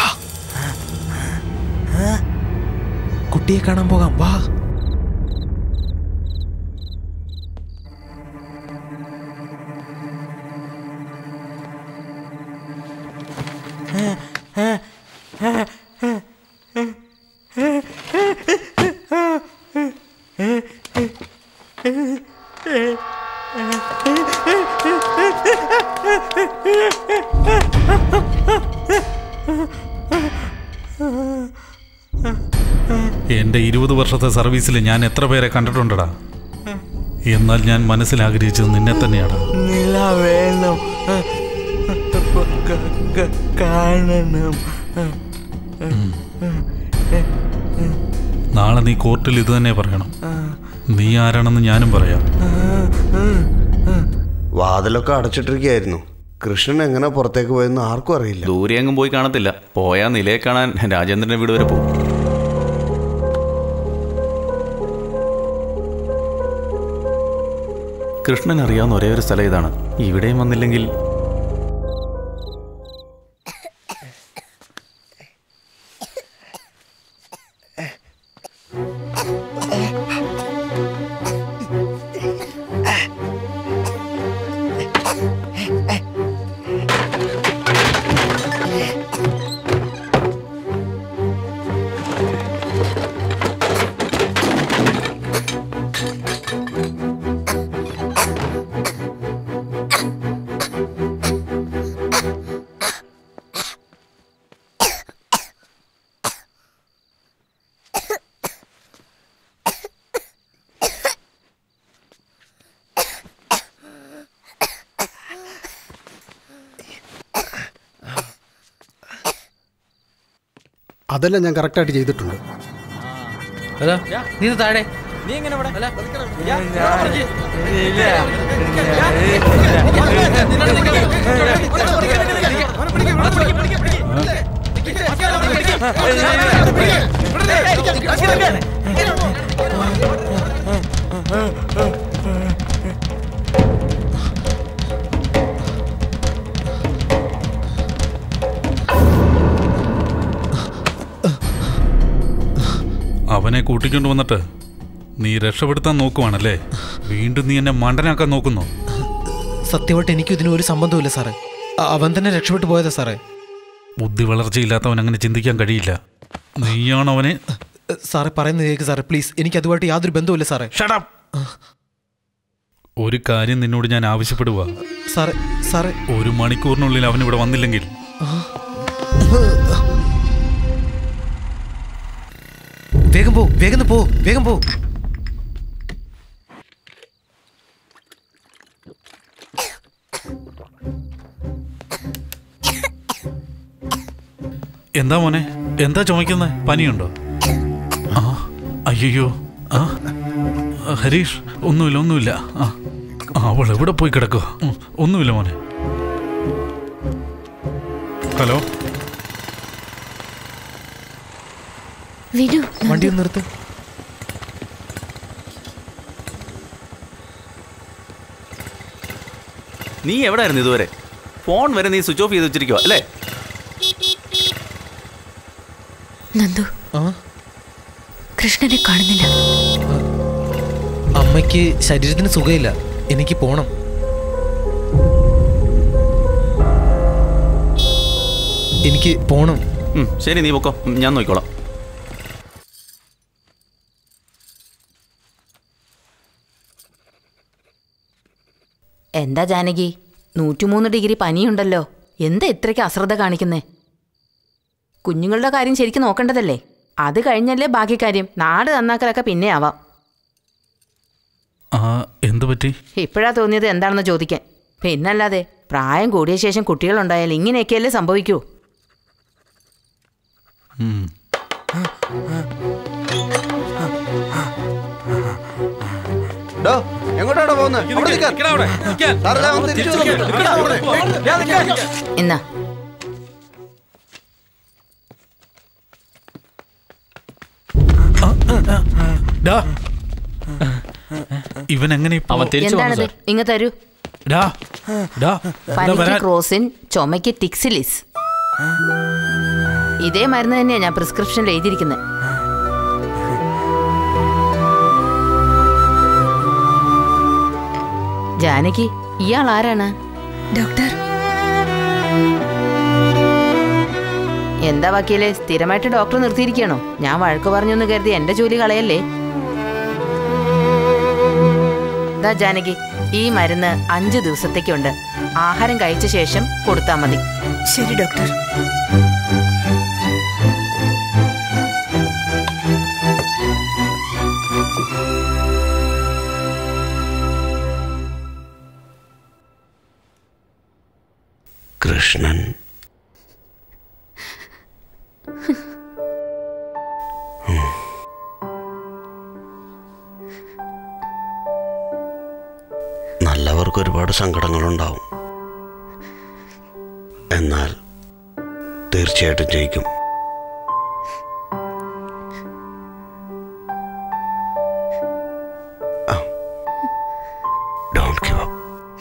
കുട്ടിയെ കാണാൻ പോകാം വാ എൻ്റെ ഇരുപത് വർഷത്തെ സർവീസിൽ ഞാൻ എത്ര പേരെ കണ്ടിട്ടുണ്ടടാ എന്നാൽ ഞാൻ മനസ്സിലാഗ്രഹിച്ചത് നിന്നെ തന്നെയാണ് നില വേണം ക- ക- കാണണം നാളെ നീ കോർട്ടിൽ ഇത് തന്നെ പറയണം നീ ആരാണെന്ന് ഞാനും പറയാം വാതിലൊക്കെ അടച്ചിട്ടിരിക്കുകയായിരുന്നു കൃഷ്ണൻ എങ്ങനെ പുറത്തേക്ക് പോയെന്ന് ആർക്കും അറിയില്ല ദൂരെ എങ്ങും പോയി കാണത്തില്ല പോയാ നിലയെ കാണാൻ രാജേന്ദ്രന്റെ വീട് വരെ പോകും കൃഷ്ണൻ അറിയാവുന്ന ഒരേ ഒരു സ്ഥലം ഇതാണ് ഇവിടെയും വന്നില്ലെങ്കിൽ അതെല്ലാം ഞാൻ കറക്റ്റായിട്ട് ചെയ്തിട്ടുണ്ട് അതാ നീ ഇത് താഴെ നീ എങ്ങനെ ഇവിടെ അവനെ കൂട്ടിക്കൊണ്ട് വന്നിട്ട് നീ രക്ഷപ്പെടുത്താൻ നോക്കുവാണല്ലേ വീണ്ടും നീ എന്നെ മണ്ടനാക്കാൻ നോക്കുന്നു സത്യമായിട്ട് എനിക്കും ഇതിന് ഒരു സംബന്ധവുമില്ല സാറേ അ- അവൻ തന്നെ രക്ഷപ്പെട്ടു പോയതാ സാറേ ബുദ്ധി വളർച്ചയില്ലാത്തവൻ അങ്ങനെ ചിന്തിക്കാൻ കഴിയില്ല നീയാണ് അവനെ സാറേ പറയുന്നത് കേൾക്ക് സാറേ പ്ലീസ് എനിക്ക് അതുമായിട്ട് യാതൊരു ബന്ധവുമില്ല സാറേ ഒരു കാര്യം നിന്നോട് ഞാൻ ആവശ്യപ്പെടുക സാറേ സാറേ ഒരു മണിക്കൂറിനുള്ളിൽ അവൻ ഇവിടെ വന്നില്ലെങ്കിൽ വേഗം പോ വേഗം പോ വേഗം പോ എന്താ മോനെ എന്താ ചുമക്കുന്നത് പനിയുണ്ടോ ആ അയ്യോ ആ ആ, ഹരീഷ് ഒന്നുമില്ല ഒന്നുമില്ല ആ ആ, അവൾ എവിടെ പോയി കിടക്കുക ഉം, ഒന്നുമില്ല മോനെ ഹലോ വിനു വണ്ടി ഒന്ന് നിർത്ത് നീ എവിടെയായിരുന്നു ഇതുവരെ ഫോൺ വരെ നീ സ്വിച്ച് ഓഫ് ചെയ്ത് വെച്ചിരിക്കുക അല്ലേ നന്ദു കൃഷ്ണനെ കാണുന്നില്ല അമ്മയ്ക്ക് ശരീരത്തിന് സുഖമില്ല എനിക്ക് പോണം എനിക്ക് പോണം ഉം, ശരി നീ പൊക്കോ ഉം, ഞാൻ നോക്കിക്കോളാം എന്താ ജാനകി നൂറ്റിമൂന്ന് ഡിഗ്രി പനിയുണ്ടല്ലോ എന്താ ഇത്രയ്ക്ക് അശ്രദ്ധ കാണിക്കുന്നേ കുഞ്ഞുങ്ങളുടെ കാര്യം ശരിക്കും നോക്കേണ്ടതല്ലേ അത് കഴിഞ്ഞല്ലേ ബാക്കി കാര്യം നാട് നന്നാക്കലൊക്കെ പിന്നെ ആവാം ആ എന്തു പറ്റി ഇപ്പോഴാ തോന്നിയത് എന്താണെന്ന് ചോദിക്കാൻ പിന്നല്ലാതെ പ്രായം കൂടിയ ശേഷം കുട്ടികളുണ്ടായാൽ ഇങ്ങനെയൊക്കെയല്ലേ സംഭവിക്കൂ ഉം. ഡോ, എങ്ങോട്ടാടാ പോകുന്നത് അവിടെ നിൽക്കാൻ. സാറേ, ദാ ഒന്ന് തിരിച്ചു വന്നു. എന്നാ ഡാ. ഇവൻ എങ്ങനെ ഇപ്പോ എന്താണത് ഇങ്ങ് തരൂ ഡാ. ഡാ. ഇവിടെ പനിക്ക് വരാൻ- ക്രോസിൻ ചുമയ്ക്ക് ടിക്സിലിസ് ഇതേ മരുന്ന് തന്നെയാ ഞാൻ പ്രിസ്ക്രിപ്ഷനിൽ എഴുതിയിരിക്കുന്നത് ജാനകി ഇയാൾ ആരാണ് ഡോക്ടർ എന്താ വക്കീലെ സ്ഥിരമായിട്ട് ഡോക്ടർ നിർത്തിയിരിക്കണോ ഞാൻ വഴക്ക് പറഞ്ഞൊന്ന് കരുതി എന്റെ ജോലി കളയല്ലേ ദാ ജാനകി ഈ മരുന്ന് അഞ്ച് ദിവസത്തേക്കുണ്ട് ആഹാരം കഴിച്ച ശേഷം കൊടുത്താൽ മതി ശരി ഡോക്ടർ കൃഷ്ണൻ ഉം. നല്ലവർക്ക് ഒരുപാട് സങ്കടങ്ങളുണ്ടാവും എന്നാൽ തീർച്ചയായിട്ടും ജയിക്കും don't give up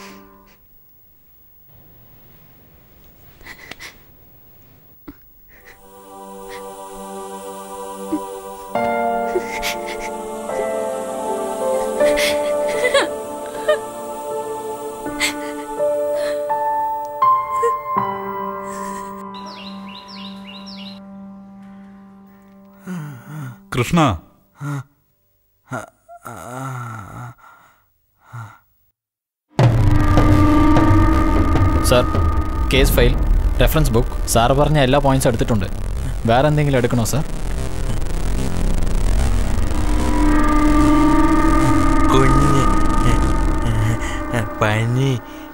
Krishna sir case file reference book sir പറഞ്ഞ എല്ലാ പോയിന്റ്സ് എടുത്തിട്ടുണ്ട് വേറെ എന്തെങ്കിലും എടുക്കണോ സാർ കുഞ്ഞ് പനി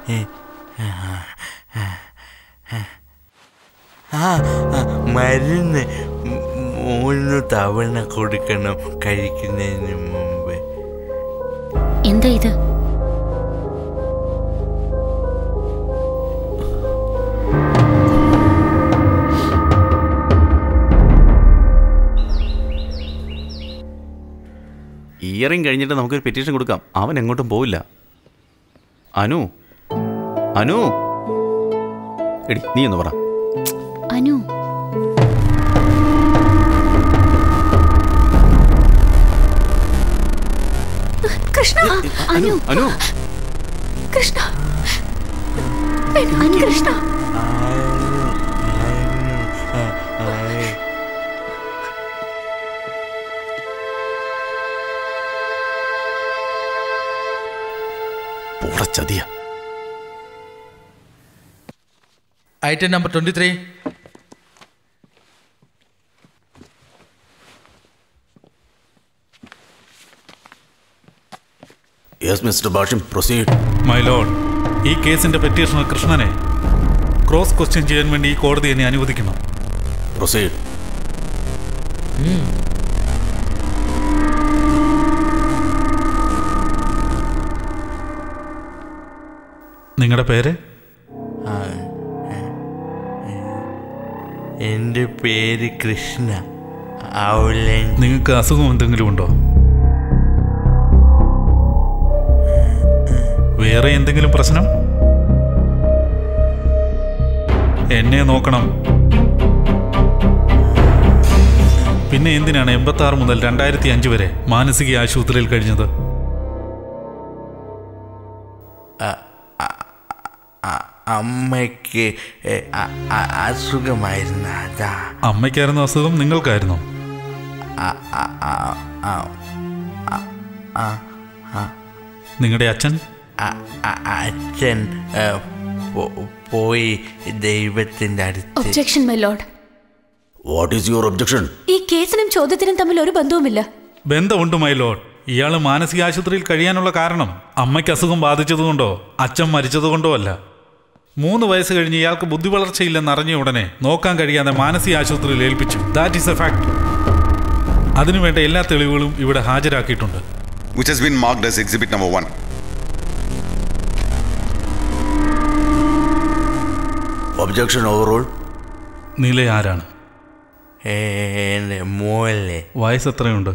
ആ ആ, മരുന്ന് മൂ- മൂന്ന് തവണ കൊടുക്കണം കഴിക്കുന്നതിന് മുമ്പ് എന്താ ഇത് ഇയറിംഗ് കഴിഞ്ഞിട്ട് നമുക്കൊരു പെറ്റീഷൻ കൊടുക്കാം അവൻ എങ്ങോട്ടും പോവില്ല അനു അനു എടി നീ ഒന്ന് പറ അനു കൃഷ്ണ അനു അനു കൃഷ്ണ അനു കൃഷ്ണ ചതിയ item number twenty three yes mister Bhashim proceed my lord ഈ കേസിന്റെ പെറ്റീഷണർ കൃഷ്ണനെ ക്രോസ് ക്വസ്റ്റ്യൻ ചെയ്യാൻ വേണ്ടി ഈ കോടതി എന്നെ അനുവദിക്കണം പ്രൊസീഡ് നിങ്ങളുടെ പേര് ആ, എൻ്റെ പേര് കൃഷ്ണ ഔലൻ നിങ്ങൾക്ക് അസുഖം എന്തെങ്കിലും ഉണ്ടോ വേറെ എന്തെങ്കിലും പ്രശ്നം എന്നെ നോക്കണം പിന്നെ എന്തിനാണ് എൺപത്തി ആറ് മുതൽ രണ്ടായിരത്തി അഞ്ച് വരെ മാനസിക ആശുപത്രിയിൽ കഴിഞ്ഞത് അ- അമ്മയ്ക്ക് എ, അ- അ- അസുഖമായിരുന്നു അതാ അമ്മയ്ക്കായിരുന്നു അസുഖം നിങ്ങൾക്കായിരുന്നോ അ- അ- അ- അ- അ- അ- അ- നിങ്ങളുടെ അച്ഛൻ അ- അ- അച്ഛൻ എ, പോ- പോയി ദൈവത്തിൻ്റെ അടുത്ത് objection my lord what is your objection ഈ കേസിനും ചോദ്യത്തിനും തമ്മിൽ ഒരു ബന്ധവുമില്ല ബന്ധമുണ്ട് മൈ ലോഡ് ഇയാൾ മാനസിക ആശുപത്രിയിൽ കഴിയാനുള്ള കാരണം അമ്മയ്ക്ക് അസുഖം ബാധിച്ചതുകൊണ്ടോ അച്ഛൻ മരിച്ചതുകൊണ്ടോ അല്ല മൂന്ന് വയസ്സ് കഴിഞ്ഞ് ഇയാൾക്ക് ബുദ്ധി വളർച്ചയില്ലെന്ന് അറിഞ്ഞ ഉടനെ നോക്കാൻ കഴിയാതെ മാനസിക ആശുപത്രിയിൽ ഏൽപ്പിച്ചു ദാറ്റ് ഈസ് എ ഫാക്ട് അതിനുവേണ്ട എല്ലാ തെളിവുകളും ഇവിടെ ഹാജരാക്കിയിട്ടുണ്ട് which has been marked as exhibit number one. Objection overall Nila ആരാണ് എൻ്റെ മോലെ വയസ്സ് എത്രയുണ്ട്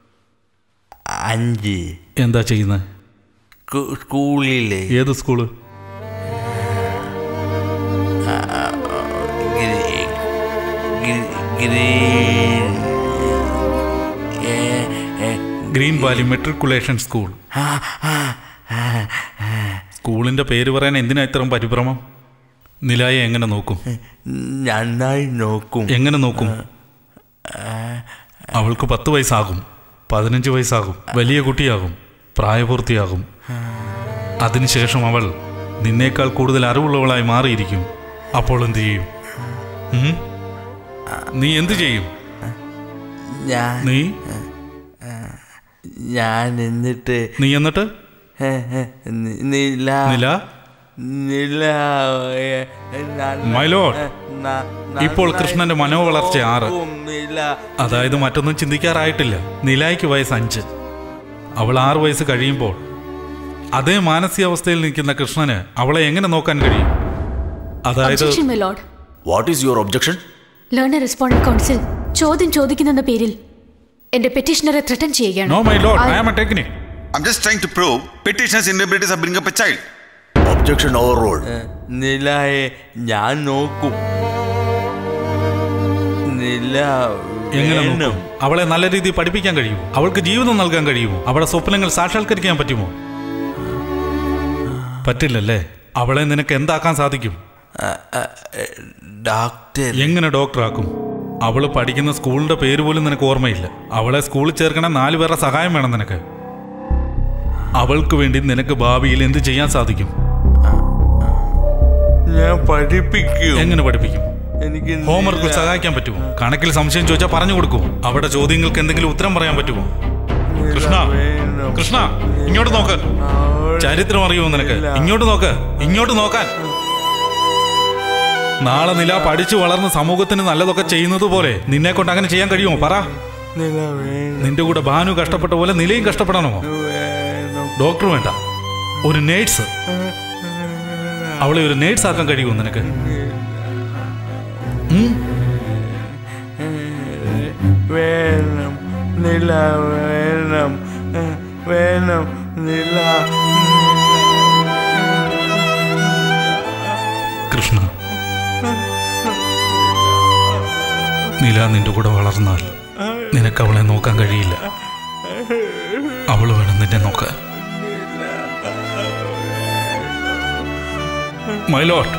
അഞ്ച് എന്താ ചെയ്യുന്നത് സ്കൂ- സ്കൂളിലെ ഏത് സ്കൂള് ആ, ഗ്രീ- ഗ്രീ- ഗ്രീൻ ഏ, ഏ, ഗ്രീൻ വാലി മെട്രിക്കുലേഷൻ സ്കൂൾ ആ, ആ, ആ, ആ. സ്കൂളിന്റെ പേര് പറയാൻ എന്തിനാ ഇത്രയും പരിഭ്രമം നിലായെ എങ്ങനെ നോക്കും നന്നായി നോക്കും എങ്ങനെ നോക്കും അവൾക്ക് പത്ത് വയസ്സാകും പതിനഞ്ച് വയസ്സാകും വലിയ കുട്ടിയാകും പ്രായപൂർത്തിയാകും അതിനുശേഷം അവൾ നിന്നേക്കാൾ കൂടുതൽ അറിവുള്ളവളായി മാറിയിരിക്കും അപ്പോൾ എന്ത് ചെയ്യും ഉം? നീ എന്ത് ചെയ്യും ഞാൻ നീ ഞാൻ എന്നിട്ട് നീ എന്നിട്ട് ഏ, ഏ, നി- നില നില നില ഏ, ന- My lord, ഏ, ന- ഇപ്പോൾ നന്നായി കൃഷ്ണന്റെ മനോവളർച്ച ആറ് നോക്കും നില അതായത് മറ്റൊന്നും ചിന്തിക്കാറായിട്ടില്ല നിലായ്ക്ക് വയസ്സ് അഞ്ച് അവൾ ആറ് വയസ്സ് കഴിയുമ്പോൾ അതേ മാനസികാവസ്ഥയിൽ നിൽക്കുന്ന കൃഷ്ണന് അവളെ എങ്ങനെ നോക്കാൻ കഴിയും അതായത് objection my lord what is your objection learned respondent counsel ചോദ്യം ചോദിക്കുന്നെന്ന പേരിൽ എന്റെ പെറ്റീഷണറെ ത്രട്ടൻ ചെയ്യുകയാണ് no my lord I I- am a technique I'm just trying to prove petitioner's inability to bring up a child. Objection overall നിലയെ ഞാൻ നോക്കും നില എങ്ങനെ വേണം. നോക്കും അവളെ നല്ല രീതിയിൽ പഠിപ്പിക്കാൻ കഴിയുമോ അവൾക്ക് ജീവിതം നൽകാൻ കഴിയുമോ അവളുടെ സ്വപ്നങ്ങൾ സാക്ഷാത്കരിക്കാൻ പറ്റുമോ പറ്റില്ലല്ലേ അവളെ നിനക്ക് എന്താക്കാൻ സാധിക്കും ഡോക്ടർ എങ്ങനെ ഡോക്ടറാക്കും അവള് പഠിക്കുന്ന സ്കൂളിന്റെ പേര് പോലും നിനക്ക് ഓർമ്മയില്ല അവളെ സ്കൂളിൽ ചേർക്കണ നാല് പേരുടെ സഹായം വേണം നിനക്ക് അവൾക്ക് വേണ്ടി നിനക്ക് ഭാവിയിൽ എന്ത് ചെയ്യാൻ സാധിക്കും ഞാൻ പഠിപ്പിക്കും എങ്ങനെ പഠിപ്പിക്കും എനിക്ക് ഹോംവർക്കിൽ നില- സഹായിക്കാൻ പറ്റുമോ കണക്കിൽ സംശയം ചോദിച്ചാൽ പറഞ്ഞു കൊടുക്കുമോ അവിടെ ചോദ്യങ്ങൾക്ക് എന്തെങ്കിലും ഉത്തരം പറയാൻ പറ്റുമോ കൃഷ്ണ കൃഷ്ണ ഇങ്ങോട്ട് നോക്ക് ചരിത്രം അറിയുമോ നിനക്ക് ഇങ്ങോട്ട് നോക്ക് ഇങ്ങോട്ട് നോക്കാൻ നാളെ നില പഠിച്ചു വളർന്ന് സമൂഹത്തിന് നല്ലതൊക്കെ ചെയ്യുന്നത് പോലെ നിന്നെ കൊണ്ട് അങ്ങനെ ചെയ്യാൻ കഴിയുമോ പറ നില വേണം നിന്റെ കൂടെ ഭാനു കഷ്ടപ്പെട്ട പോലെ നിലയും കഷ്ടപ്പെടണമോ വേണം ഡോക്ടർ വേണ്ട ഒരു നേഴ്സ് അവളെ ഒരു നേഴ്സ് ആക്കാൻ കഴിയുമോ നിനക്ക് ഉം? വേണം നില വേണം വേണം നില കൃഷ്ണ നില നിന്റെ കൂടെ വളർന്നാൽ നിനക്ക് അവളെ നോക്കാൻ കഴിയില്ല അവൾ വേണം നിന്നെ നോക്കാൻ മൈലോട്ട്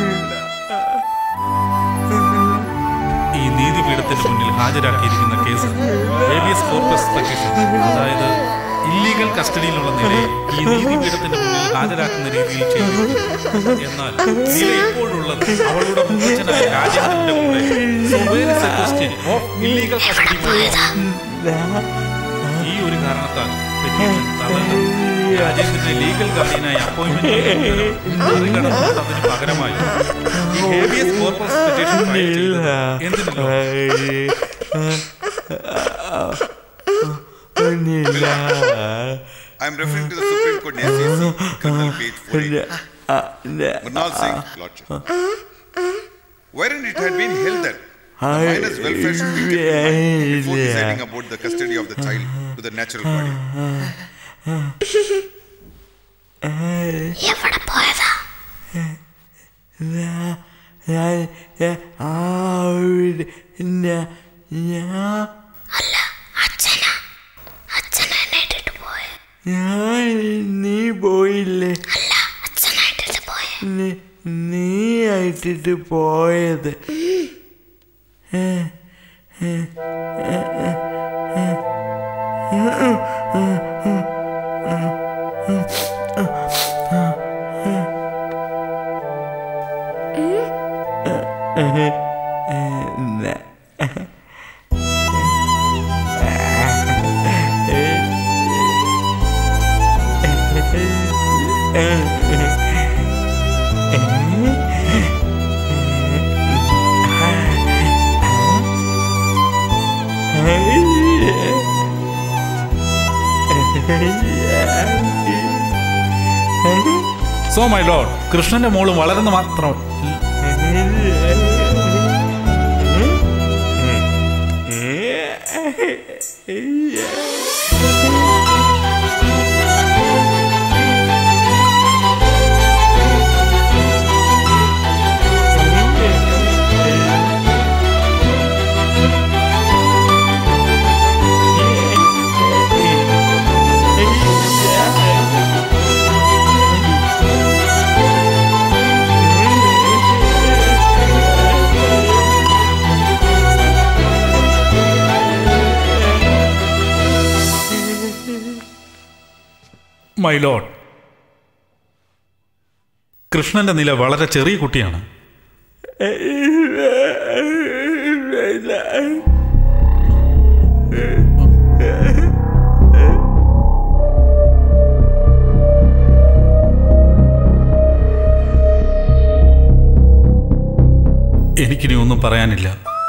ഈ നീതിപീഠത്തിന് മുന്നിൽ ഹാജരാക്കിയിരിക്കുന്ന കേസ് ഹേബിയസ് കോർപ്പസ് പെറ്റീഷൻ അതായത് ഇല്ലീഗൽ കസ്റ്റഡിയിലുള്ള നിലയെ ഈ നീതിപീഠത്തിന്റെ മുന്നിൽ ഹാജരാക്കുന്ന രീതിയിൽ ചെയ്തു എന്നാൽ നില ഇപ്പോഴുള്ളത് അവളുടെ മുഖ്യനായ രാജേന്ദ്രന്റെ കൂടെ So where is the question of illegal custody matter? ഈ ഒരു കാരണത്താൽ പെറ്റീഷൻ തള്ളണം രാജേന്ദ്രനെ ലീഗൽ ഗാർഡിയനായി അപ്പോയിന്റ്മെന്റ് മറികടന്നുകൊണ്ട് അതിന് പകരമായി ഈ ഹേബിയസ് കോർപ്പസ് പെറ്റീഷൻ ഫയൽ ചെയ്തത് എന്തിനല്ലോ നില I'm referring to the Supreme Court SAC, Colonel page 48. Mrinal Singh, Lordship. Wherein it had been held that The minors' welfare should be kept in mind before deciding about the custody of the child to the natural guardian. എവിടെ പോയതാ ഞാൻ ഞാൻ ഞാൻ അവിടെ ഞാൻ ഞാൻ അല്ല അച്ഛനാ അച്ഛനാ എന്നെ ഇട്ടിട്ട് പോയ ഞാൻ നീ പോയില്ലേ അല്ല അച്ഛനായിട്ടിട്ട് പോയ നീ നീ ആയിട്ടിട്ട് പോയത് ഏ, ഏ, ഏ, ഏ, ഏ. സോ മൈ ലോഡ് കൃഷ്ണന്റെ മോള് വളരുന്ന മാത്രം മൈ ലോഡ് കൃഷ്ണന്റെ നില വളരെ ചെറിയ കുട്ടിയാണ് എനിക്കിനി ഒന്നും പറയാനില്ല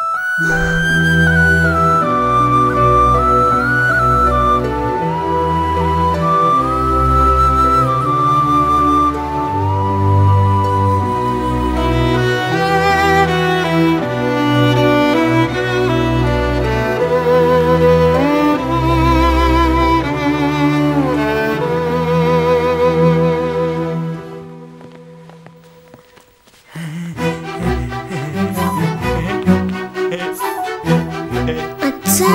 അച്ഛാ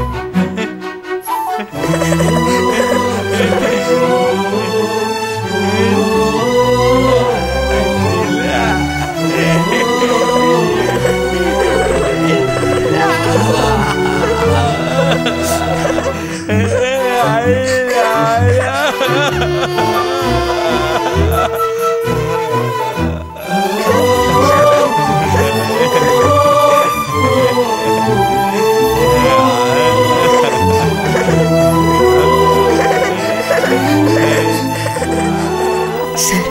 സർ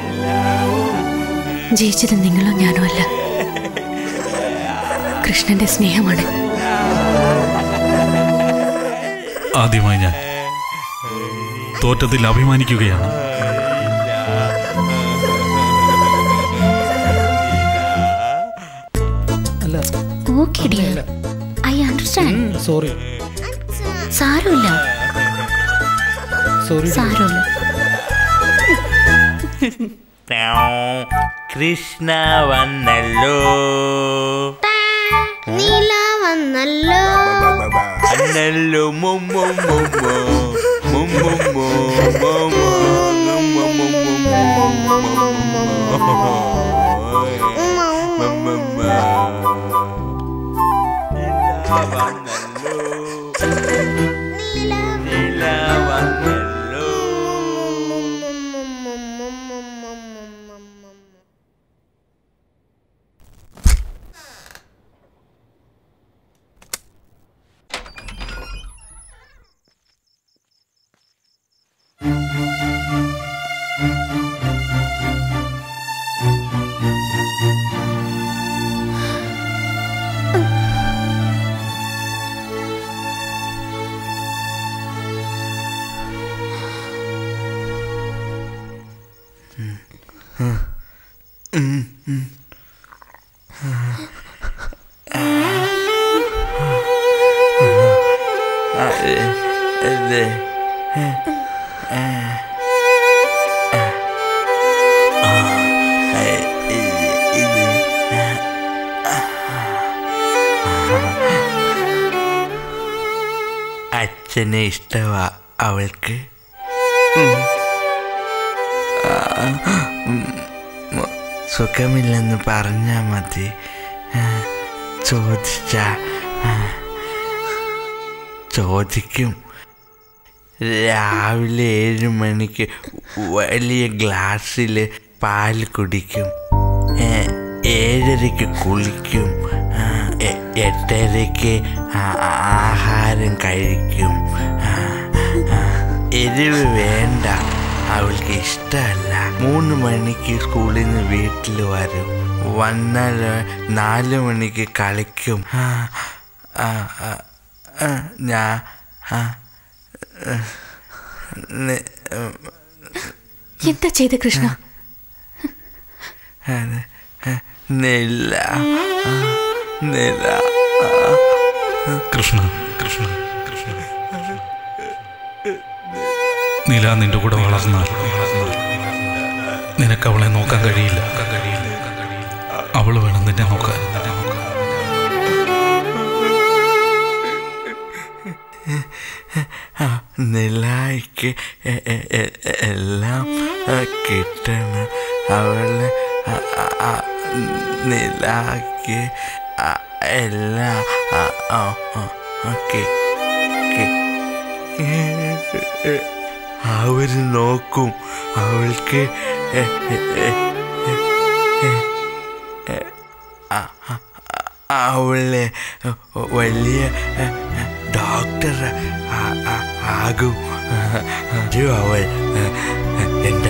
ജയിച്ചത് നിങ്ങളോ ഞാനോ അല്ല കൃഷ്ണന്റെ സ്നേഹമാണ് ആദ്യമായി ഞാൻ തോറ്റത്തിൽ അഭിമാനിക്കുകയാണ് അല്ല okay dear I understand sorry സാരമില്ല സോറി സാരമില്ല കൃഷ്ണ വന്നല്ലോ നീല വന്നല്ലോ വന്നല്ലോ മുമ്മു മുമ്മു മുമ്മു അച്ഛനെ ഇഷ്ടമാ അവൾക്ക് ആ, ഉം, ഉം, സുഖമില്ലെന്ന് പറഞ്ഞാ മതി ആ, ചോദിച്ച ആ, ചോദിക്കും രാവിലെ ഏഴ് മണിക്ക് വലിയ ഗ്ലാസ്സിൽ പാൽ കുടിക്കും ഏ, ഏഴരയ്ക്ക് കുളിക്കും ആ, എ- എട്ടരയ്ക്ക് ആ- ആഹാരം കഴിക്കും ആ, ആ, എരിവ് വേണ്ട അവൾക്ക് ഇഷ്ടമല്ല മൂന്ന് മണിക്ക് സ്കൂളിൽ നിന്ന് വീട്ടിൽ വരും വന്നാൽ നാല് മണിക്ക് കളിക്കും ആ, ആ, ആ, ആ, ഞാൻ ആ, ആ, നി- ഉം, എന്താ ചെയ്ത് കൃഷ്ണ അത്, ആ, നില ആ, നില ആ, കൃഷ്ണ കൃഷ്ണ കൃഷ്ണ നീല നിന്റെ കൂടെ വളർന്നാൽ നിനക്ക് അവളെ നോക്കാൻ കഴിയില്ല അവള് വേണം നിന്നെ നോക്കാൻ ആ, നിലായിക്ക് എ- എ- എ- എല്ലാം ആ, കിട്ടണം അവള് ആ, ആ, ആ, നിലാക്ക് ആ, എല്ലാം ആ, ആ, ആ, ആ, കി- കി- അവര് നോക്കും അവൾക്ക് എ- എ- എ- എ- എ- ആ- ആ- അവളെ വലിയ ഡോക്ടർ ആ- ആ- ആകും ഒരു അവൾ എൻ്റെ